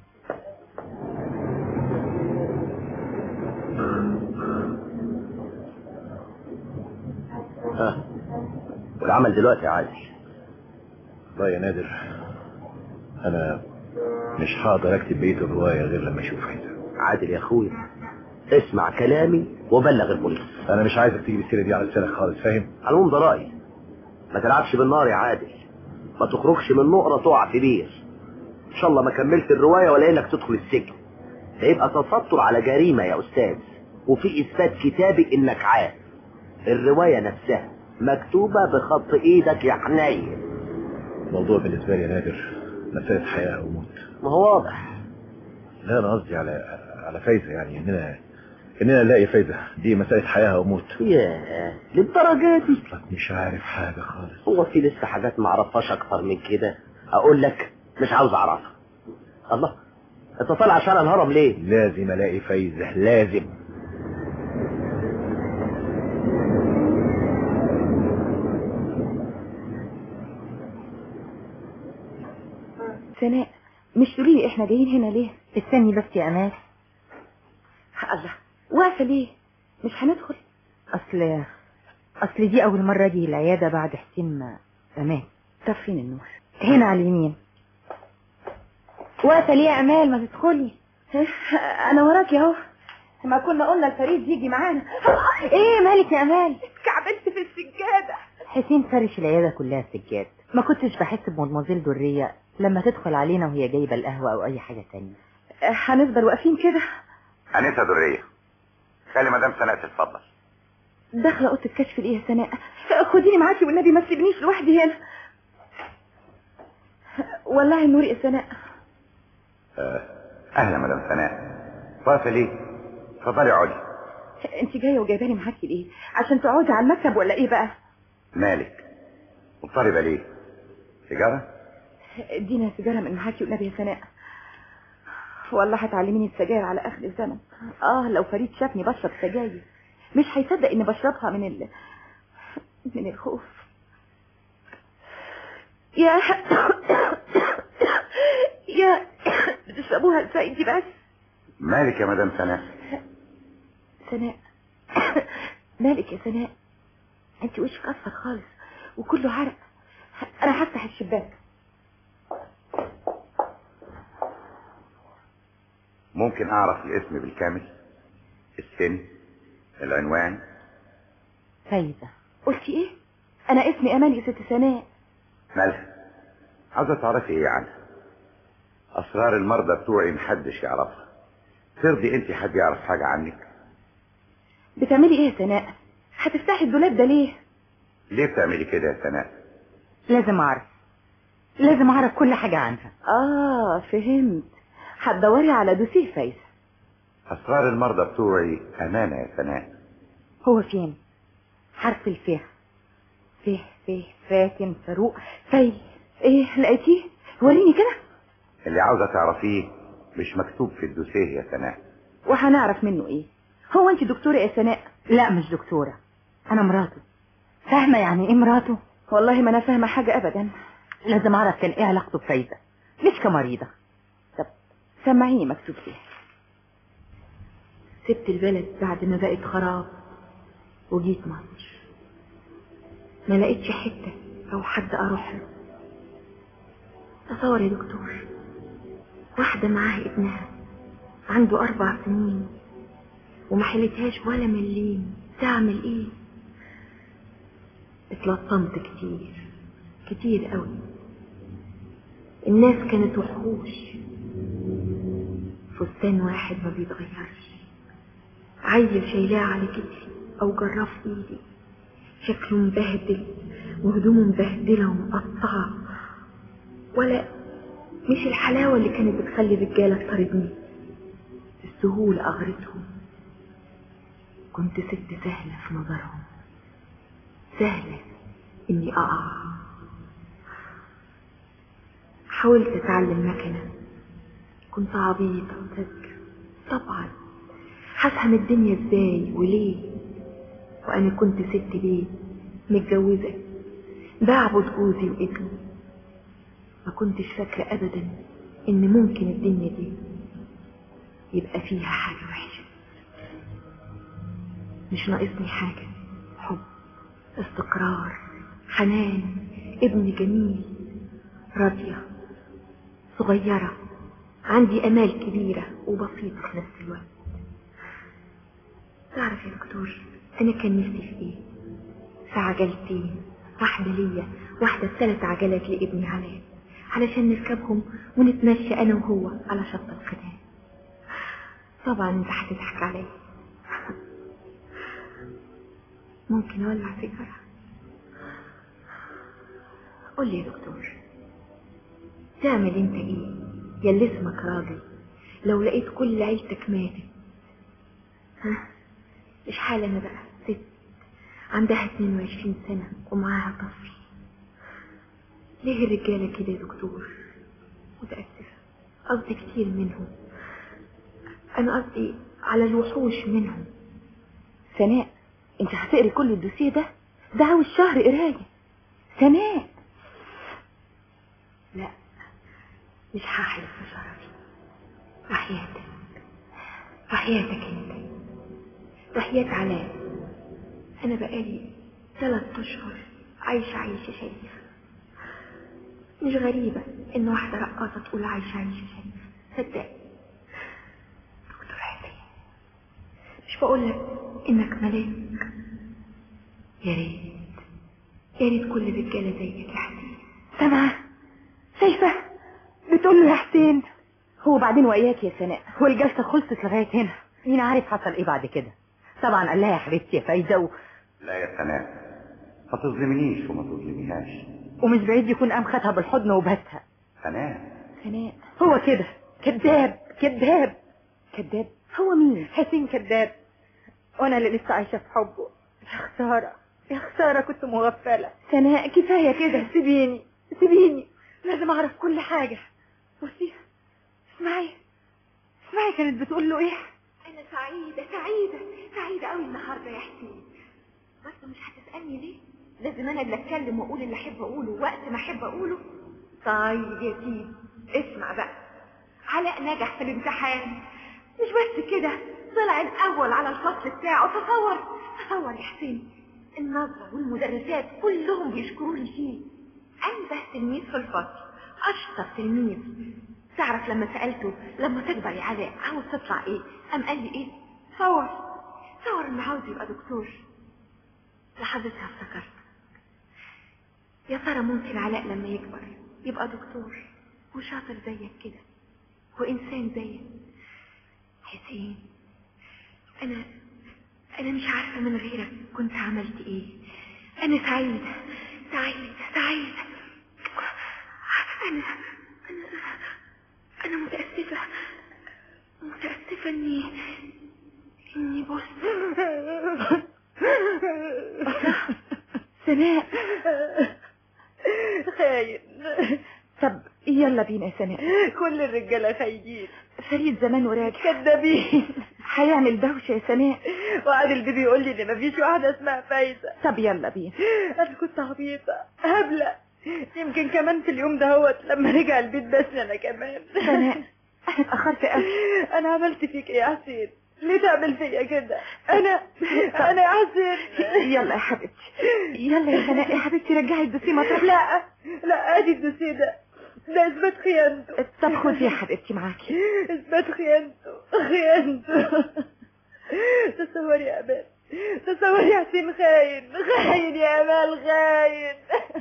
ها والعمل دلوقتي يا عادل والله يا نادر انا مش هقدر اكتب بقية الرواية غير لما اشوف فايدة عادل يا اخويا اسمع كلامي وبلغ البوليس انا مش عايزك تجيب السيرة دي على لسانك خالص فاهم على العموم ده رأيي ما تلعبش بالنار يا عادل ما تخرجش من نقرة تقع في بير ان شاء الله ما كملت الرواية ولا انك تدخل السجن ده يبقى تستر على جريمة يا استاذ وفي اثبات كتابي انك عارف الرواية نفسها مكتوبة بخط ايدك يا حنين الموضوع بالنسبة لي يا نادر مسألة حياة او موت ما هو واضح لا انا قصدي على على فايدة يعني اننا اننا نلاقي فايدة دي مسألة حياة او موت ياه للدرجة دي اصلك مش عارف حاجة خالص هو في لسه حاجات ما اعرفهاش اكتر من كده اقول لك مش عاوز اعرفها الله انت طالع عشان الهرم ليه لازم الاقي فايدة لازم سناء مش تقولي لي احنا جايين هنا ليه استني بس يا امال الله واقفه ليه مش هندخل اصل اصل دي اول مرة اجي العيادة بعد حسين ما تمام طب فين النور هنا على اليمين واقفة ليه يا امال ما تدخلي انا وراك اهو ما كنا قلنا الفريد يجي معانا ايه مالك يا امال كعبلت في السجادة حسين فرش العيادة كلها سجاد ما كنتش بحس بمدموزيل درية لما تدخل علينا وهي جايبة القهوة او اي حاجة تانية هنفضل واقفين كده أنسة درية خلي مدام سناء تتفضل داخله اوضه الكشف ليه يا سناء خديني معاكي والنبي ما تسيبنيش لوحدي هنا والله النور يا سناء آه، أهلا مدام سناء واقفة ليه؟ اتفضلي اقعدي انت جايه وجايباني معاكي ليه عشان تقعدي على المكتب ولا ايه بقى مالك مضطربة ليه؟ سيجارة؟ ادينا سيجاره من معاكي والنبي يا سناء والله هتعلميني السجاير على اخر الزمن اه لو فريد شافني بشرب سجاير مش هيصدق اني بشربها من ال... من الخوف يا يا بتشربوها ازاي دي بس مالك يا مدام سناء؟ سناء مالك يا سناء انت وشك اصفر خالص وكله عرق انا هفتح الشباك ممكن أعرف الاسم بالكامل؟ السن؟ العنوان؟ فايزة قلتي ايه انا اسمي امال يا ست سناء مالها؟ عاوزة تعرفي ايه عنها؟ أسرار المرضى بتوعي محدش يعرفها ترضي انت حد يعرف حاجة عنك؟ بتعملي ايه يا سناء هتفتحي الدولاب ده ليه ليه بتعملي كده يا سناء؟ لازم اعرف لازم اعرف كل حاجة عنها اه فهمت هتدوري على دوسيه فايزة أسرار المرضى بتوعي أمانة يا سناء هو فين حرف الفه فه فه فاتن فاروق في ايه لقيتيه وريني كده اللي عاوزة تعرفيه مش مكتوب في الدوسيه يا سناء وهنعرف منه ايه هو انت دكتورة يا سناء لا مش دكتورة انا مراته فاهمة يعني ايه مراته والله ما انا فاهمة حاجة ابدا لازم اعرف كان ايه علاقته بفايزة مش كمريضة طب سمعيني مكتوب ايه سبت البلد بعد ما بقت خراب وجيت مصر ما لقيتش حتة أو حد أروح له تصور يا دكتور واحدة معاها ابنها عنده أربع سنين وما حلتهاش ولا مليم تعمل إيه اتلطمت كتير كتير قوي الناس كانت وحوش فستان واحد ما بيتغيرش عيل شايلاه على كتفي او جراه في ايدي شكله مبهدل وهدومه مبهدله ومقطعه ولا مش الحلاوه اللي كانت بتخلي الرجاله تطاردني السهوله اغرتهم كنت ست سهله في نظرهم سهله اني اقع حاولت اتعلم مكنه كنت عبيطه وساذجه طبعا هفهم الدنيا ازاي وليه وانا كنت ست بيت متجوزة بعبد جوزي وابني ما كنتش فاكرة ابدا ان ممكن الدنيا دي يبقى فيها حاجة وحشة مش ناقصني حاجة حب استقرار حنان ابن جميل راضية صغيرة عندي امال كبيرة وبسيطة في نفس الوقت تعرف يا دكتور انا كان نفسي في ايه في عجلتين واحدة ليا واحدة بثلاث عجلات لابني علاء علشان نركبهم ونتمشى انا وهو على شط القناة طبعا انت هتضحك عليا ممكن اولع سيجارة قول لي يا دكتور تعمل انت ايه يا اللي اسمك راجل لو لقيت كل عيلتك ماتت ها مش حال انا بقى ست عندها 22 سنة ومعاها طفل ليه الرجالة كده يا دكتور متأسفة قصدي كتير منهم انا قصدي على الوحوش منهم سناء انت هتقري كل الدوسيه ده ده عاوز شهر قرايه سناء لا مش هحلف بشرفي وحياتك وحياتك انت وحياة علاء انا بقالي ثلاث اشهر عايشة عيشة شريفة مش غريبة ان واحدة رقاصة تقول عايشة عيشة شريفة صدق دكتور حسين مش بقولك انك ملاك يا ريت يا ريت كل الرجالة زيك يا حسين سامعة شايفة بتقول له يا حسين هو بعدين وإياك يا سناء والجلسة خلصت لغاية هنا مين عارف حصل ايه بعد كده طبعا قال لها يا حبيبتي يا فايزة و... لا يا سناء ما تظلمنيش وما تظلميهاش ومش بعيد يكون قام خدها بالحضن وبسها سناء سناء هو كده كذاب كذاب كذاب هو مين حسين كذاب وانا اللي لسه عايشه في حبه يا خساره يا خساره كنت مغفله سناء كفايه كده سيبيني سيبيني لازم اعرف كل حاجه بصي اسمعي اسمعي كانت بتقول له ايه انا سعيدة سعيدة سعيدة قوي النهاردة يا حسين بس مش هتسألني ليه لازم انا اللي اتكلم واقول اللي احب اقوله وقت ما احب اقوله طيب يا سيدي اسمع بقى علاء نجح في الامتحان مش بس كده طلع الاول على الفصل بتاعه تصور تصور يا حسين النظرة والمدرسات كلهم بيشكروني فيه انبه تلميذ في الفصل اشطر تلميذ تعرف لما سألته لما تكبر يا علاء عاوز تطلع ايه قام قال لي ايه صور صور انه عاوز يبقى دكتور لحظتها افتكرت يا ترى ممكن علاء لما يكبر يبقى دكتور وشاطر زيك كده وانسان زيك حسين انا انا مش عارفه من غيرك كنت عملت ايه انا سعيده سعيده سعيده انا انا انا متاسفه متاسفه اني اني بص سناء خاين طب يلا بينا يا سناء كل الرجالة خاينين فريد زمان وراجع كدابين هيعمل دوشة يا سناء وعادل بيبي يقول لي ان مفيش واحدة اسمها فايزة طب يلا بينا انا كنت عبيطة هبلة يمكن كمان في اليوم ده هو لما رجع البيت بس انا كمان سناء انا اتأخرت قوي انا عملت فيك ايه يا حسين ليه تعمل فيا كده انا انا يا حسين يلا يا حبيبتي يلا يا سناء يا حبيبتي رجعي الدوسيه مطرح لا لا ادي الدوسيه ده ده اثبات خيانته طب خدي يا حبيبتي معاكي اثبات خيانته خيانته تصوري يا امال تصوري يا حسين خاين خاين يا امال خاين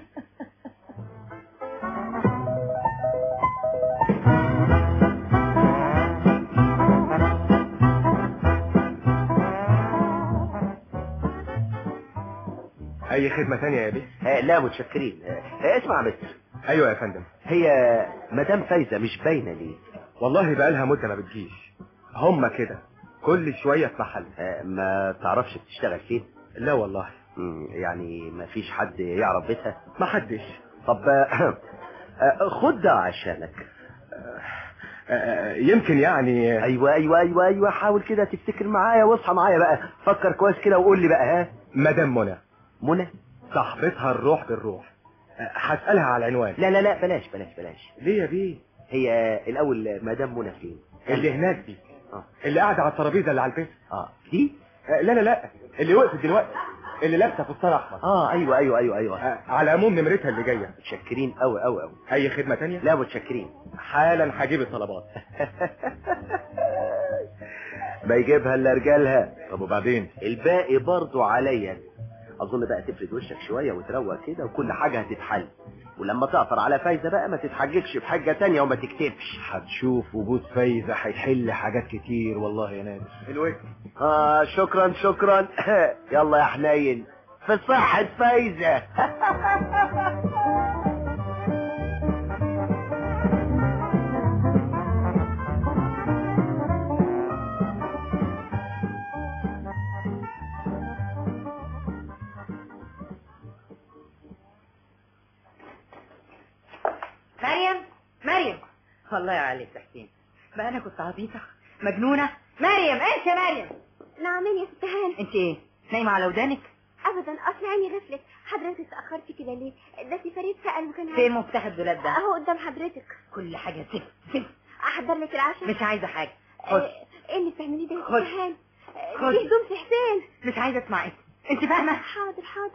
اي خدمة تانية يا بيه آه لا متشكرين آه اسمع يا مستر ايوه يا فندم هي مدام فايزة مش باينة ليه والله بقالها مدة ما بتجيش هما كده كل شوية في محل آه ما تعرفش بتشتغل فين لا والله مم، يعني ما فيش حد يعرف بيتها ما حدش طب آه، آه، خد ده عشانك آه، يمكن يعني ايوه ايوه ايوه ايوه حاول كده تفتكر معايا واصحى معايا بقى فكر كويس كده وقول لي بقى ها مدام منى منى صاحبتها الروح بالروح آه، هسألها على العنوان لا لا لا بلاش بلاش بلاش ليه يا بيه هي الاول مدام منى فين اللي هناك دي اه اللي قاعدة على الترابيزة اللي على البيت اه دي آه، لا لا لا اللي وقفت دلوقتي اللي لابسه فستان احمر اه ايوه ايوه ايوه ايوه آه، على العموم نمرتها اللي جايه متشكرين قوي قوي قوي اي خدمه تانية لا متشكرين حالا هجيب الطلبات ما يجيبها الا رجالها طب وبعدين الباقي برضو عليا اظن بقى تفرد وشك شويه وتروق كده وكل حاجه هتتحل ولما تعثر على فايزه بقى ما تتحججش بحاجه تانية وما تكتبش هتشوف وجود فايزة هيحل حاجات كتير والله يا نادر الوجه اه شكرا شكرا يلا يا حنين في صحة فايزة مريم مريم والله يا عليك يا حسين بقى انا كنت عبيطه مجنونه مريم ايش يا مريم نعمين يا ست هانم انت ايه نايمه على ودانك ابدا اصل عيني غفلت حضرتك اتاخرتي كده ليه ده سي فريد سال وكان فين مفتاح الدولاب ده اهو قدام حضرتك كل حاجه زفت زفت احضر لك العشاء مش عايزه حاجه خد آه، ايه اللي بتعمليه ده يا خد. ست هانم آه، خد. دي هدوم في حسين مش عايزه اسمع اسم انت فاهمه حاضر حاضر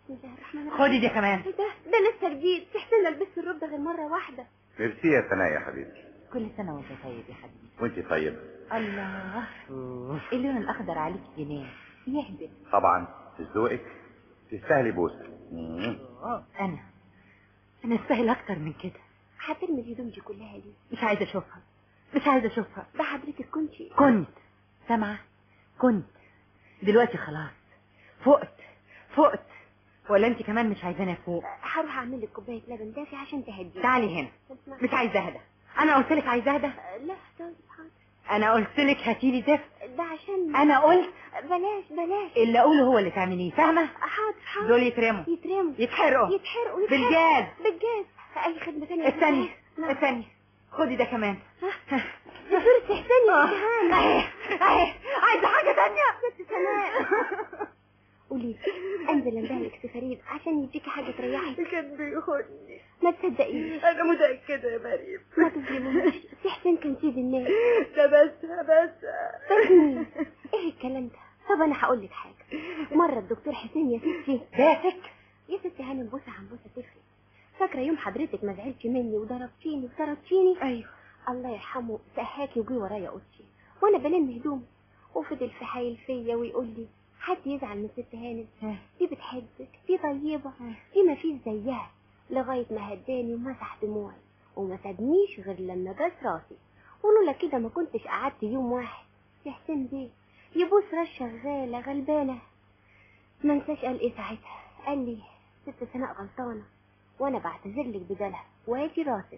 بسم الله الرحمن الرحيم خدي دي كمان ايه ده ده لسه جديد تحسن لبست الرب ده غير مرة واحدة ميرسي يا ثناء يا حبيبتي كل سنة وانت طيب يا حبيبي وانت طيب الله اللون الأخضر عليك جنان يهبل طبعا ذوقك تستاهلي بوسه مم. أنا أنا أستاهل أكتر من كده هترمي الهدوم دي كلها ليه مش عايزة أشوفها مش عايزة أشوفها ده حضرتك كنتي كنت سامعة كنت دلوقتي خلاص فقت فقت ولا انت كمان مش عايزاني فوق هروح اعمل لك كوبايه لبن دافي عشان تهدي تعالي هنا مش عايزة اهدى انا قلت لك عايزة اهدى لا طيب حاضر انا قلت لك هاتي لي دفء ده عشان انا قلت بلاش بلاش اللي اقوله هو اللي تعمليه فاهمة حاضر حاضر دول يترموا يترموا يتحرقوا يتحرقوا يتحرقوا بالجاز بالجاز اي خدمه ثانيه الثانية الثانية خدي ده كمان دكتور استحسان يا استهان اهي اهي عايزة حاجة تانية ست سناء قولي انزل اندهلك سفريد عشان يديكي حاجه تريحك كان بيخوني ما تصدقيش انا متأكدة يا مريم ما تظلموش استحسان كان سيد الناس ده بس بس تجنين ايه الكلام ده طب انا هقول لك حاجه مره الدكتور حسين يا ستي باسك يا ستي هانم بوسه عن بوسه تفرق فاكره يوم حضرتك ما زعلتي مني وضربتيني وطردتيني ايوه الله يرحمه سهاكي وجي ورايا اوضتي وانا بلم هدوم وفضل في حايل فيا ويقول لي حد يزعل من ست هانم دي بتحبك دي طيبه دي ما فيش زيها لغايه ما هداني ومسح دموعي وما سابنيش غير لما بس راسي ولولا كده ما كنتش قعدت يوم واحد يا حسين بيه يبوس راس شغاله غلبانه ما انساش قال ايه ساعتها قال لي ست سناء غلطانه وانا بعتذر لك بدلها وهاتي راسك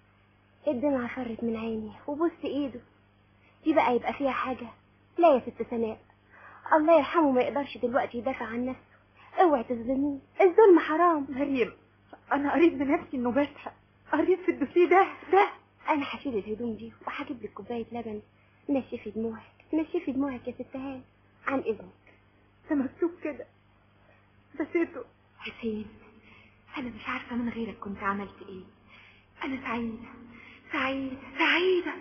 الدمعة فرت من عيني وبص ايده دي بقى يبقى فيها حاجة لا يا ست سناء الله يرحمه ما يقدرش دلوقتي يدافع عن نفسه اوعي تظلميه الظلم حرام مريم انا قريت بنفسي انه بسحق قريت في الدوسيه ده ده انا هشيل الهدوم دي وهجيب لك كوباية لبن نشفي دموعك نشفي دموعك يا ست هان عن اذنك ده مكتوب كده نسيته حسين انا مش عارفة من غيرك كنت عملت ايه انا سعيدة سعيدة سعيدة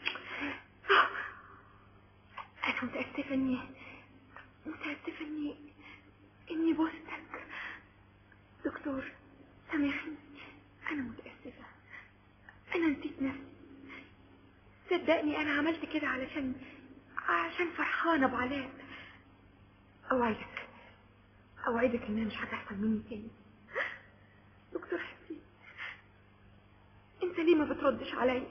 انا متأسفة اني متأسفة اني اني بوستك دكتور سامحني انا متأسفة انا نسيت نفسي صدقني انا عملت كده علشان عشان فرحانة بعلاء اوعدك اوعدك انها مش هتحصل مني تاني دكتور حسين انت ليه ما بتردش عليا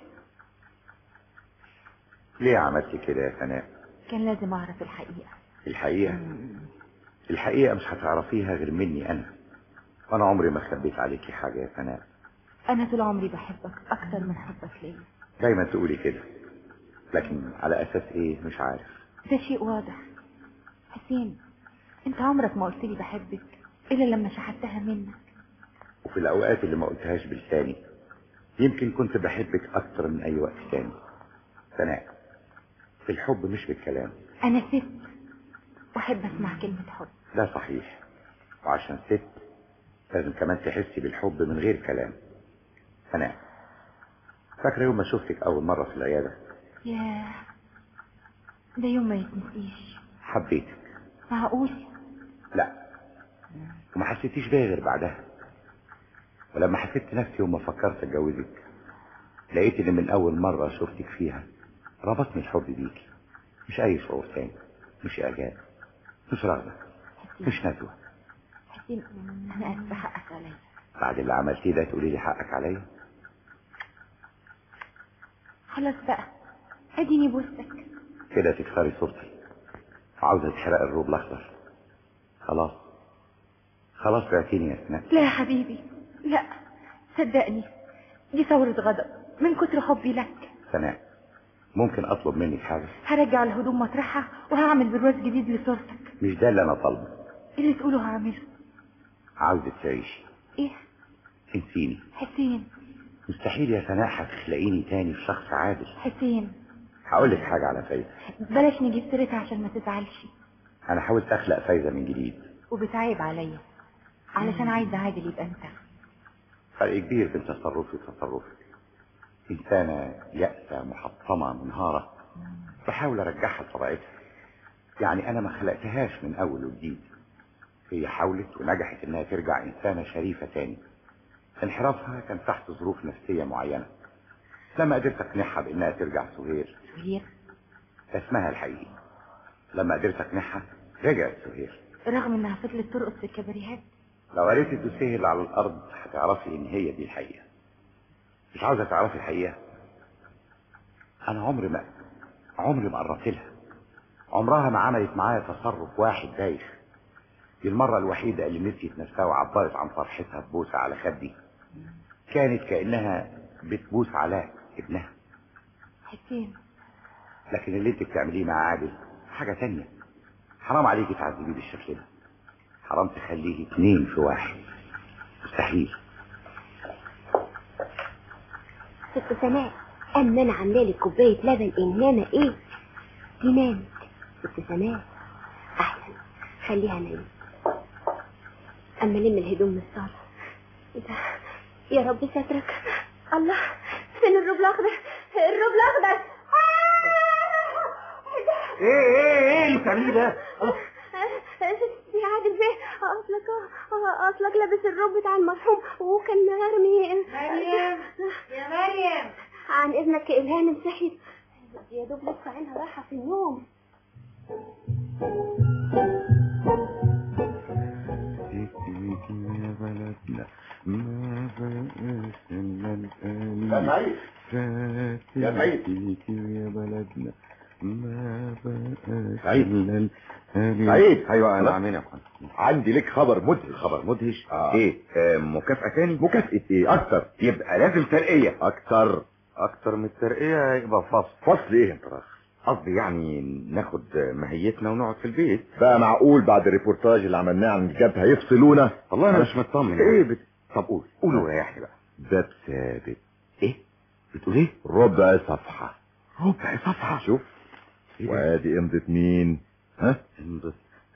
ليه عملتي كده يا ثناء كان لازم اعرف الحقيقة الحقيقة الحقيقة مش هتعرفيها غير مني أنا وأنا عمري ما خبيت عليكي حاجة يا ثناء انا طول عمري بحبك اكتر من حبك ليا دايما تقولي كده لكن على أساس إيه مش عارف ده شيء واضح حسين انت عمرك ما قلت لي بحبك الا لما شحتها منك وفي الأوقات اللي ما قلتهاش بلساني يمكن كنت بحبك أكتر من أي وقت تاني ثناء في الحب مش بالكلام انا ست واحب اسمع كلمة حب ده صحيح وعشان ست لازم كمان تحسي بالحب من غير كلام ثناء فاكرة يوم ما شفتك أول مرة في العيادة ياه ده يوم ما يتنسيش حبيتك معقول لا وما حسيتيش بيا غير بعدها ولما حسيت نفسي يوم ما فكرت اتجوزك لقيت ان من اول مرة شفتك فيها ربطني الحب بيكي مش اي شعور تاني مش اعجاب مش رغبة مش نزوة حسين انا اسفة حقك عليا بعد اللي عملتيه ده تقولي لي حقك عليا خلاص بقى اديني بوستك كده تكسري صورتي وعاوزة تحرق الروب الاخضر خلاص خلاص بعتيني يا سناء لا يا حبيبي لا صدقني دي ثورة غضب من كتر حبي لك سناء ممكن اطلب منك حاجة هرجع الهدوم مطرحها وهعمل برواز جديد لصورتك مش ده اللي انا طالبه اللي تقوله هعمله عاوزة تعيشي ايه انسيني حسين مستحيل يا سناء هتخلقيني تاني في شخص عادل حسين هقول لك حاجة على فايدة بلاش نجيب سيرتها عشان ما تزعلش انا حاولت اخلق فايدة من جديد وبتعيب عليا علشان عايزة عادل يبقى انت فرق كبير بين تصرفي وتصرفك إنسانة يأسة محطمة منهارة بحاول أرجعها لطبيعتها يعني أنا ما خلقتهاش من أول وجديد هي حاولت ونجحت انها ترجع انسانة شريفة تاني انحرافها كان تحت ظروف نفسية معينة لما قدرت اقنعها بانها ترجع سهير سهير ده اسمها الحقيقي لما قدرت اقنعها رجعت سهير رغم انها فضلت ترقص في الكباريهات لو قريت تسهل على الارض هتعرفي ان هي دي الحقيقة مش عاوزة تعرفي الحقيقة انا عمري ما عمري ما قربت لها عمرها ما عملت معايا تصرف واحد بايخ دي المرة الوحيدة اللي نسيت نفسها وعبرت عن فرحتها ببوسة على خدي كانت كأنها بتبوس علاء ابنها حسين لكن اللي انت بتعمليه مع عادل حاجة تانية حرام عليكي تعذبيه بالشكل ده حرام تخليه اتنين في واحد مستحيل ست سناء اما انا عامله لك كوبايه لبن انما ايه دي نامت ست سناء احسن خليها نايمه اما لم الهدوم من الصاله ده يا رب سترك الله فين الروب الاخضر الروب الاخضر ايه ايه ايه اللي بتعمليه ده يا عادل فين اصلك اصلك لابس الروب بتاع المرحوم وكان مرمي مريم يا مريم عن اذنك الهام صحيت يا دوب لسه عينها رايحه في النوم يا بلدنا ما بقاش الا يا سعيد. يا سعيد. فيك يا بلدنا ما بقاش سعيد. الا سعيد. ايوه انا لا. عاملين يا اخوان عندي لك خبر مدهش خبر مدهش آه. ايه آه مكافأة تاني مكافأة ايه اكتر يبقى لازم ترقية اكتر اكتر من الترقية يبقى فصل فصل ايه انت راخ قصدي يعني ناخد ماهيتنا ونقعد في البيت بقى معقول بعد الريبورتاج اللي عملناه عن الجبهة يفصلونا والله انا مش مطمن ايه بت... طب قول قول وريحني بقى ده ثابت ايه بتقول ايه ربع صفحة ربع صفحة شوف إيه ده؟ وادي امضة مين ها انبسط.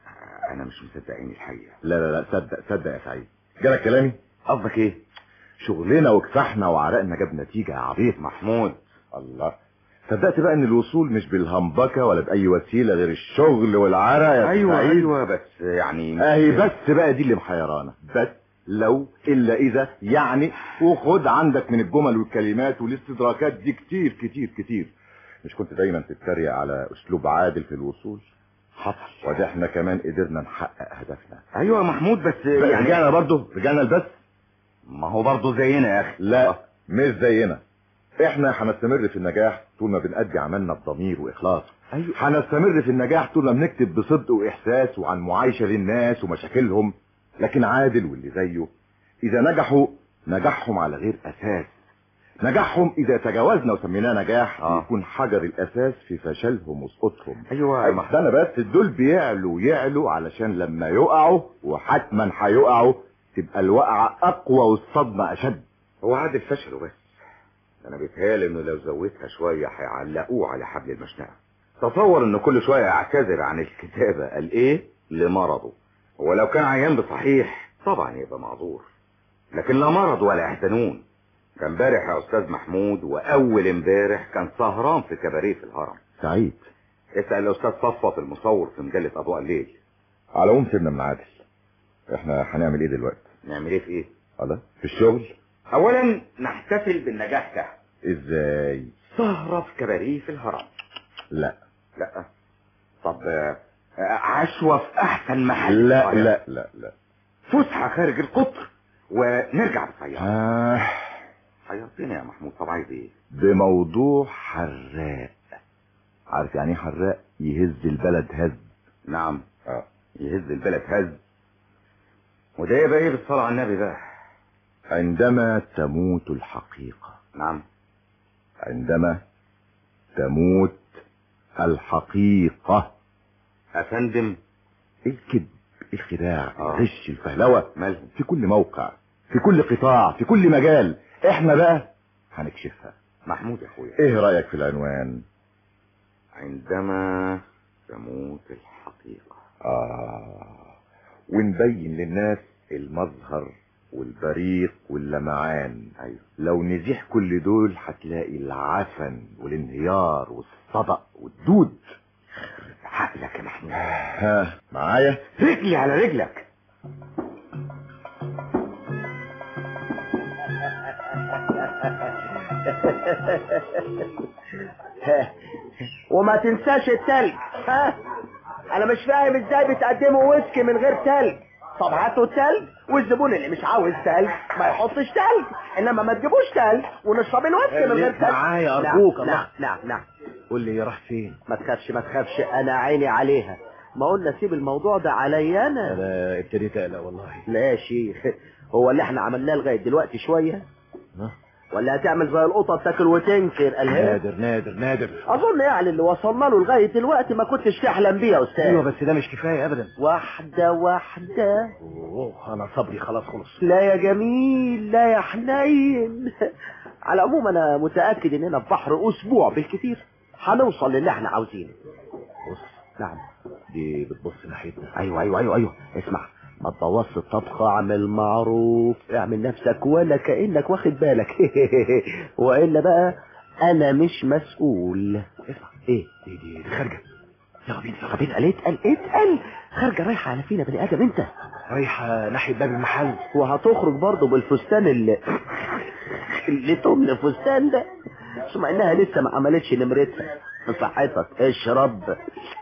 انا مش مصدقين الحقيقة لا لا لا صدق صدق يا سعيد جالك كلامي قصدك ايه شغلنا وكفاحنا وعرقنا جاب نتيجة يا عبيط محمود الله صدقت بقى ان الوصول مش بالهمبكة ولا بأي وسيلة غير الشغل والعرق يا ايوه سعيد. ايوه بس يعني اهي بس بقى دي اللي محيرانا بس لو الا اذا يعني وخد عندك من الجمل والكلمات والاستدراكات دي كتير كتير كتير مش كنت دايما تتريق على اسلوب عادل في الوصول حصل وده احنا كمان قدرنا نحقق هدفنا ايوه يا محمود بس يعني يعني رجعنا برضه رجعنا البس ما هو برضه زينا يا اخي لا مش زينا احنا هنستمر في النجاح طول ما بنأدي عملنا بضمير واخلاص ايوه هنستمر في النجاح طول ما بنكتب بصدق واحساس وعن معايشه للناس ومشاكلهم لكن عادل واللي زيه اذا نجحوا نجاحهم على غير اساس نجاحهم اذا تجاوزنا وسميناه نجاح آه. يكون حجر الاساس في فشلهم وسقوطهم ايوه أيوة ده انا بس دول بيعلوا يعلوا علشان لما يقعوا وحتما هيقعوا تبقى الوقعه اقوى والصدمه اشد هو عادل فشله بس انا بيتهيألي انه لو زودها شوية هيعلقوه على حبل المشنقة تصور انه كل شوية يعتذر عن الكتابة قال ايه لمرضه هو لو كان عيان بصحيح طبعا يبقى معذور لكن لا مرض ولا احزنون كان امبارح يا استاذ محمود واول امبارح كان سهران في كباريه في الهرم سعيد اسال الاستاذ صفوت المصور في مجله اضواء الليل على العموم سيبنا من عادل احنا هنعمل ايه دلوقتي نعمل ايه في ايه الله في الشغل اولا نحتفل بالنجاح ده ازاي سهرة في كباريه في الهرم لا لا طب آه، عشوة في احسن محل لا طيب. لا لا لا فسحة خارج القطر ونرجع بالطيارة آه حيرتني يا محمود طب عايز ايه بموضوع حراق عارف يعني ايه حراق يهز البلد هز نعم اه يهز البلد هز وده يبقى ايه بالصلاة على النبي بقى عندما تموت الحقيقة نعم عندما تموت الحقيقة افندم الكذب الخداع آه. الغش الفهلوة مالهم في كل موقع في كل قطاع في كل مجال احنا بقى هنكشفها محمود يا اخويا ايه رأيك في العنوان عندما تموت الحقيقة آه ونبين للناس المظهر والبريق واللمعان ايوه لو نزيح كل دول هتلاقي العفن والانهيار والصدأ والدود عقلك يا محمود ها معايا رجلي على رجلك وما تنساش التلج ها انا مش فاهم ازاي بتقدموا ويسكي من غير تلج طب هاتوا التلج والزبون اللي مش عاوز تلج ما يحطش تلج انما ما تجيبوش تلج ونشرب الويسكي من غير خليك تلج معايا نعم، أرجوك، نعم الله. نعم نعم قول لي راح فين ما تخافش ما تخافش انا عيني عليها ما قلنا سيب الموضوع ده عليا انا انا ابتديت اقلق والله لا يا شيخ هو اللي احنا عملناه لغايه دلوقتي شويه ها؟ ولا هتعمل زي القطط تاكل وتنكر قالها نادر نادر نادر اظن يعني اللي وصلنا له لغايه دلوقتي ما كنتش تحلم بيه يا استاذ ايوه بس ده مش كفايه ابدا واحده واحده اوه انا صبري خلاص خلص لا يا جميل لا يا حنين على العموم انا متاكد اننا في بحر اسبوع بالكثير هنوصل للي احنا عاوزينه بص نعم دي بتبص ناحيتنا ايوه ايوه ايوه ايوه اسمع ما تبوظش الطبخة اعمل معروف اعمل نفسك ولا كأنك واخد بالك والا بقى انا مش مسؤول اسمع ايه دي دي دي خارجه يلا بينا يلا طب اتقل اتقل اتقل خارجة رايحة على فينا بني ادم انت رايحه ناحيه باب المحل وهتخرج برضه بالفستان اللي اللي تمن فستان ده ثم انها لسه ما عملتش نمرتها صحتك اشرب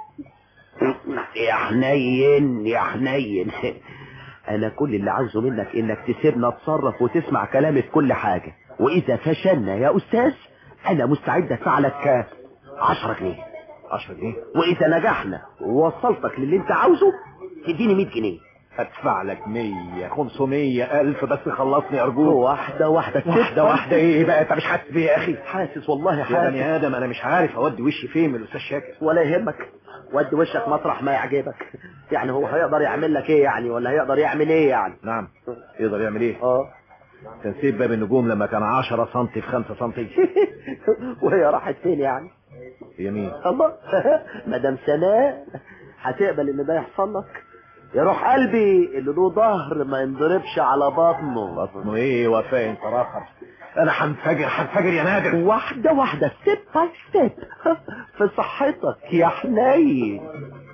يا حنين يا حنين انا كل اللي عاوزه منك انك تسيبنا اتصرف وتسمع كلامي في كل حاجة واذا فشلنا يا استاذ انا مستعد ادفع لك 10 جنيه 10 جنيه واذا نجحنا ووصلتك للي انت عاوزه تديني 100 جنيه هدفع لك 100 500 ألف بس خلصني أرجوك واحدة واحدة واحدة واحدة إيه بقى أنت مش حاسس بيا يا أخي حاسس والله يا حاسس بني آدم أنا مش عارف أودي وشي فين من الأستاذ شاكر ولا يهمك ودي وشك مطرح ما يعجبك يعني هو هيقدر يعمل لك ايه يعني ولا هيقدر يعمل ايه يعني نعم يقدر يعمل إيه اه تنسيب باب النجوم لما كان 10 سم في 5 سم وهي راحت فين يعني يمين الله مدام سناء هتقبل ان ده يحصل لك يا روح قلبي اللي له ظهر ما ينضربش على بطنه بطنه إيه وفاء أنت راخر أنا هنفجر هنفجر يا نادر واحدة واحدة ستيب باي ستيب في صحتك يا حنين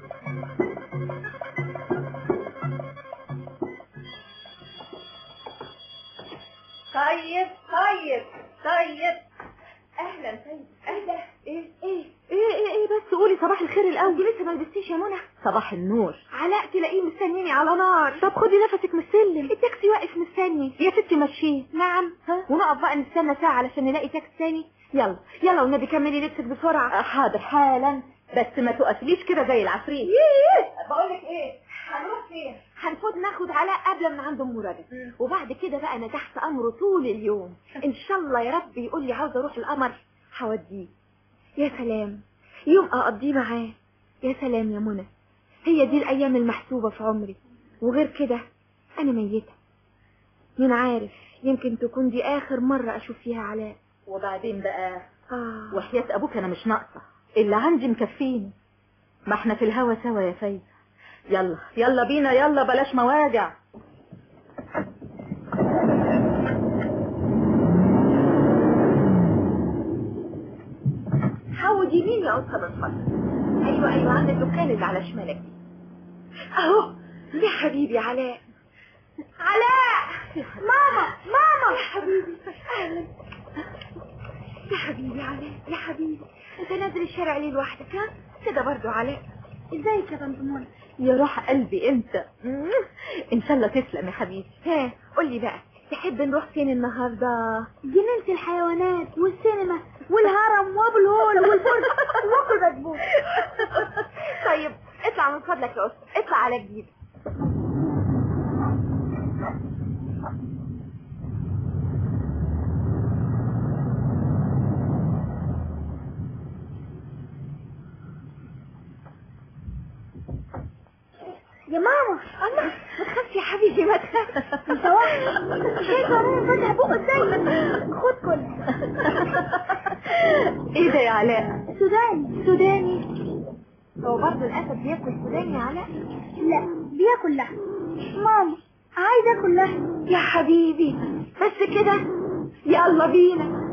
طيب طيب طيب اهلا طيب اهلا ايه ايه ايه ايه ايه بس قولي صباح الخير الاول انت لسه ما لبستيش يا منى صباح النور علاء تلاقيه مستنيني على نار طب خدي نفسك من السلم التاكسي واقف مستني يا ستي مشيه نعم ها ونقف بقى نستنى ساعه علشان نلاقي تاكسي تاني يلا يلا والنبي كملي لبسك بسرعه حاضر حالا بس ما تقفليش كده زي العفريت بقول لك ايه هنروح فين هنفوت ناخد علاء قبل من عند ام رجب وبعد كده بقى انا تحت امره طول اليوم ان شاء الله يا رب يقول لي عاوز اروح القمر هوديه يا سلام يوم اقضيه معاه يا سلام يا منى هي دي الايام المحسوبه في عمري وغير كده انا ميته مين عارف يمكن تكون دي اخر مره اشوف فيها علاء وبعدين بقى آه. وحياة ابوك انا مش ناقصة اللي عندي مكفيني ما احنا في الهوا سوا يا فايزة يلا يلا بينا يلا بلاش مواجع حود يمين يا أستاذ الفضل أيوة أيوة عند الدكان اللي على شمالك أهو يا حبيبي علاء علاء ماما ماما يا حبيبي أهلا يا حبيبي علاء يا حبيبي أنت نازل الشارع ليه لوحدك ها كده برضو علاء ازيك يا بنت منى يا روح قلبي انت ان شاء الله تسلم يا حبيبي ها قولي بقى تحب نروح فين النهارده جنينة الحيوانات والسينما والهرم وابو الهول والفرن واكل بسبوس طيب اطلع من فضلك يا أسطى اطلع على جديد يا ماما الله ما تخافش يا حبيبي ما تخافش انت واحد شايفه ماما فتح بقه ازاي خد كل ايه ده يا علاء سوداني سوداني هو برضه الاسد بياكل سوداني يا علاء لا بياكل لحم ماما عايز اكل لحم يا حبيبي بس كده يلا بينا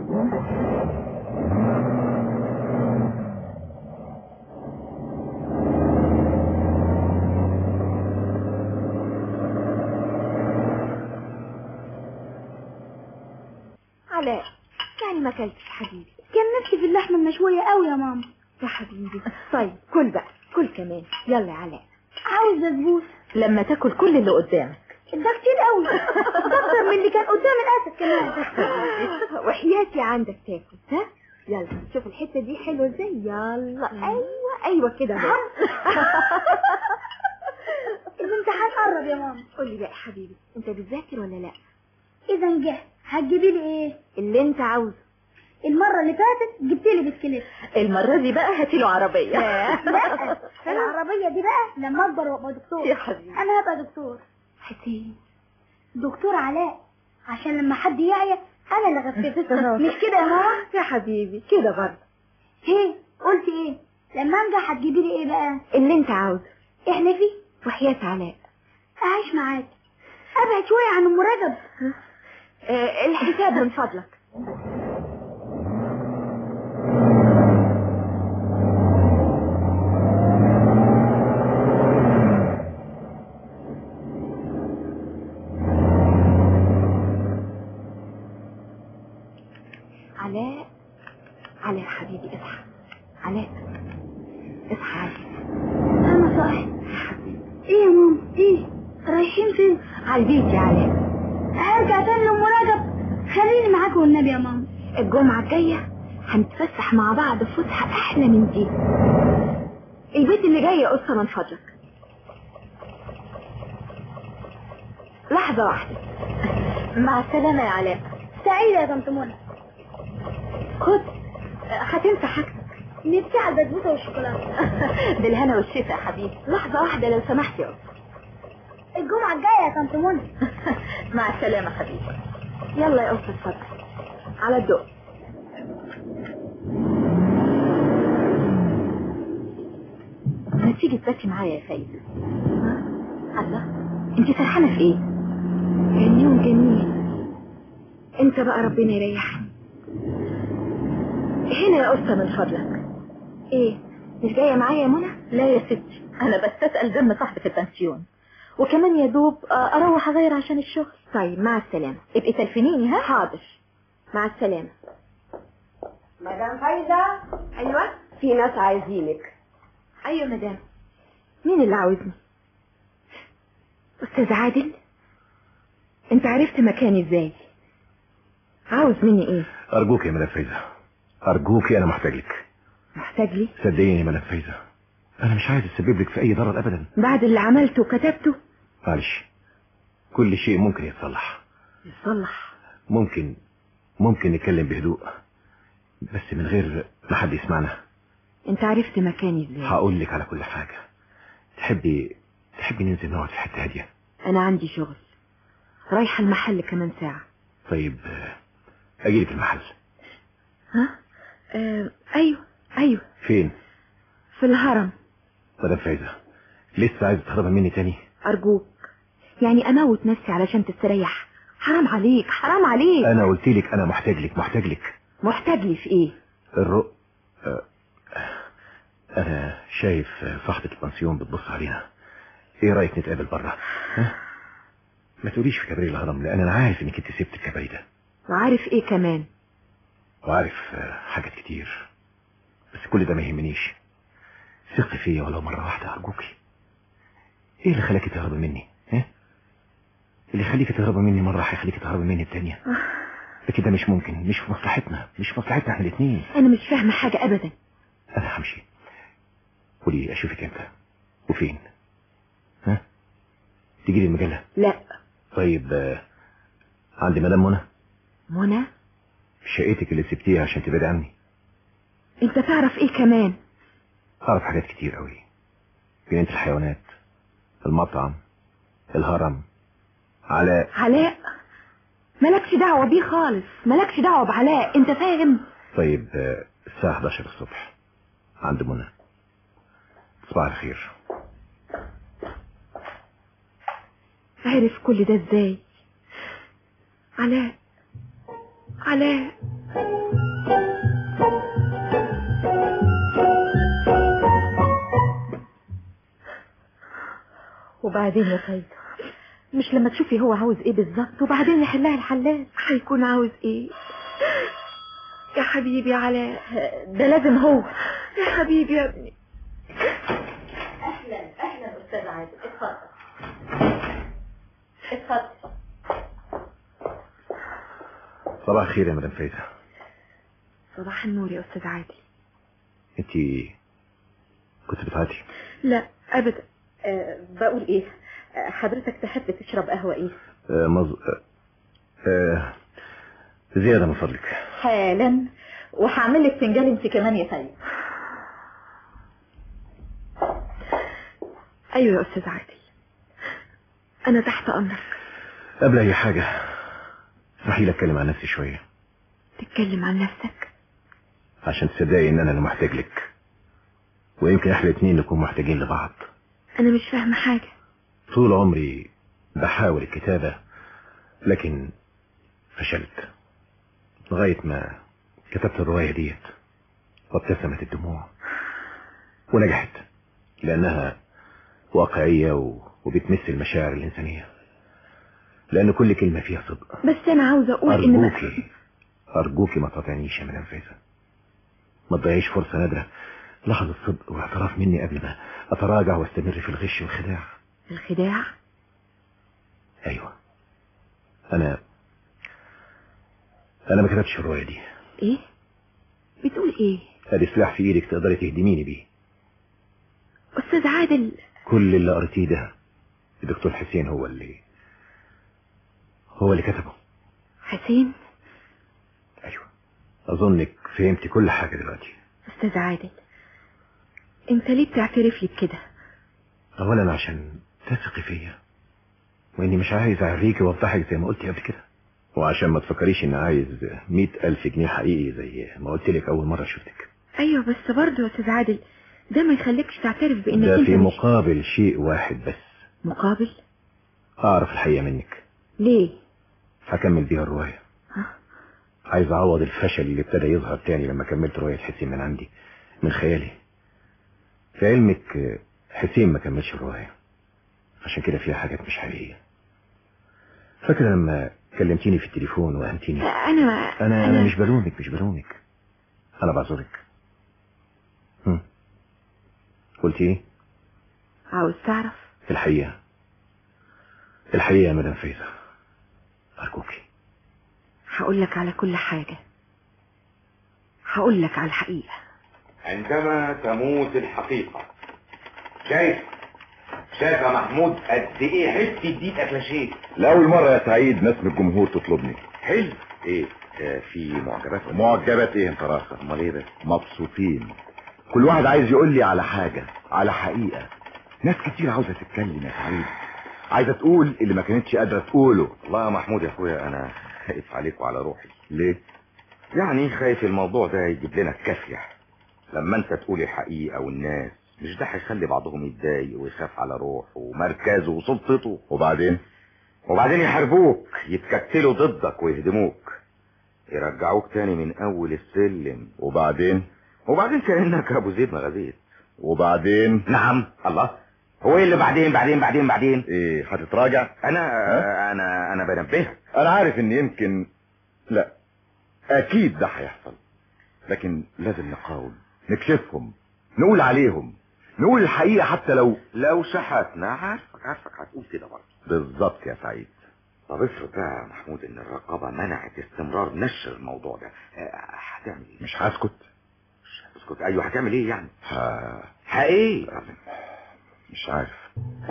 علاء يعني ما اكلتش حبيبي كان نفسي في اللحمة المشوية قوي يا ماما يا حبيبي طيب كل بقى كل كمان يلا يا علاء عاوز بسبوس لما تاكل كل اللي قدامك ده كتير قوي ده اكتر من اللي كان قدام الاسد كمان وحياتي عندك تاكل ها يلا شوف الحته دي حلوه ازاي يلا ايوه ايوه كده بقى الامتحان قرب يا ماما قولي بقى يا حبيبي انت بتذاكر ولا لا اذا جه هتجيبي لي ايه اللي انت عاوزه المرة اللي فاتت جبت لي بسكليت المره دي بقى هاتي له عربيه لا العربية دي بقى لما اكبر وابقى دكتور يا حبيبي انا هبقى دكتور حسين دكتور علاء عشان لما حد يعيا انا اللي غففت مش كده يا ماما يا حبيبي كده برضه ايه قلت ايه لما انجح هتجيبي لي ايه بقى اللي انت عاوزه احلفي وحياة علاء اعيش معاك ابعد شوية عن ام رجب آه الحساب من فضلك علاء علاء حبيبي اصحى علاء اصحى علاء انا صاحي ايه يا ماما ايه رايحين فين على البيت يا علاء هرجع تاني لام رجب خليني معاك والنبي يا ماما الجمعة الجاية هنتفسح مع بعض فسحة أحلى من دي البيت اللي جاي يا قصة من فضلك لحظة واحدة مع السلامة يا علاء سعيدة يا طنط منى خد هتنسى حاجتك نفسي على البسبوسة والشوكولاتة بالهنا والشفا يا حبيبي لحظة واحدة لو سمحت يا قصة الجمعة الجاية يا طنط منى مع السلامة حبيبي يلا يا قصة اتفضل على الدق ما تيجي تبكي معايا يا فايدة الله انت سرحانة في ايه كان يوم جميل انت بقى ربنا يريحني هنا يا قصة من فضلك ايه مش جاية معايا يا منى لا يا ستي انا بستسأل ذم صاحبة البنسيون وكمان يا دوب آه، اروح اغير عشان الشغل طيب مع السلامة ابقي تلفنيني ها حاضر مع السلامة مدام فايزة ايوه في ناس عايزينك ايوه مدام مين اللي عاوزني استاذ عادل انت عرفت مكاني ازاي عاوز مني ايه ارجوك يا مدام فايزه ارجوكي انا محتاج لك محتاج لي صدقيني يا مدام فايزه انا مش عايز اسبب لك في اي ضرر ابدا بعد اللي عملته وكتبته معلش كل شيء ممكن يتصلح يصلح ممكن ممكن نتكلم بهدوء بس من غير ما حد يسمعنا انت عرفت مكاني ازاي هقول لك على كل حاجه تحبي تحبي ننزل نقعد في حته هاديه انا عندي شغل رايحة المحل كمان ساعة طيب آه، اجيلك المحل ها آه ايوه ايوه فين في الهرم مدام فايزه لسه عايزه تهربي مني تاني ارجوك يعني اموت نفسي علشان تستريح حرام عليك حرام عليك انا قلت لك انا محتاج لك محتاج لك محتاج لي في ايه الرؤ آه، انا شايف صاحبة البنسيون بتبص علينا ايه رايك نتقابل بره ها ما تقوليش في كباري الهرم لان انا عارف انك انت سبت الكباري ده وعارف ايه كمان وعارف آه، حاجات كتير بس كل ده ما يهمنيش ثقي فيا ولو مرة واحدة أرجوكي إيه اللي خلاكي تهربي مني؟ ها؟ اللي يخليكي تهربي مني مرة هيخليكي تهربي مني التانية ده كده مش ممكن مش في مصلحتنا مش في مصلحتنا احنا الاتنين انا مش فاهمة حاجة ابدا أنا همشي قولي أشوفك إمتى وفين؟ ها؟ تيجي لي المجلة؟ لا طيب آه، عندي مدام منى منى في شقتك اللي سبتيها عشان تبعدي عني انت تعرف ايه كمان أعرف حاجات كتير قوي جنينة الحيوانات المطعم الهرم علاء علاء مالكش دعوة بيه خالص مالكش دعوة بعلاء انت فاهم طيب آه، الساعة 11 الصبح عند منى صباح الخير عرف كل ده ازاي علاء علاء وبعدين يا فايدة مش لما تشوفي هو عاوز ايه بالظبط وبعدين يحلها الحلال هيكون عاوز ايه يا حبيبي علاء ده لازم هو يا حبيبي يا ابني اهلا اهلا استاذ عادل اتفضل اتفضل صباح الخير يا مدام فايزة صباح النور يا استاذ عادل انت كنت بتعدي لا ابدا أه بقول ايه أه حضرتك تحب تشرب قهوة ايه آه مز... آه آه زيادة من فضلك حالا وهعمل لك فنجان انت كمان يا سيد ايوه يا استاذ عادل انا تحت امرك قبل اي حاجة اسمحي لي اتكلم عن نفسي شوية تتكلم عن نفسك عشان تصدقي ان انا اللي محتاج لك ويمكن احنا الاتنين نكون محتاجين لبعض انا مش فاهمه حاجه طول عمري بحاول الكتابة لكن فشلت لغاية ما كتبت الرواية ديت وابتسمت الدموع ونجحت لأنها واقعية و... وبتمس المشاعر الإنسانية لأن كل كلمة فيها صدق بس انا عاوزه اقول ان أرجوكي أرجوكي ما تقاطعنيش يا مدام فايزة ما تضيعيش فرصة نادرة لحظة صدق واعتراف مني قبل ما أتراجع واستمر في الغش والخداع الخداع أيوة أنا أنا ما كتبتش الرواية دي ايه بتقول ايه ادي سلاح في ايدك تقدري تهدميني بيه استاذ عادل كل اللي قريتيه ده الدكتور حسين هو اللي هو اللي كتبه حسين اظنك فهمتي كل حاجة دلوقتي استاذ عادل انت ليه بتعترف لي بكده اولا عشان تثقي فيا واني مش عايز اعريكي وافضحك زي ما قلتي قبل كده وعشان ما تفكريش اني عايز مئة الف جنيه حقيقي زي ما قلت لك اول مرة شفتك ايوه بس برضه يا استاذ عادل ده ما يخليكش تعترف بانك ده انت في مش مقابل شيء واحد بس مقابل اعرف الحقيقة منك ليه هكمل بيها الرواية عايز اعوض الفشل اللي ابتدى يظهر تاني لما كملت رواية حسين من عندي من خيالي في علمك حسين ما كملش الرواية عشان كده فيها حاجات مش حقيقية فاكرة لما كلمتيني في التليفون وأنتيني انا أنا أنا مش بلومك مش بلومك أنا بعذرك هم. قلت إيه؟ عاوز تعرف الحقيقة الحقيقة يا مدام فايزة أرجوكي هقول لك على كل حاجه هقول لك على الحقيقه عندما تموت الحقيقة شايف شايف يا محمود قد ايه حتة دي اتلاشيت لأول مرة يا سعيد ناس من الجمهور تطلبني حلو ايه آه في معجبات معجبات ايه انت راسك امال ايه بس مبسوطين كل واحد عايز يقول لي على حاجة على حقيقة ناس كتير عاوزة تتكلم يا سعيد عايزة تقول اللي ما كانتش قادرة تقوله والله يا محمود يا اخويا انا خايف عليك وعلى روحي ليه يعني خايف الموضوع ده يجيب لنا الكافية لما انت تقول الحقيقة والناس مش ده هيخلي بعضهم يتضايق ويخاف على روحه ومركزه وسلطته وبعدين وبعدين يحاربوك يتكتلوا ضدك ويهدموك يرجعوك تاني من اول السلم وبعدين وبعدين كأنك ابو زيد ما غزيت وبعدين نعم الله هو ايه اللي بعدين بعدين بعدين بعدين ايه هتتراجع انا انا انا بنبهك انا عارف ان يمكن لا اكيد ده هيحصل لكن لازم نقاوم نكشفهم نقول عليهم نقول الحقيقة حتى لو لو شحتنا عارفك عارفك هتقول كده برضه بالظبط يا سعيد طب افرض بقى يا محمود ان الرقابة منعت استمرار نشر الموضوع ده آه، هتعمل ايه؟ مش هسكت مش هتسكت ايوه هتعمل ايه يعني؟ ه... ها ايه؟ مش عارف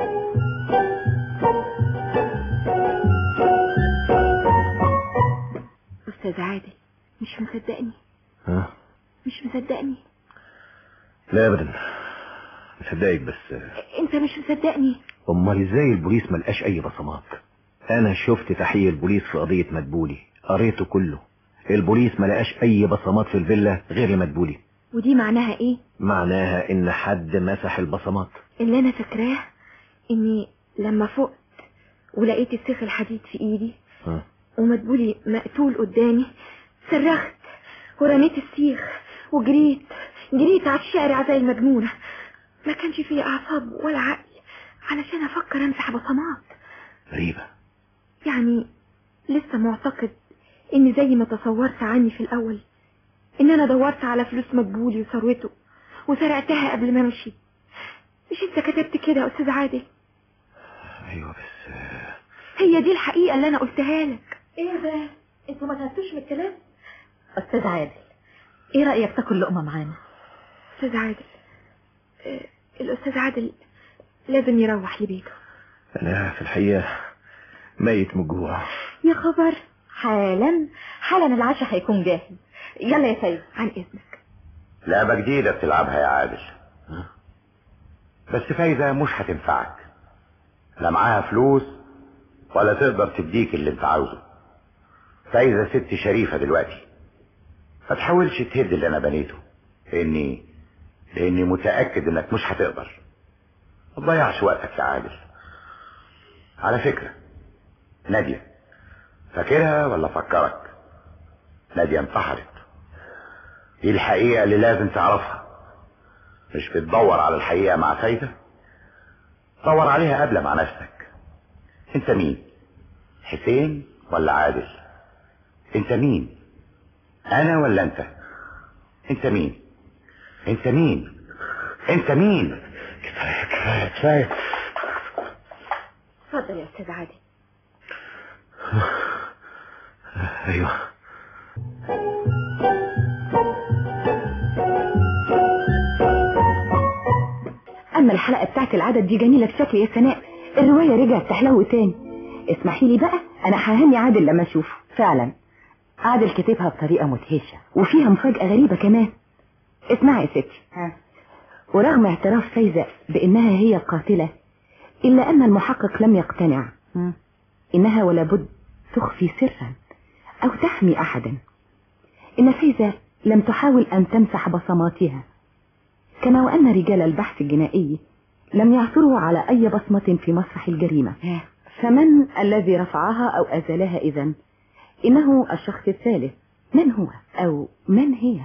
استاذ عادل مش مصدقني ها مش مصدقني لا ابدا مصدقك بس انت مش مصدقني امال ازاي البوليس ملقاش اي بصمات انا شفت تحقيق البوليس في قضية مدبولي قريته كله البوليس ملقاش اي بصمات في الفيلا غير لمدبولي ودي معناها ايه معناها ان حد مسح البصمات اللي انا فاكراه اني لما فقت ولقيت السيخ الحديد في ايدي ها. ومدبولي مقتول قدامي صرخت ورميت السيخ وجريت جريت على الشارع زي المجنونة ما كانش فيه اعصاب ولا عقل علشان افكر امسح بصمات غريبة يعني لسه معتقد إني زي ما تصورت عني في الأول إن أنا دورت على فلوس مقبولي وثروته وسرقتها قبل ما أمشي مش أنت كتبت كده يا أستاذ عادل ايوه بس هي دي الحقيقة اللي أنا قلتها لك ايه ده انتوا ما تعبتوش من الكلام استاذ عادل ايه رايك تاكل لقمه معانا أستاذ عادل آه، الأستاذ عادل لازم يروح لبيته انا في الحقيقة ميت من الجوع يا خبر حالا حالا العشاء هيكون جاهز يلا يا سيد عن إذنك لعبة جديدة بتلعبها يا عادل بس فايدة مش هتنفعك لا معاها فلوس ولا تقدر تديك اللي انت عاوزه فايدة ست شريفة دلوقتي ما تحاولش تهد اللي انا بنيته لاني لاني متأكد انك مش هتقدر ما تضيعش وقتك يا عادل على فكرة نادية فاكرها ولا فكرك نادية انتحرت دي الحقيقة اللي لازم تعرفها مش بتدور على الحقيقة مع فايدة دور عليها قبل مع نفسك انت مين حسين ولا عادل انت مين انا ولا انت انت مين انت مين انت مين كفاية كفاية كفاية اتفضل يا أستاذ عادل ايوه أما الحلقة بتاعت العدد دي جميلة بشكل يا سناء الرواية رجعت تحلو تاني اسمحي لي بقى أنا ههني عادل لما أشوفه فعلا عادل كتبها بطريقه مدهشه وفيها مفاجأة غريبة كمان اسمعي يا ستي ها ورغم اعتراف فايزة بأنها هي القاتلة إلا أن المحقق لم يقتنع مم. إنها ولا بد تخفي سرا أو تحمي أحدا إن فايزة لم تحاول أن تمسح بصماتها كما وأن رجال البحث الجنائي لم يعثروا على أي بصمة في مسرح الجريمة فمن الذي رفعها أو أزالها إذن إنه الشخص الثالث من هو أو من هي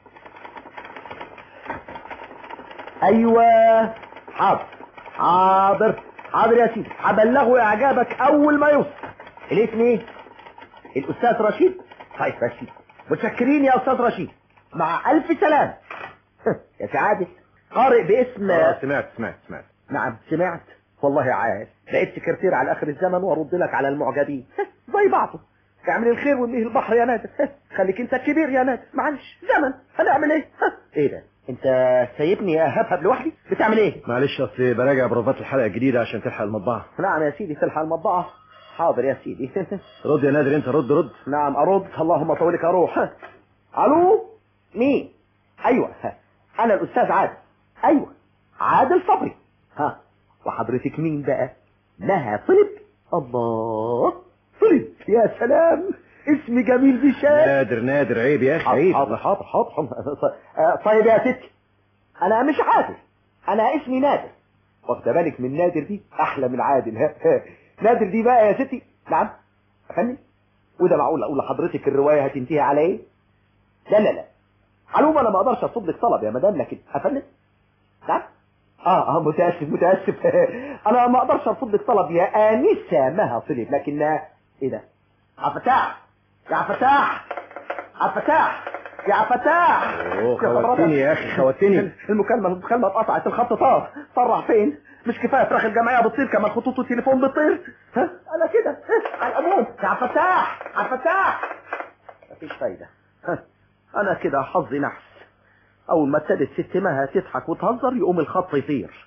ايوه حاضر حاضر حاضر يا سيدي هبلغه اعجابك اول ما يوصل الاسم ايه الاستاذ رشيد طيب رشيد متشكرين يا استاذ رشيد مع الف سلام يا سعادة قارئ باسم آه، سمعت سمعت سمعت نعم سمعت والله عاد بقيت سكرتير على اخر الزمن وارد لك على المعجبين زي بعضه اعمل الخير وانهي البحر يا نادر خليك انت الكبير يا نادر معلش زمن هنعمل ايه ايه ده انت سايبني اهبهب لوحدي بتعمل ايه معلش اصل براجع بروفات الحلقة الجديدة عشان تلحق المطبعة نعم يا سيدي تلحق المطبعة حاضر يا سيدي رد يا نادر انت رد رد نعم ارد اللهم طولك اروح الو مين ايوه انا الاستاذ عادل ايوه عادل صبري ها وحضرتك مين بقى نهى طلب الله طلب يا سلام اسم جميل بشان نادر نادر عيب يا اخي عيب حاضر حاضر حاضر حاضر آه، طيب يا ستي انا مش عادل انا اسمي نادر واخده بالك من نادر دي احلى من عادل ها ها. نادر دي بقى يا ستي نعم افهمني وده معقول اقول لحضرتك الروايه هتنتهي على ايه لا لا لا علوم انا ما اقدرش اطلب لك طلب يا مدام لكن افهمني نعم اه اه متاسف متاسف انا ما اقدرش ارفض لك طلب يا انسه مها طلب لكن ايه ده عبد الفتاح يا عبد الفتاح عبد الفتاح يا عبد الفتاح اوه خوتني يا اخي خوتني المكالمة المكالمة اتقطعت الخط طار طار راح فين مش كفاية فراخ الجمعية بتطير كمان خطوط التليفون بتطير ها انا كده ها، على العموم يا عبد الفتاح عبد الفتاح مفيش فايدة ها، انا كده حظي نحس اول ما ابتدت ست مها تضحك وتهزر يقوم الخط يطير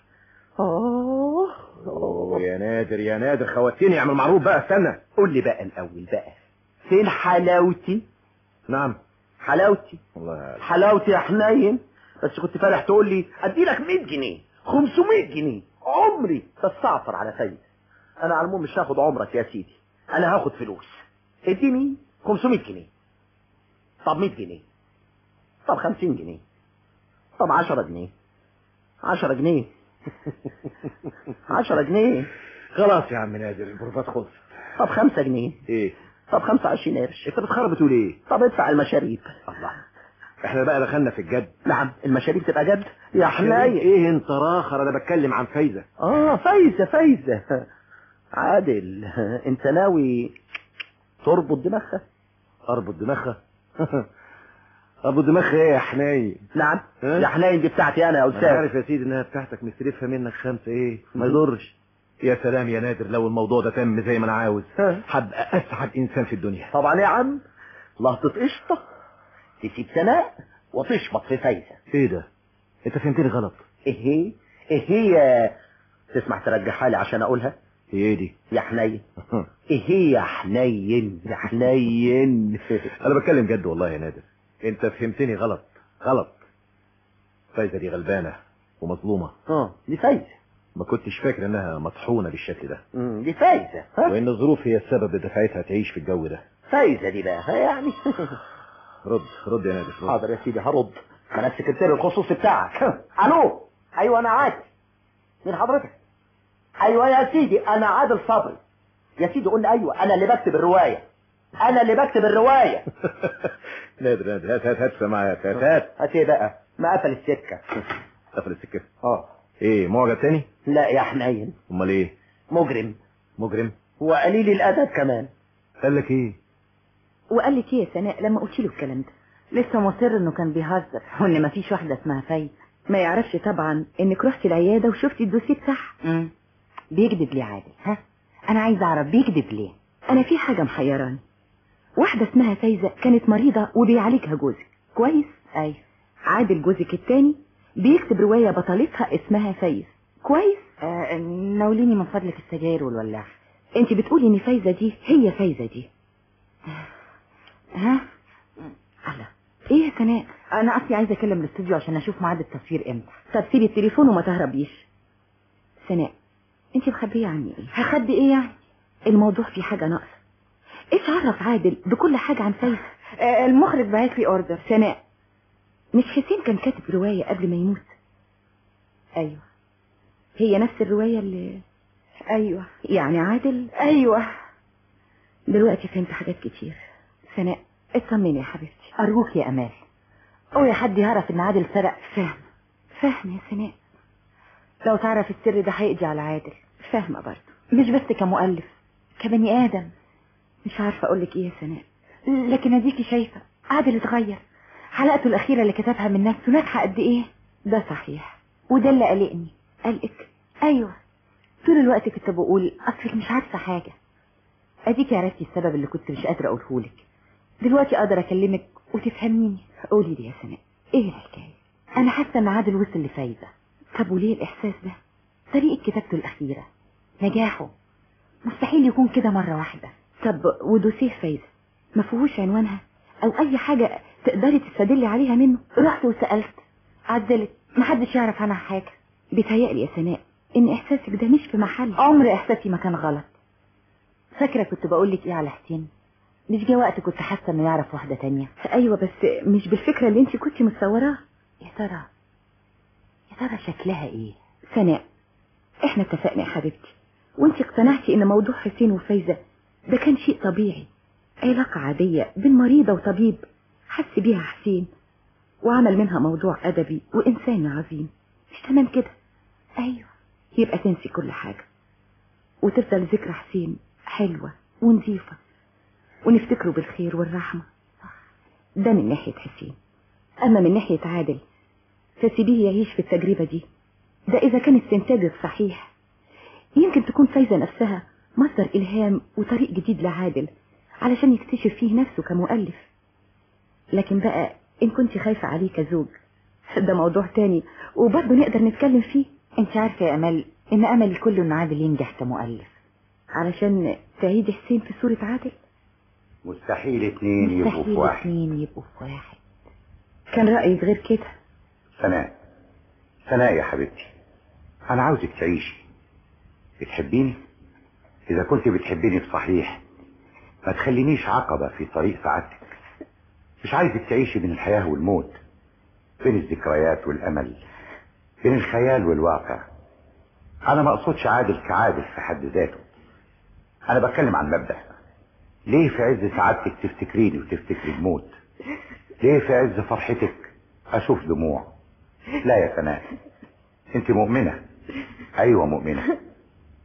اه أوه يا نادر يا نادر خوتني اعمل معروف بقى استنى قول لي بقى الاول بقى فين حلاوتي نعم حلاوتي والله حلاوتي يا حنين بس كنت فالح تقول لي ادي لك 100 جنيه 500 جنيه عمري تستعطر على سيد انا على العموم مش هاخد عمرك يا سيدي انا هاخد فلوس اديني 500 جنيه طب 100 جنيه طب 50 جنيه طب 10 جنيه 10 جنيه 10 جنيه خلاص يا عم نادر البروفات خلصت طب 5 جنيه ايه طب 25 قرش انت بتخرب بتقول ايه طب ادفع المشاريب الله احنا بقى دخلنا في الجد نعم المشاريب تبقى جد يا حنين ايه انت راخر انا بتكلم عن فايزة اه فايزة فايزة عادل انت ناوي تربط دماغها اربط دماغها اربط دماغها ايه يا حنين نعم ها؟ يا حنين دي بتاعتي انا يا انا استاذ عارف يا سيدي انها بتاعتك مستلفها منك خمسة ايه ما يضرش يا سلام يا نادر لو الموضوع ده تم زي ما انا عاوز هبقى اسعد انسان في الدنيا طبعا يا عم لهطة قشطة تسيب سناء وتشبط في فايزة ايه ده انت فهمتني غلط ايه هي ايه هي تسمح ترجعها لي عشان اقولها ايه دي يا حنين ايه هي يا حنين يا حنين انا بتكلم جد والله يا نادر انت فهمتني غلط غلط فايزة دي غلبانة ومظلومة اه دي فايزة ما كنتش فاكر انها مطحونة بالشكل ده مم، دي فايزة ها وان الظروف هي السبب اللي دفعتها تعيش في الجو ده فايزة دي بقى ها يعني رد رد يا نادر رد حاضر يا سيدي هرد ما انا السكرتير الخصوصي بتاعك الو ايوه انا عادل مين حضرتك ايوه يا سيدي انا عادل صبري يا سيدي قلنا ايوه انا اللي بكتب الروايه انا اللي بكتب الروايه نادر نادر هات هات هات سماعة هات هات هات هات ايه بقى ما قفل السكه قفل السكة اه ايه معجب تاني لا يا حنين امال ايه مجرم مجرم وقليل الادب كمان قال لك ايه وقال لك ايه يا سناء لما قلت له الكلام ده لسه مصر انه كان بيهزر وان مفيش واحده اسمها فايد ما يعرفش طبعا انك رحتي العياده وشفتي الدوسيه بتاعها بيكذب ليه عادل ها انا عايزه اعرف بيكذب ليه انا في حاجه محيراني واحده اسمها فايزه كانت مريضه وبيعالجها جوزك كويس ايوه عادل جوزك التاني بيكتب روايه بطلتها اسمها فايز كويس آه ناوليني من فضلك السجاير والولاعه انت بتقولي ان فايزه دي هي فايزه دي ها الله ايه يا سناء انا اصلي عايزه اكلم الاستوديو عشان اشوف ميعاد التصوير امتى طب سيبي التليفون وما تهربيش سناء انت مخبيه عني ايه هخبي ايه يعني الموضوع فيه حاجه ناقصه ايش عرف عادل بكل حاجه عن فايزه آه المخرج بعت لي اوردر سناء مش حسين كان كاتب روايه قبل ما يموت ايوه هي نفس الروايه اللي ايوه يعني عادل ايوه دلوقتي فهمت حاجات كتير سناء اطمني يا حبيبتي ارجوك يا امال او يا حد يعرف ان عادل سرق فاهم فاهم يا سناء لو تعرف السر ده هيقضي على عادل فاهمه برضه مش بس كمؤلف كبني ادم مش عارفه اقول لك ايه يا سناء لكن اديكي شايفه عادل اتغير حلقته الاخيره اللي كتبها من نفسه ناجحه قد ايه ده صحيح وده اللي قلقني قلقك ايوه طول الوقت كنت بقول اصلك مش عارفه حاجه اديكي عرفتي السبب اللي كنت مش قادره اقوله لك دلوقتي اقدر اكلمك وتفهميني قولي لي يا سناء ايه الحكايه انا حاسه ان عادل وصل لفايده طب وليه الاحساس ده طريقه كتابته الاخيره نجاحه مستحيل يكون كده مره واحده طب ودوسيه فايده ما فيهوش عنوانها او اي حاجه تقدري تستدلي عليها منه رحت وسالت عدلت محدش يعرف عنها حاجه بيتهيألي يا سناء ان احساسك ده مش في محل عمر احساسي ما كان غلط فاكره كنت بقول لك ايه على حسين مش جه وقت كنت حاسه انه يعرف واحده تانية ايوه بس مش بالفكره اللي انت كنت متصوراها يا ترى يا ترى شكلها ايه سناء احنا اتفقنا يا حبيبتي وانت اقتنعتي ان موضوع حسين وفايزه ده كان شيء طبيعي علاقه عاديه بين مريضه وطبيب حس بيها حسين وعمل منها موضوع ادبي وانساني عظيم مش تمام كده ايوه يبقى تنسي كل حاجه وتفضل ذكرى حسين حلوه ونظيفه ونفتكره بالخير والرحمة ده من ناحية حسين أما من ناحية عادل فسيبيه يعيش في التجربة دي ده إذا كان استنتاجك صحيح يمكن تكون فايزة نفسها مصدر إلهام وطريق جديد لعادل علشان يكتشف فيه نفسه كمؤلف لكن بقى إن كنت خايفة عليه كزوج ده موضوع تاني وبرضه نقدر نتكلم فيه انت عارفة يا أمل إن أملي كله إن عادل ينجح كمؤلف علشان تعيد حسين في صورة عادل مستحيل اتنين يبقوا في مستحيل واحد اتنين يبقوا في واحد كان رأيك غير كده سناء سناء يا حبيبتي انا عاوزك تعيشي بتحبيني اذا كنت بتحبيني بصحيح ما تخلينيش عقبة في طريق سعادتك مش عايزك تعيشي بين الحياة والموت بين الذكريات والامل بين الخيال والواقع انا ما اقصدش عادل كعادل في حد ذاته انا بتكلم عن مبدأ ليه في عز سعادتك تفتكريني وتفتكري الموت ليه في عز فرحتك اشوف دموع لا يا سناء انت مؤمنة ايوه مؤمنة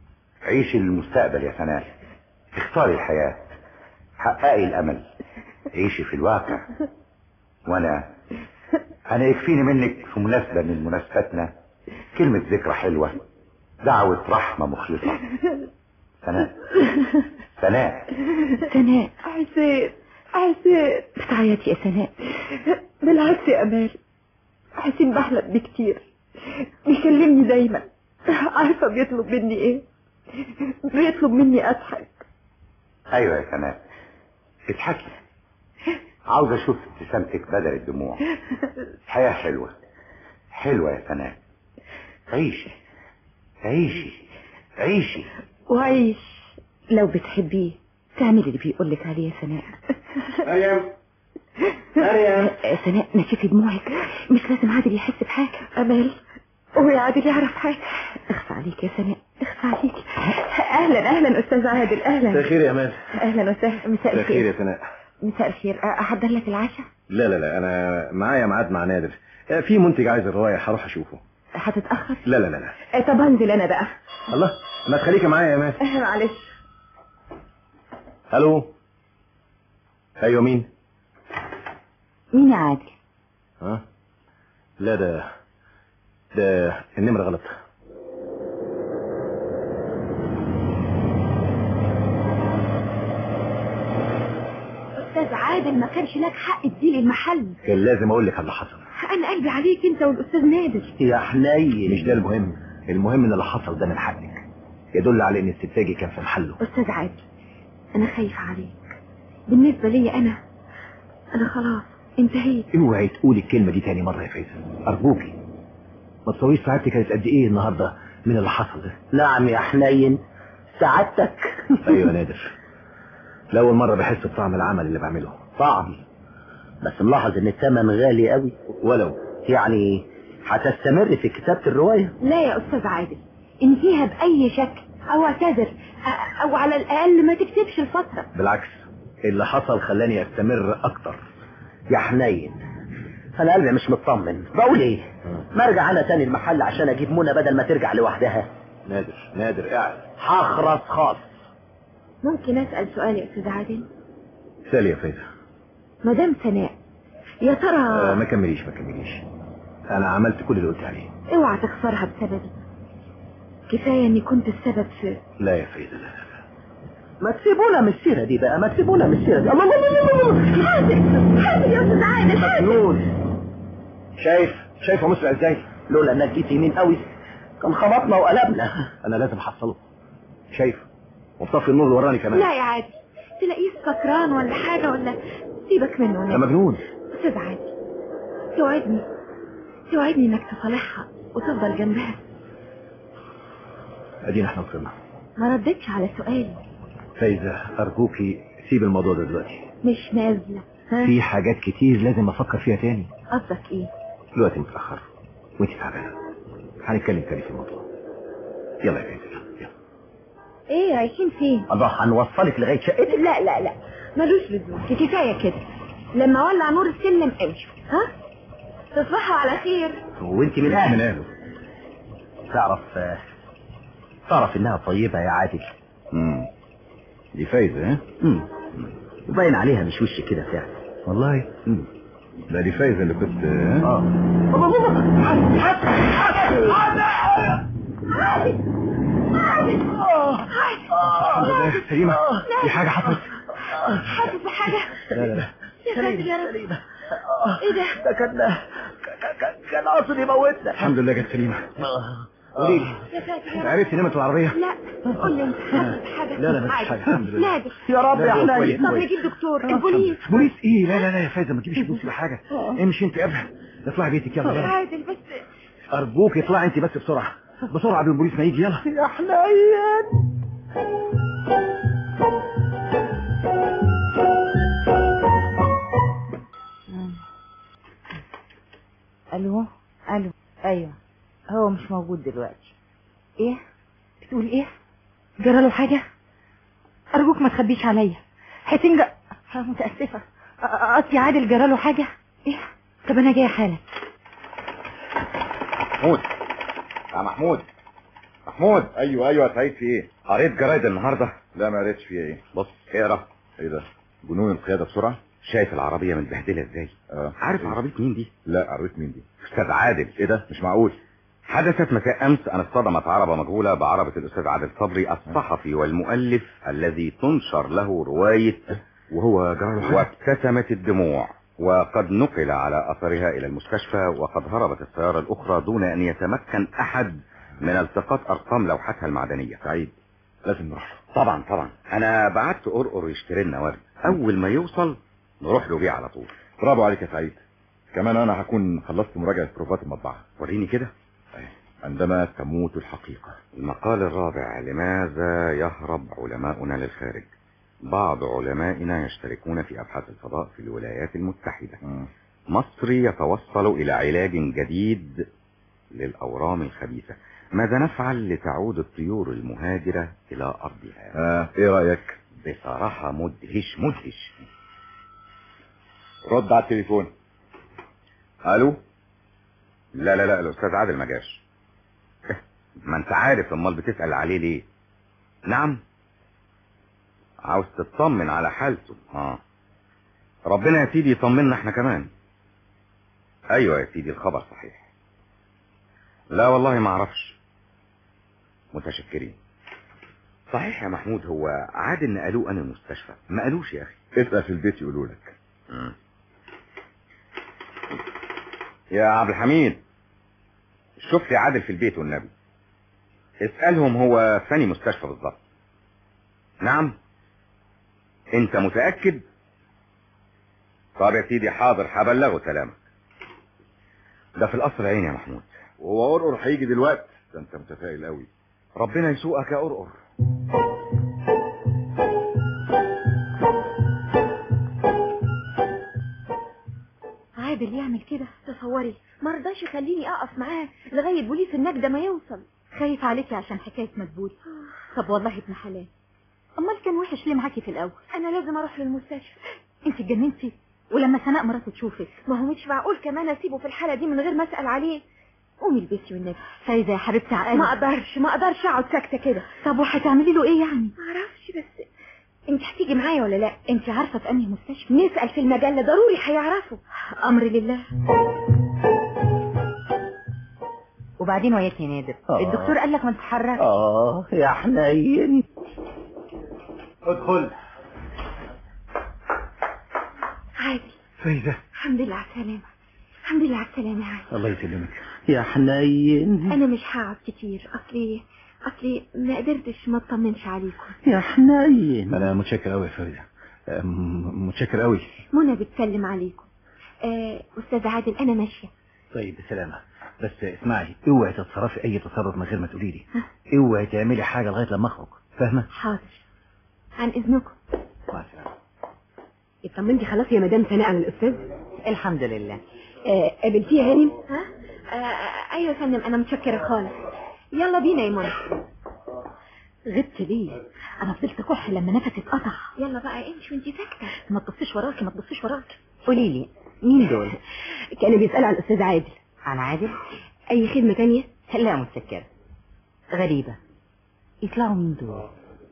عيشي للمستقبل يا سناء اختاري الحياة حققي الامل عيشي في الواقع وانا انا يكفيني منك في مناسبة من مناسباتنا كلمة ذكرى حلوة دعوة رحمة مخلصة سناء سناء سناء حسين حسين بتعيطي يا سناء بالعكس يا امال حسين بحلم بيه كتير بيكلمني دايما عارفه بيطلب مني ايه بيطلب مني اضحك ايوه يا سناء اضحكي عاوز اشوف ابتسامتك بدل الدموع حياة حلوة حلوة يا سناء عيشي عيشي عيشي وعيش لو بتحبيه تعملي اللي بيقولك عليه يا سناء مريم مريم آه، سناء نشفي دموعك مش لازم عادل يحس بحاجة أمال هو يا عادل يعرف حاجة اخفى عليك يا سناء اخفى عليك أهلا أهلا أستاذ عادل أهلا مساء الخير يا امال أهلا وسهلا مساء مساء الخير يا الخير سناء مساء الخير أ- أحضر لك العشاء لا لا لا انا معايا ميعاد مع نادر آه، في منتج عايز الروايه هروح اشوفه هتتأخر لا لا لا لا آه، طب هنزل أنا بقى الله ما تخليكي معايا يا امال آه، معلش الو ايوه مين مين يا عادل ها لا ده ده النمره غلط أستاذ عادل ما كانش لك حق تديلي المحل كان لازم اقول لك على اللي حصل أنا قلبي عليك أنت والأستاذ نادر يا حنين مش ده المهم المهم ان اللي حصل ده من حقك يدل على ان الستاجي كان في محله أستاذ عادل أنا خايفة عليك بالنسبة لي أنا أنا خلاص انتهيت اوعي تقولي الكلمه دي تاني مره يا فايزه ارجوكي ما تصوريش سعادتي كانت قد ايه النهارده من اللي حصل ده نعم يا حنين سعادتك ايوه يا نادر لاول مره بحس بطعم العمل اللي بعمله طعم بس ملاحظ ان الثمن غالي قوي ولو يعني هتستمر في كتابة الرواية لا يا أستاذ عادل انهيها بأي شكل أو اعتذر أ- أو على الأقل ما تكتبش الفترة بالعكس اللي حصل خلاني استمر اكتر يا حنين انا قلبي مش مطمن بقول ايه ما ارجع انا تاني المحل عشان اجيب منى بدل ما ترجع لوحدها نادر نادر قاعد هخرس خاص ممكن أسأل سؤال يا أستاذ عادل سالي يا فايزه مدام سناء يا آه ترى ما كمليش ما كمليش انا عملت كل اللي قلت عليه اوعى تخسرها بسببي كفاية اني كنت السبب في لا يا فايزه لا لا ما تسيبونا من السيرة دي بقى ما تسيبونا من السيرة دي الله الله الله الله الله حاسب حاسب يا أستاذ عادل حاسب مجنون شايف شايفه مسرع ازاي لولا انك جيت يمين قوي كان خبطنا وقلبنا انا لازم احصله شايف وطفي النور اللي وراني كمان لا يا عادل تلاقيه سكران ولا حاجة ولا سيبك منه ده نادر. مجنون أستاذ عادل توعدني توعدني انك تصالحها وتفضل جنبها ادينا احنا وصلنا ما ردتش على سؤالي فايزه ارجوكي سيب الموضوع ده دلوقتي مش نازلة ها في حاجات كتير لازم افكر فيها تاني قصدك ايه دلوقتي متاخر وانت تعبانه هنتكلم تاني في الموضوع يلا يا فايزه يلا ايه رايحين فين الله هنوصلك لغاية شقتك لا لا لا ملوش لزوم كفاية كده لما ولع نور السلم امشوا ها تصبحوا على خير وانت من من اهل اهله تعرف آه، تعرف انها طيبة يا عادل امم دي فايزه ها امم وباين عليها مش وش كده فعلا والله امم ده دي فايزه اللي كنت ها اه الحمد لله سليمه في حاجه حصلت حاسس بحاجة لا لا لا يا ساتر يا رب ايه ده ده كان كان- كان قاصد يموتنا الحمد لله جت سليمه قولي لي يا ساتر يا رب عرفتي نمت العربيه لا قول لي انت حاسس بحاجة لا، لا، مفيش عادي. حاجة، الحمد لله. نادر يا رب لا، يا لا، حنين طب كويس. نجيب دكتور البوليس بوليس ايه لا لا لا يا فايزه ما تجيبيش فلوس ولا حاجه امشي انت قبل اطلعي بيتك يلا يلا عادل بس ارجوك اطلعي انت بس بسرعه بسرعه قبل البوليس ما يجي يلا يا حنين الو الو ايوه هو مش موجود دلوقتي ايه بتقول ايه جرى له حاجه ارجوك ما تخبيش عليا حسين جا... آه، متاسفه أ- أ- قصدي عادل جرى له حاجه ايه طب انا جايه حالا محمود يا محمود محمود ايوه ايوه يا سعيد في ايه قريت جرايد النهارده لا ما قريتش فيها ايه بص اقرا ايه ده جنون القياده بسرعه شايف العربية متبهدلة ازاي اه عارف عربية مين دي لا عرفت مين دي استاذ عادل ايه ده مش معقول حدثت مساء امس ان اصطدمت عربة مجهولة بعربة الاستاذ عادل صبري الصحفي والمؤلف الذي تنشر له رواية وهو جرى له حاجه وابتسمت الدموع وقد نقل على اثرها الى المستشفى وقد هربت السيارة الاخرى دون ان يتمكن احد من التقاط ارقام لوحتها المعدنية سعيد لازم نروح طبعا طبعا انا بعت قرقر يشتري لنا ورد اول ما يوصل نروح له بيه على طول برافو عليك يا سعيد كمان انا هكون خلصت مراجعه بروفات المطبعه وريني كده عندما تموت الحقيقه المقال الرابع لماذا يهرب علماؤنا للخارج بعض علمائنا يشتركون في ابحاث الفضاء في الولايات المتحدة مصر يتوصل الى علاج جديد للاورام الخبيثة ماذا نفعل لتعود الطيور المهاجرة الى ارضها آه ايه رايك بصراحة مدهش مدهش رد على التليفون الو لا لا لا الاستاذ عادل ما جاش ما انت عارف امال بتسأل عليه ليه نعم عاوز تطمن على حالته اه ربنا يا سيدي يطمنا احنا كمان ايوه يا سيدي الخبر صحيح لا والله ما اعرفش متشكرين صحيح يا محمود هو عادل نقلوه انا المستشفى ما قالوش يا اخي اسال في البيت يقولوا لك مم. يا عبد الحميد شوف لي عادل في البيت والنبي اسألهم هو ثاني مستشفى بالظبط نعم انت متأكد طب يا سيدي حاضر هبلغه سلامك ده في القصر العين يا محمود وهو قرقر هيجي دلوقتي ده انت متفائل قوي ربنا يسوقك يا قرقر عادل يعمل كده تصوري ما رضاش يخليني اقف معاه لغايه بوليس النجده ما يوصل خايف عليكي عشان حكايه مدبول طب والله ابن حلال امال كان وحش ليه معاكي في الاول انا لازم اروح للمستشفى انت اتجننتي ولما سناء مراته تشوفك ما هو مش معقول كمان اسيبه في الحاله دي من غير ما اسال عليه قومي البسي والنبي فايزه يا حبيبتي عقلي ما اقدرش ما اقدرش اقعد ساكته كده طب وهتعملي له ايه يعني ما اعرفش بس انت هتيجي معايا ولا لا انت عارفه في انهي مستشفى نسال في المجله ضروري هيعرفوا امر لله وبعدين وياك يا نادر آه. الدكتور قال لك ما تتحركش اه يا حنين ادخل عادي فايزة الحمد لله على السلامه الحمد لله على السلامه يا عادي الله يسلمك يا حنين انا مش هقعد كتير اصلي اصلي ما قدرتش ما اطمنش عليكم يا حنين انا متشكر قوي يا فايزة أم، متشكر قوي منى بتسلم عليكم آه استاذ عادل انا ماشيه طيب بسلامة بس اسمعي اوعي تتصرفي اي تصرف من غير ما تقولي لي اوعي تعملي حاجة لغاية لما اخرج فاهمة حاضر عن اذنكم مع السلامة اطمنتي خلاص يا مدام سناء على الاستاذ الحمد لله آه قابلتيه يا هانم ها آه ايوه يا فندم انا متشكره خالص يلا بينا يا منى غبت ليه انا فضلت كح لما نفسي اتقطع يلا بقى امشي وانتي ساكته ما تبصيش وراكي ما تبصيش وراكي قولي لي مين دول كانوا بيسالوا على الاستاذ عادل عن عادل اي خدمه تانية لا متشكرة غريبة يطلعوا مين دول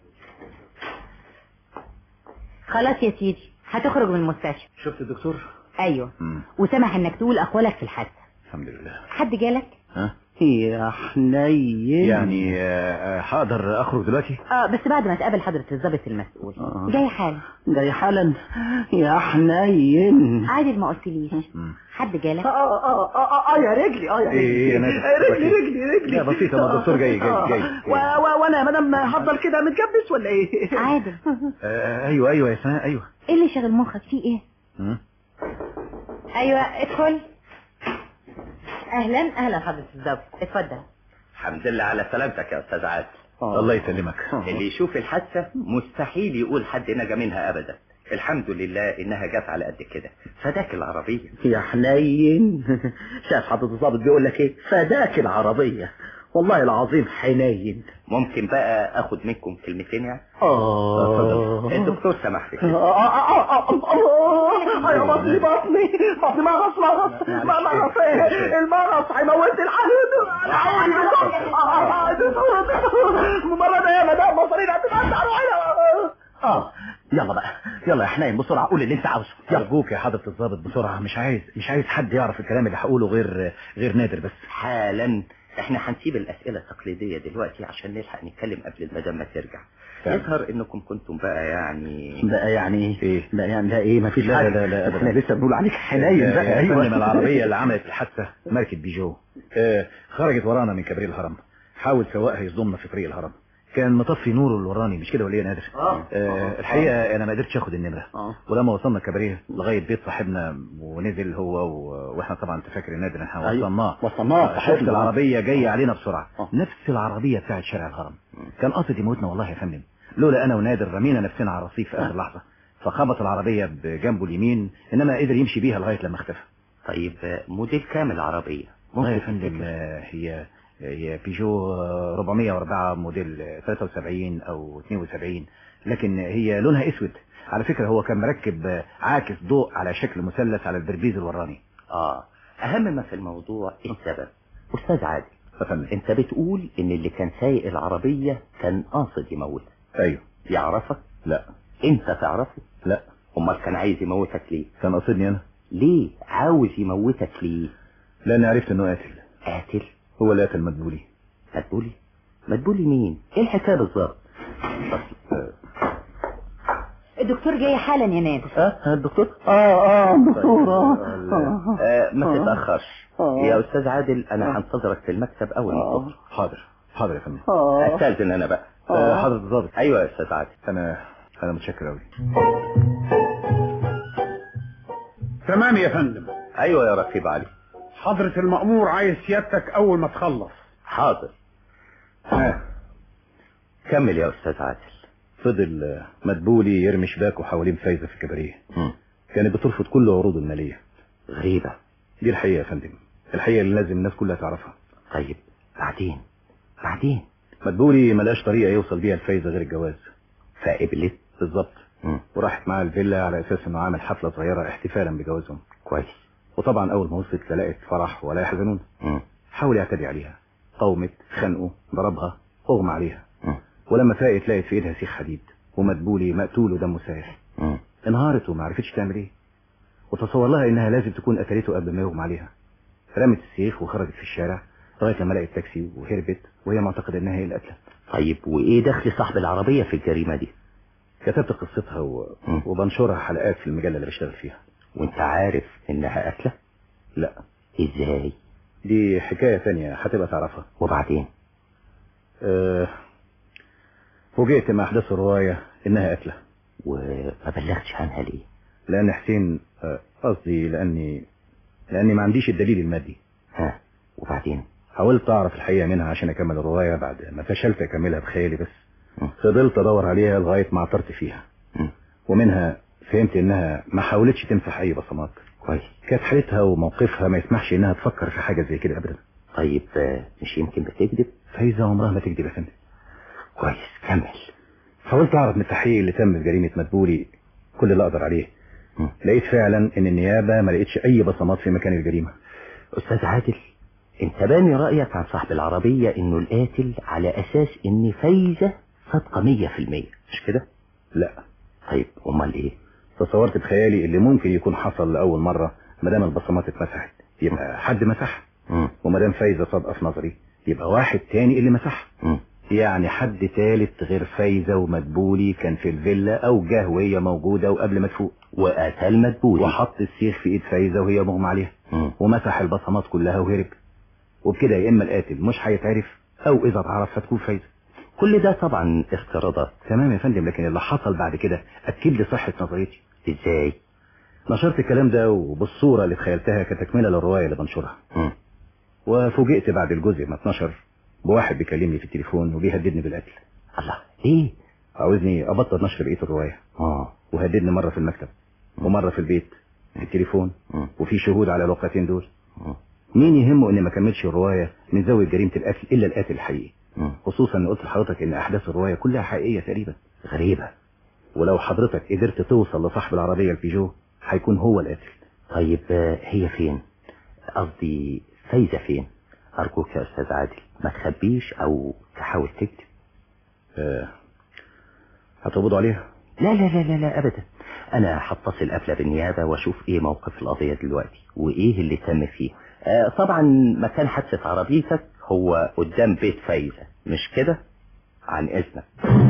خلاص يا سيدي هتخرج من المستشفى شفت الدكتور ايوه مم. وسمح انك تقول اقوالك في الحادثة الحمد لله حد جالك ها يا حنين يعني آه، آه، هقدر اخرج دلوقتي اه بس بعد ما تقابل حضرة الضابط المسؤول آه. جاي حالا جاي حالا يا حنين عادل ما قلتليش مم. حد جالك اه اه اه اه يا رجلي اه يا إيه، رجلي إيه، أنا آسف. رجلي بسيط. رجلي رجلي لا، بسيطة، ما الدكتور جاي- جاي- آه. جاي. و- و- وانا يا مدام هفضل كده متجبس ولا ايه عادل آه، ايوه ايوه يا سناء ايوه ايه اللي شاغل مخك فيه ايه مم. ايوه ادخل اهلا اهلا حضرة الضابط اتفضل الحمد لله على سلامتك يا استاذ عادل الله يسلمك اللي يشوف الحادثة مستحيل يقول حد نجا منها ابدا الحمد لله انها جت على قد كده فداك العربية يا حنين شايف حضرة الضابط بيقول لك ايه فداك العربية والله العظيم حنين ممكن بقى اخد منكم كلمتين يعني اه الدكتور سمح لي آه، آه، آه، آه، آه، يا بطني بطني بطني مغص مغص ما- مغص ايه المغص هيموت الحديد العون ممرضة يا مدام مصارين هتتقطع روحنا اه يلا بقى يلا يا حنين بسرعه قول اللي انت عاوزه ارجوك يا حضره الضابط بسرعه مش عايز مش عايز حد يعرف الكلام اللي هقوله غير غير نادر بس حالا احنا هنسيب الاسئله التقليديه دلوقتي عشان نلحق نتكلم قبل المدام ما ترجع فعلا. يظهر انكم كنتم بقى يعني بقى يعني ايه لا يعني لا ايه مفيش لا، حاجه لا، لا، أبداً. احنا لسه بنقول عليك حنين آه، بقى يا ايوه فندم العربية اللي عملت الحادثة ماركة بيجو آه، خرجت ورانا من كبريت الهرم حاول سواقها يصدمنا في طريق الهرم كان مطفي نوره اللي وراني مش كده ولا ايه يا نادر آه. آه الحقيقة انا ما قدرتش اخد النمرة اه ولما وصلنا كباريه لغاية بيت صاحبنا ونزل هو و... واحنا طبعا انت فاكر يا نادر ان احنا أيوة. وصلناه وصلناه، شفت صاحبنا. العربية جاية علينا بسرعة آه. نفس العربية بتاعت شارع الهرم كان قاصد يموتنا والله يا فندم لولا انا ونادر رمينا نفسنا على الرصيف في اخر لحظة فخبط العربية بجنبه اليمين انما قدر يمشي بيها لغاية لما اختفى طيب آه، موديل كام العربيه والله يا ممكن فندم تفتكر؟ آه، هي هي بيجو آه، 404 موديل آه، 73 او 72 لكن هي لونها اسود على فكرة هو كان مركب آه، عاكس ضوء على شكل مثلث على البربيز الوراني اه اهم ما في الموضوع السبب استاذ عادل يا فندم انت بتقول ان اللي كان سايق العربيه كان قاصد يموتك ايوه يعرفك لا انت تعرفه لا امال كان عايز يموتك ليه كان قصدني انا ليه عاوز يموتك ليه لان عرفت انه قاتل قاتل هو اللي قتل مدبولي مدبولي مدبولي مين ايه الحكايه بالظبط الدكتور جاي حالا يا نادر اه الدكتور اه اه دكتور اه آه ما تتاخرش يا استاذ عادل انا هنتظرك في المكتب اول ما تخرج حاضر حاضر يا فندم استاذن انا بقى آه، حضرة الضابط ايوه يا استاذ عادل انا انا متشكر قوي تمام يا فندم ايوه يا رقيب علي حضرة المأمور عايز سيادتك أول ما تخلص حاضر آه. كمل يا استاذ عادل فضل آه، مدبولي يرمي شباكه حوالين فايزة في الكباريه مم. كانت بترفض كل عروضه المالية غريبة دي الحقيقة يا فندم الحقيقة اللي لازم الناس كلها تعرفها طيب بعدين بعدين مدبولي ملاش طريقة يوصل بيها الفايزة غير الجواز فقبلت بالظبط مم. وراحت معاه الفيلا على اساس انه عامل حفلة صغيرة احتفالا بجوازهم كويس وطبعا اول ما وصلت لا لقت فرح ولا يحزنون مم. حاول يعتدي عليها قومت خنقه ضربها اغمى عليها مم. ولما فاقت لقت في ايدها سيخ حديد ومدبولي مقتول ودمه سايح مم. انهارت وما عرفتش تعمل ايه وتصور لها انها لازم تكون قتلته قبل ما يغمى عليها رمت السيخ وخرجت في الشارع لغايه لما لقت تاكسي وهربت وهي معتقده انها هي اللي قتلت طيب وايه دخل صاحب العربية في الجريمة دي كتبت قصتها و... مم. وبنشرها حلقات في المجله اللي بشتغل فيها وانت عارف انها قتلة لا ازاي دي حكايه ثانيه هتبقى تعرفها وبعدين أه... فوجئت مع احداث الروايه انها قتله وما بلغتش عنها ليه لان حسين آه، قصدي لاني لاني ما عنديش الدليل المادي ها وبعدين حاولت اعرف الحقيقه منها عشان اكمل الروايه بعد ما فشلت اكملها بخيالي بس مم. فضلت ادور عليها لغايه ما عثرت فيها مم. ومنها فهمت انها ما حاولتش تمسح اي بصمات كويس كانت حالتها وموقفها ما يسمحش انها تفكر في حاجه زي كده ابدا طيب آه، مش يمكن بتكذب فايزه عمرها ما تكذب يا فندم كويس كمل حاولت اعرف من التحقيق اللي تم في جريمه مدبولي كل اللي اقدر عليه مم. لقيت فعلا ان النيابه ما لقيتش اي بصمات في مكان الجريمه استاذ عادل انت باني رأيك عن صاحب العربية انه القاتل على اساس ان فايزة صادقة مية في المية مش كده لا طيب امال ايه تصورت بخيالي اللي ممكن يكون حصل لاول مره ما دام البصمات اتمسحت يبقى حد مسحها مم. وما دام فايزه صادقه في نظري يبقى واحد تاني اللي مسحها مم. يعني حد تالت غير فايزه ومدبولي كان في الفيلا او جه وهي موجوده وقبل ما تفوق وقتل مدبولي وحط السيخ في ايد فايزه وهي مغمى عليها مم. ومسح البصمات كلها وهرب وبكده يا اما القاتل مش هيتعرف او اذا اتعرف هتكون فايزه كل ده طبعا افتراضات تمام يا فندم لكن اللي حصل بعد كده اكد لي صحه نظريتي ازاي نشرت الكلام ده وبالصوره اللي تخيلتها كتكمله للروايه اللي بنشرها مم. وفوجئت بعد الجزء ما اتنشر بواحد بيكلمني في التليفون وبيهددني بالقتل الله ليه عاوزني ابطل نشر بقيه الروايه اه وهددني مره في المكتب ومره في البيت في التليفون مم. وفي شهود على الواقعتين دول مم. مين يهمه اني ما كملش الروايه من زاويه جريمه القتل الا القاتل الحقيقي مم. خصوصا ان قلت لحضرتك ان احداث الروايه كلها حقيقيه تقريبا غريبة ولو حضرتك قدرت توصل لصاحب العربيه البيجو هيكون هو القاتل طيب آه، هي فين قصدي فايزة فين ارجوك يا استاذ عادل ما تخبيش او تحاول تكتب آه، هتقبضوا عليها لا لا لا لا, لا ابدا انا هتصل قبل بالنيابه واشوف ايه موقف القضيه دلوقتي وايه اللي تم فيه آه طبعا مكان حادثه عربيتك هو قدام بيت فايزه مش كده عن اذنك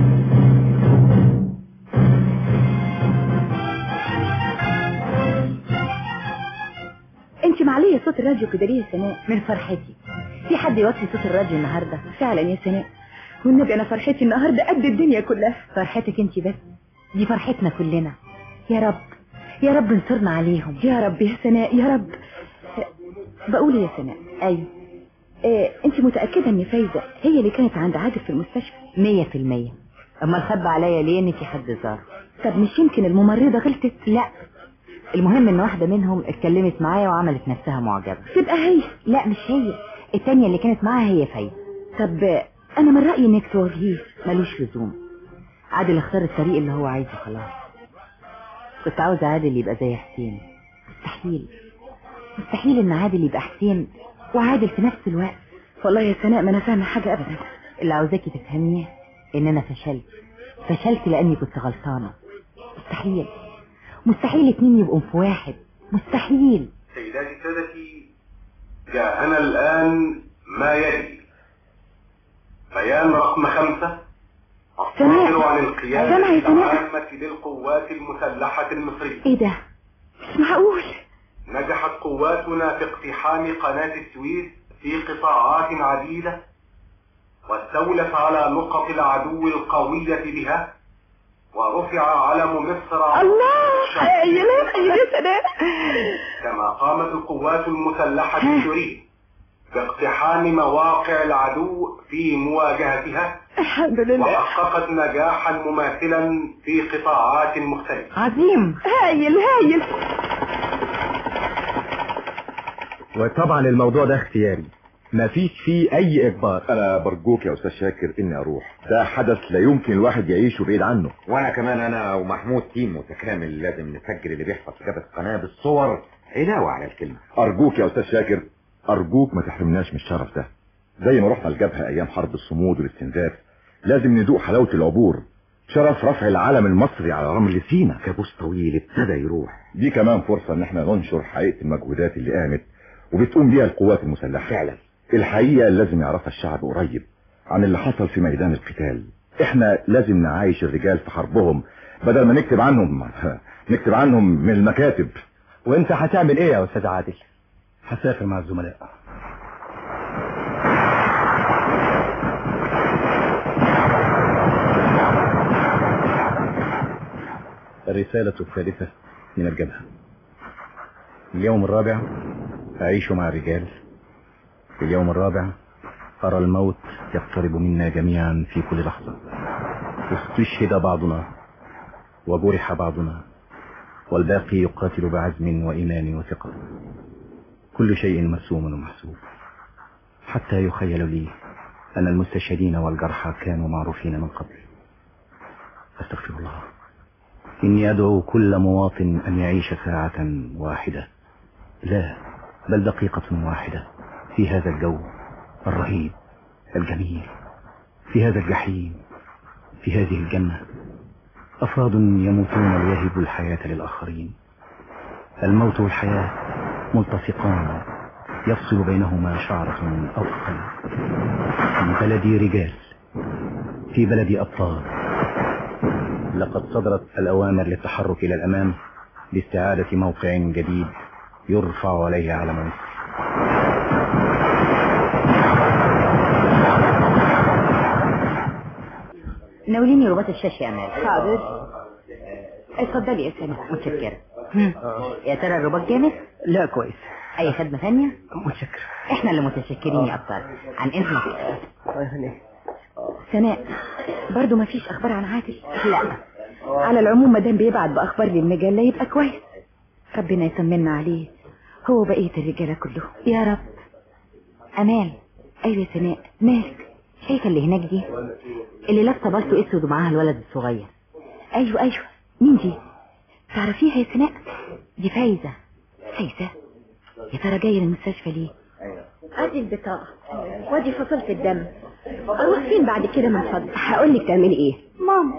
انت معليه صوت الراديو كده ليه يا سناء من فرحتي في حد يوطي صوت الراديو النهارده فعلا يا سناء والنبي انا فرحتي النهارده قد الدنيا كلها فرحتك انت بس دي فرحتنا كلنا يا رب يا رب انصرنا عليهم يا رب يا سناء يا رب بقول يا سناء ايوه إيه انت متاكده ان فايزه هي اللي كانت عند عادل في المستشفى مية في المية اما الخب عليا ليه ان في حد زار طب مش يمكن الممرضه غلطت لا المهم ان واحدة منهم اتكلمت معايا وعملت نفسها معجبة تبقى هي لا مش هي التانية اللي كانت معاها هي فايزة طب انا من رايي انك تواجهيه ملوش لزوم عادل اختار الطريق اللي هو عايزه خلاص كنت عاوز عادل يبقى زي حسين مستحيل مستحيل ان عادل يبقى حسين وعادل في نفس الوقت والله يا سناء ما انا فاهمه حاجه ابدا اللي عاوزاكي تفهميه ان انا فشلت فشلت لاني كنت غلطانه مستحيل مستحيل اتنين يبقوا في واحد مستحيل سيداتي سادتي جاءنا الآن ما يلي بيان رقم خمسة الصادر عن القيادة العامة للقوات المسلحة المصرية ايه ده مش معقول نجحت قواتنا في اقتحام قناة السويس في قطاعات عديدة واستولت على نقط العدو القوية بها ورفع علم مصر الله يا يا سلام كما قامت القوات المسلحة السورية باقتحام مواقع العدو في مواجهتها الحمد لله وحققت نجاحا مماثلا في قطاعات مختلفة عظيم هايل هايل وطبعا الموضوع ده اختياري مفيش فيه اي اجبار انا برجوك يا استاذ شاكر اني اروح ده حدث لا يمكن الواحد يعيشه بعيد عنه وانا كمان انا ومحمود تيم متكامل لازم نسجل اللي بيحصل في جبهه القناه بالصور علاوه على الكلمه ارجوك يا استاذ شاكر ارجوك ما تحرمناش من الشرف ده زي ما رحنا الجبهه ايام حرب الصمود والاستنزاف لازم ندوق حلاوه العبور شرف رفع العلم المصري على رمل سينا كابوس طويل ابتدى يروح دي كمان فرصه ان احنا ننشر حقيقه المجهودات اللي قامت وبتقوم بيها القوات المسلحه فعلا الحقيقه لازم يعرفها الشعب قريب عن اللي حصل في ميدان القتال احنا لازم نعايش الرجال في حربهم بدل ما نكتب عنهم نكتب عنهم من المكاتب وانت هتعمل ايه يا استاذ عادل هسافر مع الزملاء الرسالة الثالثة من الجبهة اليوم الرابع أعيش مع الرجال في اليوم الرابع أرى الموت يقترب منا جميعا في كل لحظة استشهد بعضنا وجرح بعضنا والباقي يقاتل بعزم وإيمان وثقة كل شيء مرسوم ومحسوب حتى يخيل لي أن المستشهدين والجرحى كانوا معروفين من قبل أستغفر الله إني أدعو كل مواطن أن يعيش ساعة واحدة لا بل دقيقة واحدة في هذا الجو الرهيب الجميل في هذا الجحيم في هذه الجنة أفراد يموتون ليهبوا الحياة للآخرين الموت والحياة ملتصقان يفصل بينهما شعرة أفضل في بلدي رجال في بلدي أبطال لقد صدرت الأوامر للتحرك إلى الأمام لاستعادة موقع جديد يرفع عليه علم مصر ناوليني رباط الشاشه يا امال حاضر اتفضلي يا سناء متشكرة يا ترى الرباط جامد لا كويس اي خدمة ثانية متشكر احنا اللي متشكرين يا ابطال عن اذنك سناء برضو ما فيش اخبار عن عادل لا على العموم مادام بيبعت باخبار للمجله يبقى كويس ربنا يطمنا عليه هو بقيه الرجاله كلهم يا رب امال ايوه يا سناء مالك شايفه اللي هناك دي اللي لابسه بالطو اسود ومعاها الولد الصغير ايوه ايوه مين دي تعرفيها يا سناء دي فايزه فايزه يا ترى جايه المستشفى ليه ادي البطاقة وادي فصلت الدم اروح فين بعد كده من فضلك هقول لك تعملي ايه ماما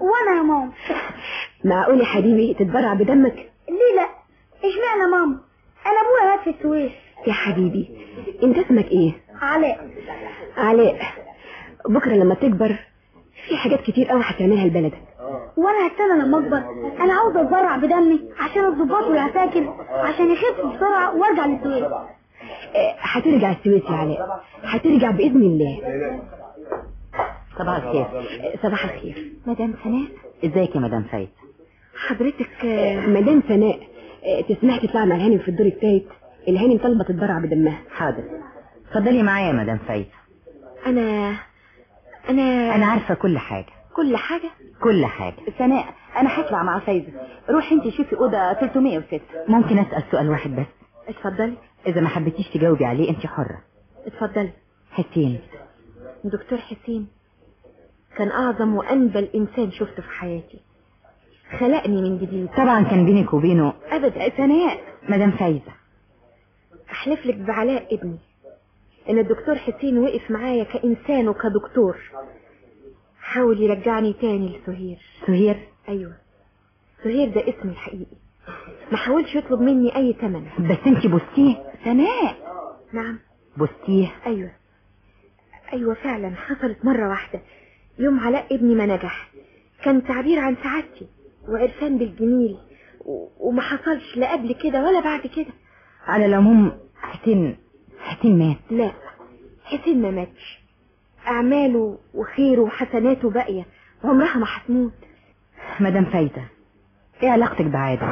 وانا يا ماما معقول يا حبيبي تتبرع بدمك ليه لا اشمعنى ماما انا ابويا مات في السويس يا حبيبي انت اسمك ايه علاء علاء بكره لما تكبر في حاجات كتير قوي هتعملها لبلدك وانا هستنى لما اكبر انا عاوز اتبرع بدمي عشان الضباط والعساكر عشان يخف بسرعه وارجع للسويس آه، هترجع السويس يا علاء هترجع باذن الله صباح الخير آه، صباح الخير مدام سناء ازيك يا مدام فايد حضرتك آه، مدام سناء آه، تسمح تطلع مع الهانم في الدور الثالث الهانم طالبه تتبرع بدمها حاضر اتفضلي معايا يا مدام فايد انا انا انا عارفه كل حاجه كل حاجه كل حاجه سناء انا هطلع مع فايزة روحي انت شوفي اوضه 306 ممكن اسال سؤال واحد بس اتفضلي اذا ما حبيتيش تجاوبي عليه انت حره اتفضلي حسين دكتور حسين كان اعظم وانبل انسان شفته في حياتي خلقني من جديد طبعا كان بينك وبينه ابدا سناء مدام فايزه احلف لك بعلاء ابني ان الدكتور حسين وقف معايا كانسان وكدكتور حاول يرجعني تاني لسهير سهير ايوه سهير ده اسمي الحقيقي ما حاولش يطلب مني اي ثمن بس انت بوستيه سناء نعم بوستيه ايوه ايوه فعلا حصلت مرة واحدة يوم علاء ابني ما نجح كان تعبير عن سعادتي وعرفان بالجميل و... وما حصلش لا قبل كده ولا بعد كده على العموم حسين حسين مات لا حسين ما ماتش اعماله وخيره وحسناته باقية عمرها ما هتموت مدام فايزه ايه علاقتك بعادل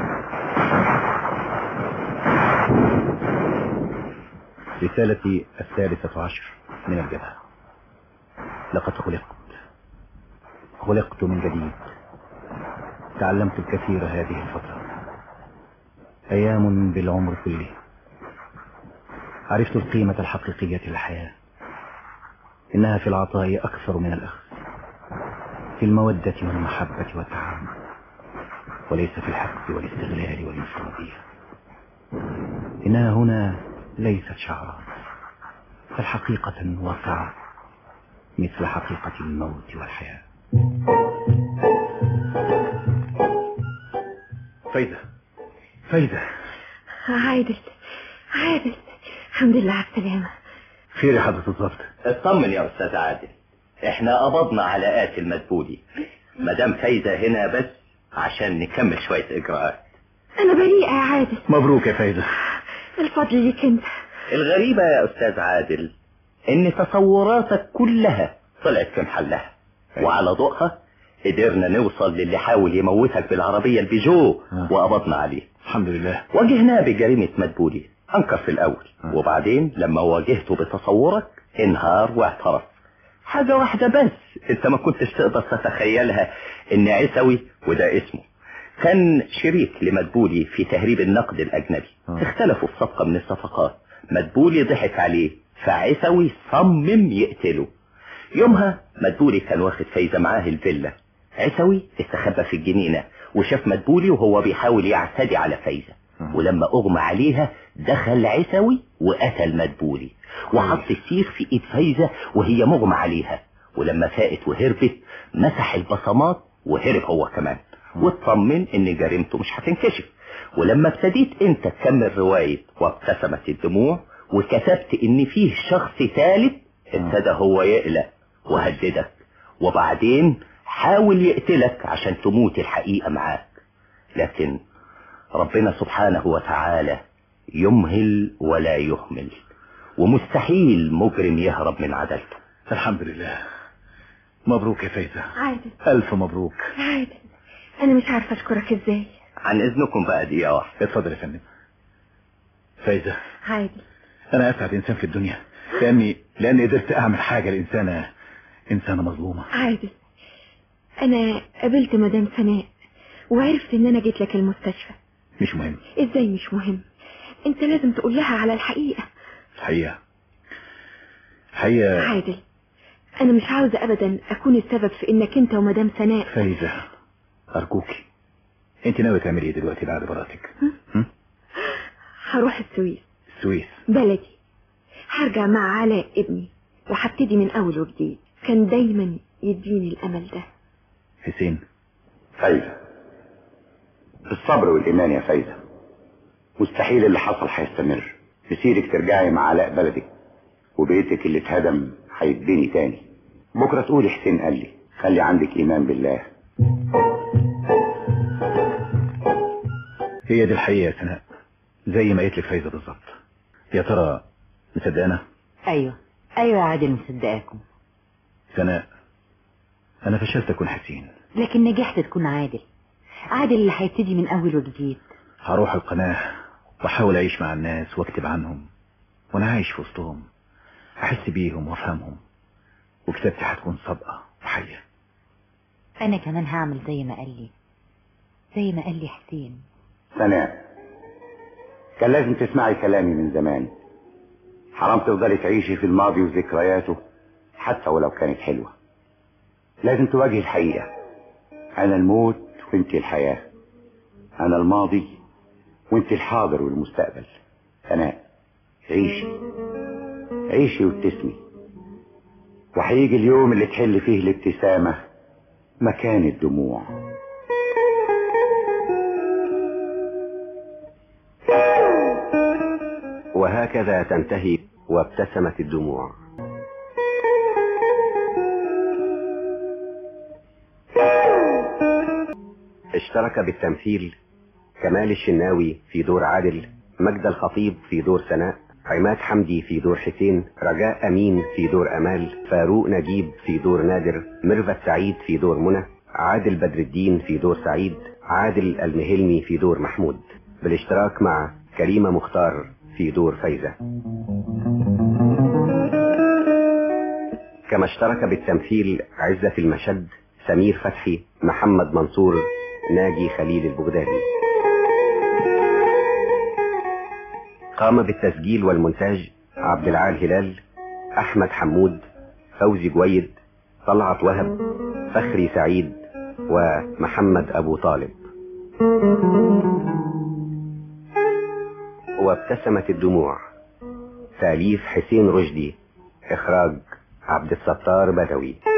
رسالتي الثالثة عشر من الجبهة لقد خلقت خلقت من جديد تعلمت الكثير هذه الفترة أيام بالعمر كله عرفت القيمة الحقيقية للحياة إنها في العطاء أكثر من الأخذ في المودة والمحبة والتعاون وليس في الحقد والاستغلال والانفرادية إنها هنا ليست شعرا بل حقيقة واقعة مثل حقيقة الموت والحياة فايدة فايدة عادل عادل الحمد لله على السلامة خير يا حضرة الضبط اطمن يا استاذ عادل احنا قبضنا على قاتل مدبولي مدام فايزة هنا بس عشان نكمل شوية اجراءات انا بريئة يا عادل مبروك يا فايدة الفضل ليك انت الغريبة يا استاذ عادل ان تصوراتك كلها طلعت في محلها وعلى ضوءها قدرنا نوصل للي حاول يموتك بالعربية البيجو وقبضنا عليه الحمد لله واجهناه بجريمة مدبولي انكر في الاول وبعدين لما واجهته بتصورك انهار واعترف حاجة واحدة بس انت ما كنتش تقدر تتخيلها ان عيسوي وده اسمه كان شريك لمدبولي في تهريب النقد الاجنبي اختلفوا في صفقة من الصفقات مدبولي ضحك عليه فعيسوي صمم يقتله يومها مدبولي كان واخد فايزة معاه الفيلا عيسوي استخبى في الجنينة وشاف مدبولي وهو بيحاول يعتدي على فايزة ولما اغمى عليها دخل عيسوي وقتل مدبولي وحط السيخ في ايد فايزة وهي مغمى عليها ولما فاقت وهربت مسح البصمات وهرب هو كمان واطمن ان جريمته مش هتنكشف ولما ابتديت انت تكمل رواية وابتسمت الدموع وكتبت ان فيه شخص ثالث ابتدى هو يقلق وهددك وبعدين حاول يقتلك عشان تموت الحقيقة معاك لكن ربنا سبحانه وتعالى يمهل ولا يهمل ومستحيل مجرم يهرب من عدالته الحمد لله مبروك يا فايزة عادل ألف مبروك عادل انا مش عارفة اشكرك ازاي عن اذنكم بقى دقيقة واحدة اتفضل يا فندم فايزة عادل أنا أسعد إنسان في الدنيا لأني لأني قدرت أعمل حاجة لإنسانة إنسانة مظلومة عادل انا قابلت مدام سناء وعرفت ان انا جيت لك المستشفى مش مهم ازاي مش مهم انت لازم تقول لها على الحقيقة الحقيقة الحقيقة عادل انا مش عاوزة ابدا اكون السبب في انك انت ومدام سناء فايزة أرجوكي أنت ناوي تعملي إيه دلوقتي بعد براتك هروح السويس السويس بلدي هرجع مع علاء ابني وهبتدي من اول وجديد كان دايما يديني الامل ده حسين فايزة الصبر والإيمان يا فايزة مستحيل اللي حصل هيستمر مسيرك ترجعي مع علاء بلدك وبيتك اللي اتهدم هيتبني تاني بكرة تقولي حسين قال لي خلي عندك إيمان بالله هي دي الحقيقة يا سناء زي ما قلت لك فايزة بالظبط يا ترى مصدقانا ايوه ايوه يا عادل مصدقاكم سناء انا فشلت اكون حسين لكن نجحت تكون عادل عادل اللي هيبتدي من اول وجديد هروح القناة واحاول اعيش مع الناس واكتب عنهم وانا عايش في وسطهم احس بيهم وافهمهم وكتابتي هتكون صادقة وحية انا كمان هعمل زي ما قال لي زي ما قال لي حسين سناء كان لازم تسمعي كلامي من زمان حرام تفضلي تعيشي في الماضي وذكرياته حتى ولو كانت حلوة لازم تواجهي الحقيقة أنا الموت وانت الحياة أنا الماضي وانت الحاضر والمستقبل سناء عيشي عيشي وابتسمي وهيجي اليوم اللي تحل فيه الابتسامة مكان الدموع وهكذا تنتهي وابتسمت الدموع اشترك بالتمثيل كمال الشناوي في دور عادل مجد الخطيب في دور سناء عماد حمدي في دور حسين رجاء أمين في دور أمال فاروق نجيب في دور نادر ميرفت سعيد في دور منى عادل بدر الدين في دور سعيد عادل المهلمي في دور محمود بالاشتراك مع كريمة مختار في دور فايزة كما اشترك بالتمثيل عزة المشد سمير فتحي محمد منصور ناجي خليل البغدادي قام بالتسجيل والمونتاج عبد العال هلال احمد حمود فوزي جويد طلعت وهب فخري سعيد ومحمد ابو طالب وابتسمت الدموع تاليف حسين رشدي اخراج عبد الستار بدوي